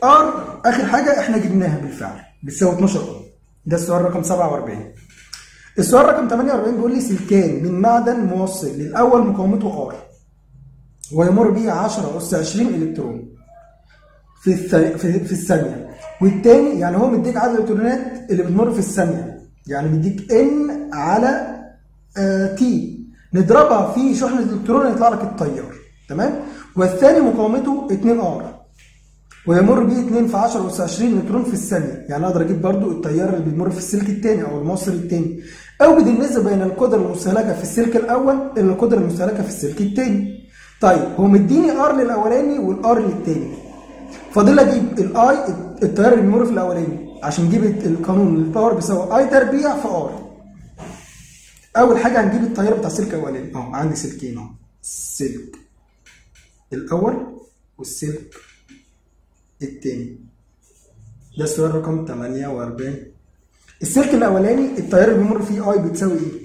ار اخر حاجه احنا جبناها بالفعل بتساوي 12 اوم ده السؤال رقم 47 السؤال رقم 48 بيقول لي سلكان من معدن موصل للاول مقاومته ار ويمر به 10 اس 20 الكترون في الثانية في, في الثانية والتاني يعني هو مديك عدد الالكترونات اللي بتمر في الثانية يعني مديك ان على آه تي نضربها في شحنة الالكترون يطلع لك التيار تمام والثاني مقاومته 2 ار ويمر به 2 في 10 اس 20 الكترون في الثانية يعني اقدر اجيب برضو التيار اللي بيمر في السلك الثاني او الموصل الثاني اوجد النسبة بين القدرة المستهلكة في السلك الاول الى القدرة المستهلكة في السلك الثاني طيب هو مديني ار للاولاني والار للثاني فاضل اجيب الاي التيار اللي بيمر في الاولاني عشان نجيب القانون الباور بيساوي اي تربيع في ار اول حاجه هنجيب التيار بتاع السلك الاولاني اهو عندي سلكين اهو السلك الاول والسلك الثاني ده السؤال رقم 48 السلك الاولاني التيار اللي بيمر فيه اي بتساوي ايه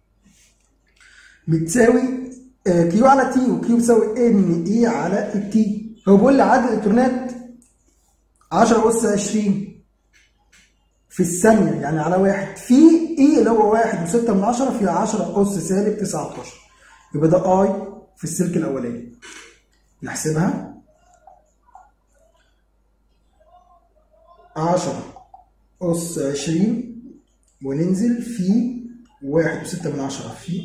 بتساوي كيو على تي وكيو بتساوي ان اي على التي هو بيقول لي عدد الالكترونات 10 اس 20 في الثانية يعني على واحد في اي اللي هو واحد وستة من عشرة في 10 اس سالب 19 يبقى ده اي في السلك الاولاني نحسبها 10 اس 20 وننزل في واحد وستة من عشرة في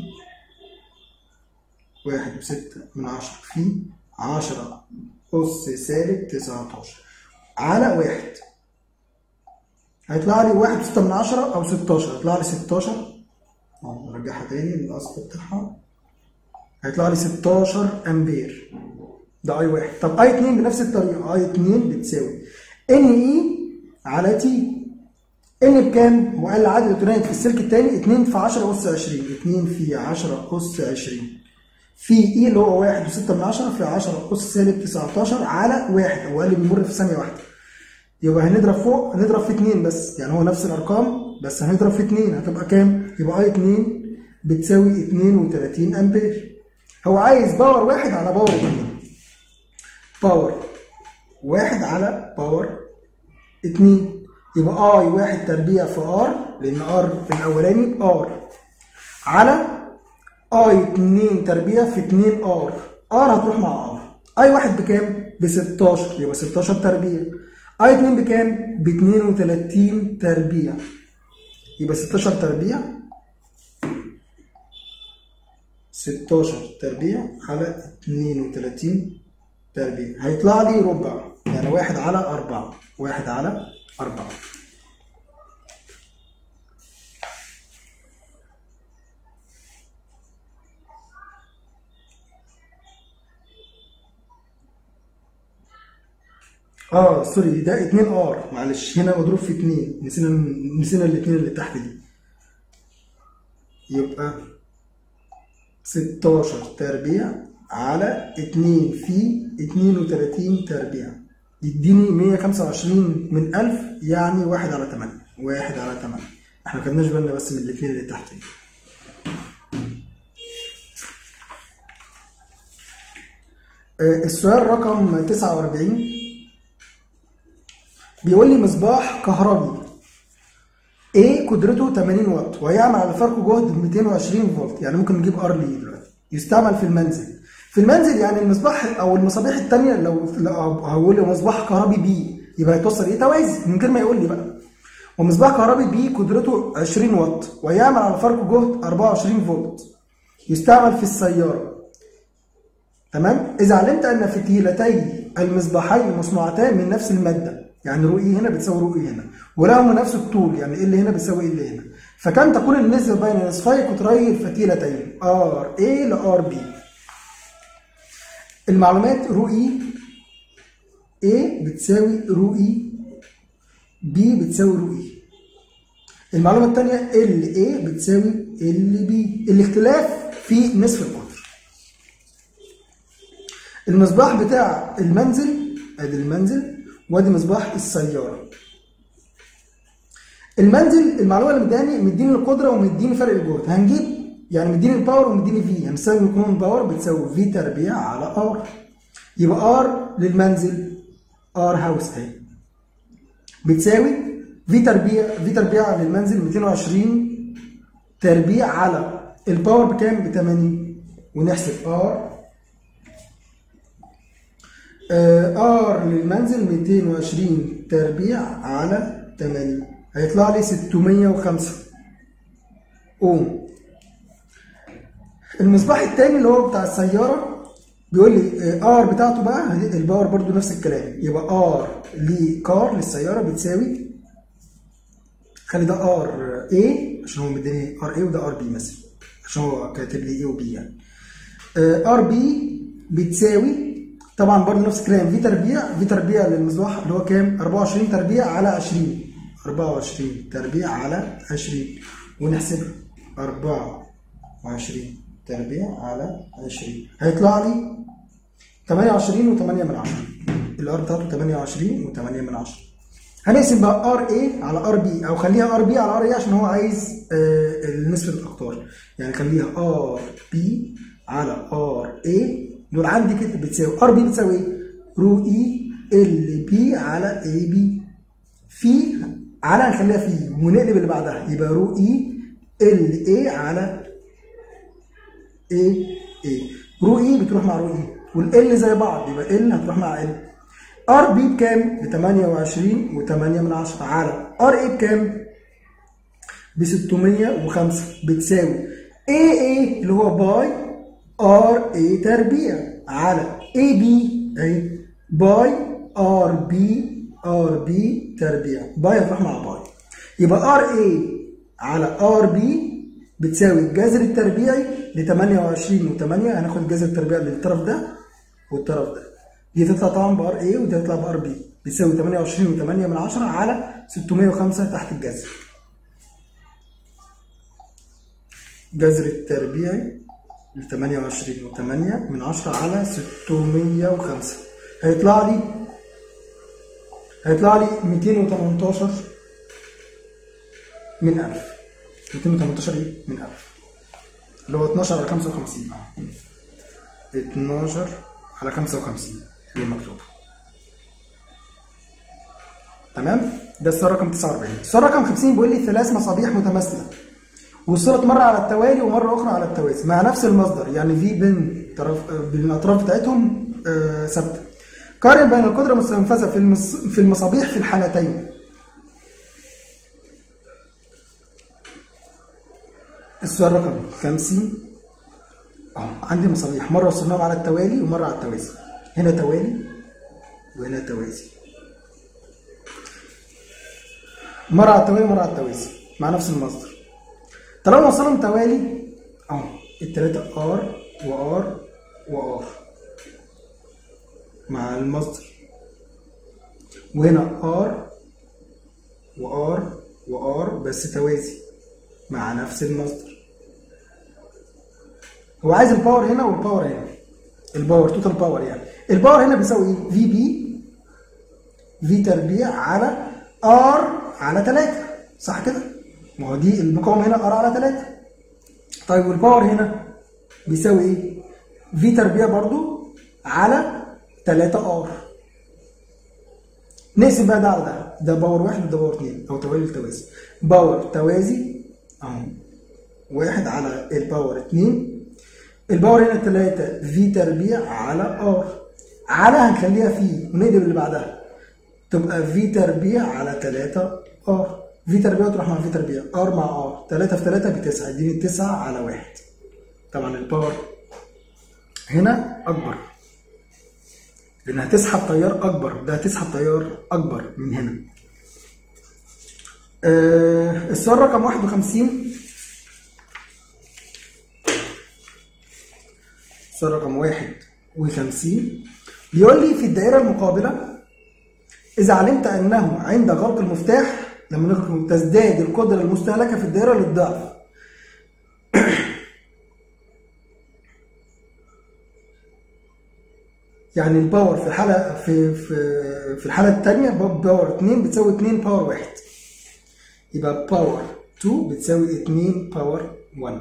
واحد وستة من عشرة في عشرة أس سالب تسعتاشر على واحد هيطلع لي واحد وستة من عشرة أو ستاشر هيطلع لي ستاشر أهو نرجعها تاني للأصل بتاعها هيطلع لي ستاشر أمبير ده أي واحد طب أي اتنين بنفس الطريقة أي اتنين بتساوي إن إي على تي ان بكام؟ هو قال عدد الالكترونات في السلك الثاني 2 في 10 اس 20 2 في 10 اس 20 في اي اللي هو 1 و6 من 10 في 10 اس سالب 19 على 1 هو قال لي بيمر في ثانيه واحده يبقى هنضرب فوق هنضرب في 2 بس يعني هو نفس الارقام بس هنضرب في 2 هتبقى كام؟ يبقى اي 2 بتساوي 32 امبير هو عايز باور واحد على باور 2 باور واحد على باور 2 يبقى اي واحد تربيع في ار لان ار في الاولاني ار على اي 2 تربيع في 2 ار ار هتروح مع ار اي واحد بكام؟ ب 16 يبقى 16 تربيع اي 2 بكام؟ ب 32 تربيع يبقى 16 تربيع 16 تربيع على 32 تربيع هيطلع لي ربع يعني واحد على أربعة واحد على أربعة اه سوري ده 2 ار معلش هنا مضروب في 2 نسينا نسينا الاثنين اللي تحت دي يبقى 16 تربيع على 2 في 32 تربيع يديني 125 من 1000 يعني 1 على 8 1 على 8 احنا ما خدناش بالنا بس من الاثنين اللي تحت دي آه، السؤال رقم 49 بيقول لي مصباح كهربي A قدرته 80 واط ويعمل على فرق جهد 220 فولت يعني ممكن نجيب ار ليه دلوقتي يستعمل في المنزل في المنزل يعني المصباح او المصابيح الثانيه لو لو هقول لي مصباح كهربي بي يبقى هيتوصل ايه توازي من غير ما يقول لي بقى ومصباح كهربي بي قدرته 20 واط ويعمل على فرق جهد 24 فولت يستعمل في السياره تمام اذا علمت ان فتيلتي المصباحين مصنوعتان من نفس الماده يعني رو اي هنا بتساوي رو اي هنا ولهما نفس الطول يعني ال هنا بتساوي ال هنا فكان تكون النسبه بين نصفي قطري الفتيلتين ار اي لار بي المعلومات رو اي A بتساوي رو اي B بتساوي رو اي المعلومة الثانية ال A بتساوي ال B الاختلاف في نصف القطر المصباح بتاع المنزل ادي المنزل وادي مصباح السيارة المنزل المعلومة اللي مداني مديني القدرة ومديني فرق الجهد هنجيب يعني مديني الباور ومديني في هنساوي قانون باور بتساوي في تربيع على ار يبقى ار للمنزل ار هاوس اهي بتساوي في تربيع في تربيع للمنزل 220 تربيع على الباور بكام؟ ب 80 ونحسب ار ار للمنزل 220 تربيع على 80 هيطلع لي 605 اوم المصباح التاني اللي هو بتاع السياره بيقول لي ار بتاعته بقى الباور برضو نفس الكلام يبقى ار لكار للسياره بتساوي خلي ده ار اي عشان هو مديني ار اي وده ار بي مثلا عشان هو كاتب لي اي وبي يعني ار بي بتساوي طبعا برضه نفس الكلام في تربيع في تربيع للمصباح اللي هو كام 24 تربيع على 20 24 تربيع على 20 ونحسبها 24 تربيع على 20 هيطلع لي 28 و8 من 10 الار بتاعته 28 و8 من 10 هنقسم بقى ار اي على ار بي او خليها ار بي على ار اي عشان هو عايز آه نسبه الاقطار يعني خليها ار بي على ار اي دول عندي كده بتساوي ار بي بتساوي ايه؟ رو اي ال بي على اي بي في على هنخليها في ونقلب اللي بعدها يبقى رو اي ال اي على اي اي رو اي بتروح مع رو اي والال زي بعض يبقى ال هتروح مع ال ار بي بكام؟ ب 28 و8 من 10 على ار اي بكام؟ ب 605 بتساوي اي اي اللي هو باي ار اي تربيع على اي بي اهي باي ار بي ار بي تربيع باي هتروح مع باي يبقى ار اي على ار بي بتساوي الجذر التربيعي ل 28 و8 هناخد الجذر التربيعي للطرف ده والطرف ده دي تطلع طبعا بار اي ودي تطلع بار بي بتساوي 28 و8 من 10 على 605 تحت الجذر جذر التربيعي ل 28 و8 من 10 على 605 هيطلع لي هيطلع لي 218 من 1000 218 ايه من 1000 اللي هو 12 على 55 12 على 55 اللي مكتوب تمام ده السؤال رقم 49 السؤال رقم 50 بيقول لي ثلاث مصابيح متماثله وصلت مره على التوالي ومره اخرى على التوازي مع نفس المصدر يعني في بين طرف بين الاطراف بتاعتهم ثابته قارن بين القدره المستنفذه في المص... في المصابيح في الحالتين السؤال رقم 50 اه عندي مصابيح مره وصلناهم على التوالي ومره على التوازي هنا توالي وهنا توازي مره على التوالي ومره على التوازي مع نفس المصدر طالما وصلهم توالي اهو التلاته ار وار وار مع المصدر وهنا ار وار وار بس توازي مع نفس المصدر هو عايز الباور هنا والباور هنا الباور توتال باور يعني الباور هنا بيساوي ايه في بي في تربيع على ار على 3 صح كده ما هو دي المقاومه هنا ار على 3 طيب والباور هنا بيساوي ايه في تربيع برضو على 3 ار نقسم بقى ده على ده ده باور واحد وده باور اثنين او توالي التوازي باور توازي اهو واحد على الباور 2 الباور هنا 3 في تربيع على ار على هنخليها في ونقلب اللي بعدها تبقى في تربيع على 3 ار في تربيع تروح مع في تربيع ار مع ار 3 في 3 ب 9 يديني 9 على 1 طبعا الباور هنا اكبر لانها تسحب تيار اكبر ده هتسحب تيار اكبر من هنا آه السؤال رقم 51 السؤال رقم 51 بيقول لي في الدائرة المقابلة إذا علمت أنه عند غلق المفتاح لما نغلق تزداد القدرة المستهلكة في الدائرة للضعف يعني الباور في الحالة في في في الحالة الثانية باور 2 بتساوي 2 باور 1 يبقى باور 2 بتساوي 2 باور 1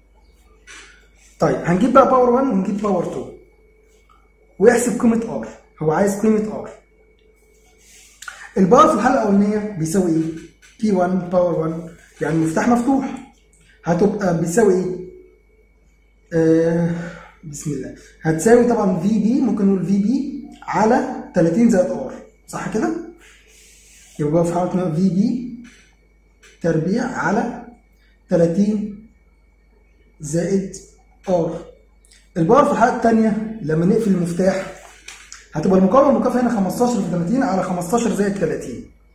طيب هنجيب بقى باور 1 ونجيب باور 2 ويحسب قيمة ار هو عايز قيمه ار الباور في الحاله الاولانيه بيساوي ايه بي 1 باور 1 يعني المفتاح مفتوح هتبقى بيساوي ايه آه بسم الله هتساوي طبعا في بي ممكن نقول في بي على 30 زائد ار صح كده يبقى في حاله في بي تربيع على 30 زائد ار الباور في الحاله الثانيه لما نقفل المفتاح هتبقى المقاومه المكافئه هنا 15 في 30 على 15 زائد 30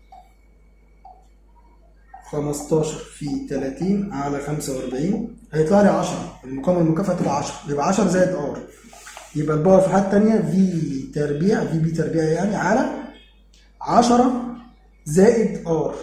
15 في 30 على 45 هيطلع لي 10 المقاومه المكافئه تبقى 10 يبقى 10 زائد ار يبقى الباور في الحاله الثانيه في تربيع في بي تربيع يعني على 10 زائد ار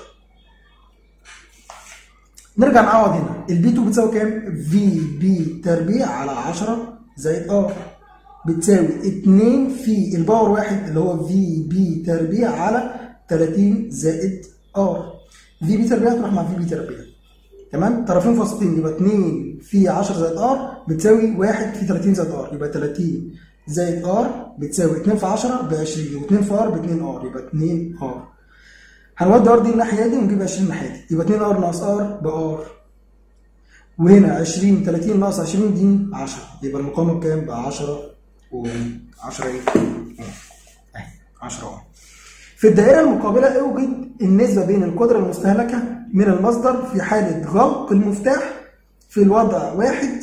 نرجع نعوض هنا البي 2 بتساوي كام؟ في بي تربيع على 10 زائد ار بتساوي 2 في الباور واحد اللي هو في بي تربيع على 30 زائد ار في بي تربيع تروح مع في بي تربيع تمام طرفين فاصلتين يبقى 2 في 10 زائد ار بتساوي 1 في 30 زائد ار يبقى 30 زائد ار بتساوي 2 في 10 ب 20 و2 في ار ب 2 ار يبقى 2 ار هنودي ار دي الناحيه دي ونجيب 20 الناحيه دي يبقى 2 ار ناقص ار بار وهنا 20 30 ناقص 20 دي 10 يبقى المقاومه بكام؟ ب 10 و 10 ايه؟ اهي 10 اهو في الدائره المقابله اوجد النسبه بين القدره المستهلكه من المصدر في حاله غلق المفتاح في الوضع واحد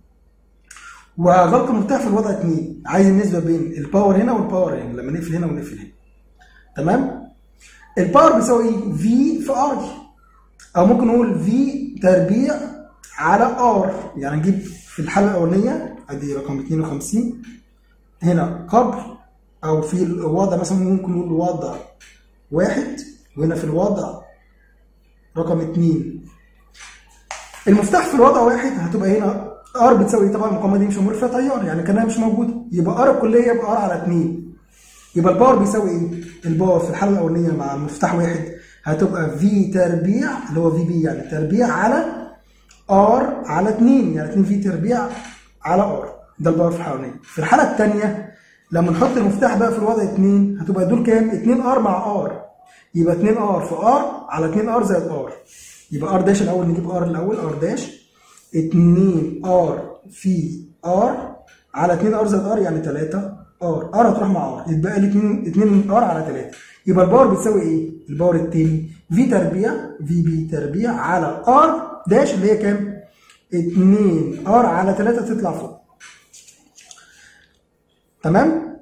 وغلق المفتاح في الوضع اثنين عايز النسبه بين الباور هنا والباور هنا لما نقفل هنا ونقفل هنا تمام الباور بيساوي ايه في في ار او ممكن نقول في تربيع على ار يعني نجيب في الحاله الاولانيه ادي رقم 52 هنا قبل او في الوضع مثلا ممكن نقول وضع واحد وهنا في الوضع رقم اتنين المفتاح في الوضع واحد هتبقى هنا ار بتساوي طبعا المقاومه دي مش معمول فيها تيار يعني كانها مش موجوده يبقى ار الكليه يبقى ار على 2 يبقى الباور بيساوي ايه؟ الباور في الحاله الاولانيه مع المفتاح واحد هتبقى في تربيع اللي هو في بي يعني تربيع على ار على 2 يعني 2 في تربيع على ار ده الباور في الحاله الاولانيه في الحاله الثانيه لما نحط المفتاح بقى في الوضع 2 هتبقى دول كام؟ 2 ار مع ار يبقى 2 ار في ار على 2 ار زائد ار يبقى ار داش الاول نجيب ار الاول ار داش 2 ار في ار على 2 ار زائد ار يعني 3 ار ار هتروح مع ار يتبقى لي 2 2 ار على 3 يبقى الباور بتساوي ايه؟ الباور التاني في تربيع في بي تربيع على ار داش اللي هي كام؟ 2 ار على 3 تطلع فوق تمام؟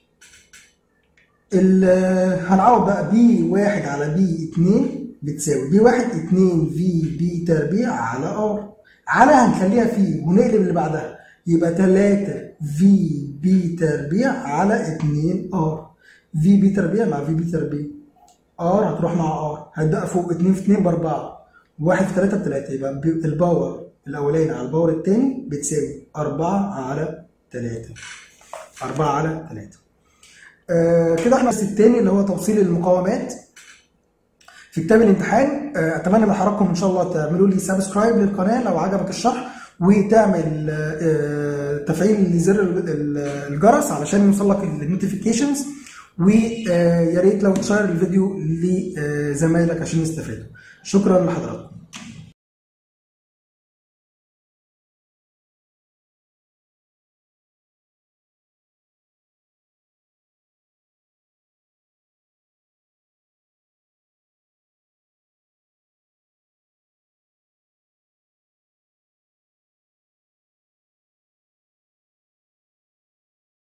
هنعوض بقى بي 1 على بي 2 بتساوي بي 1 2 في بي تربيع على ار على هنخليها في ونقلب اللي بعدها يبقى 3 في بي تربيع على 2 ار في بي تربيع مع في بي تربيع ار هتروح مع ار هتبقى فوق 2 في 2 ب 4 1 في 3 ب 3 يبقى الباور الاولاني على الباور الثاني بتساوي 4 على 3 4 على 3 آه كده احنا الثاني اللي هو توصيل المقاومات في كتاب الامتحان آه اتمنى من حضراتكم ان شاء الله تعملوا لي سبسكرايب للقناه لو عجبك الشرح وتعمل آه تفعيل زر الجرس علشان يوصلك النوتيفيكيشنز ويا ريت لو تشير الفيديو لزمايلك عشان يستفادوا شكرا لحضراتكم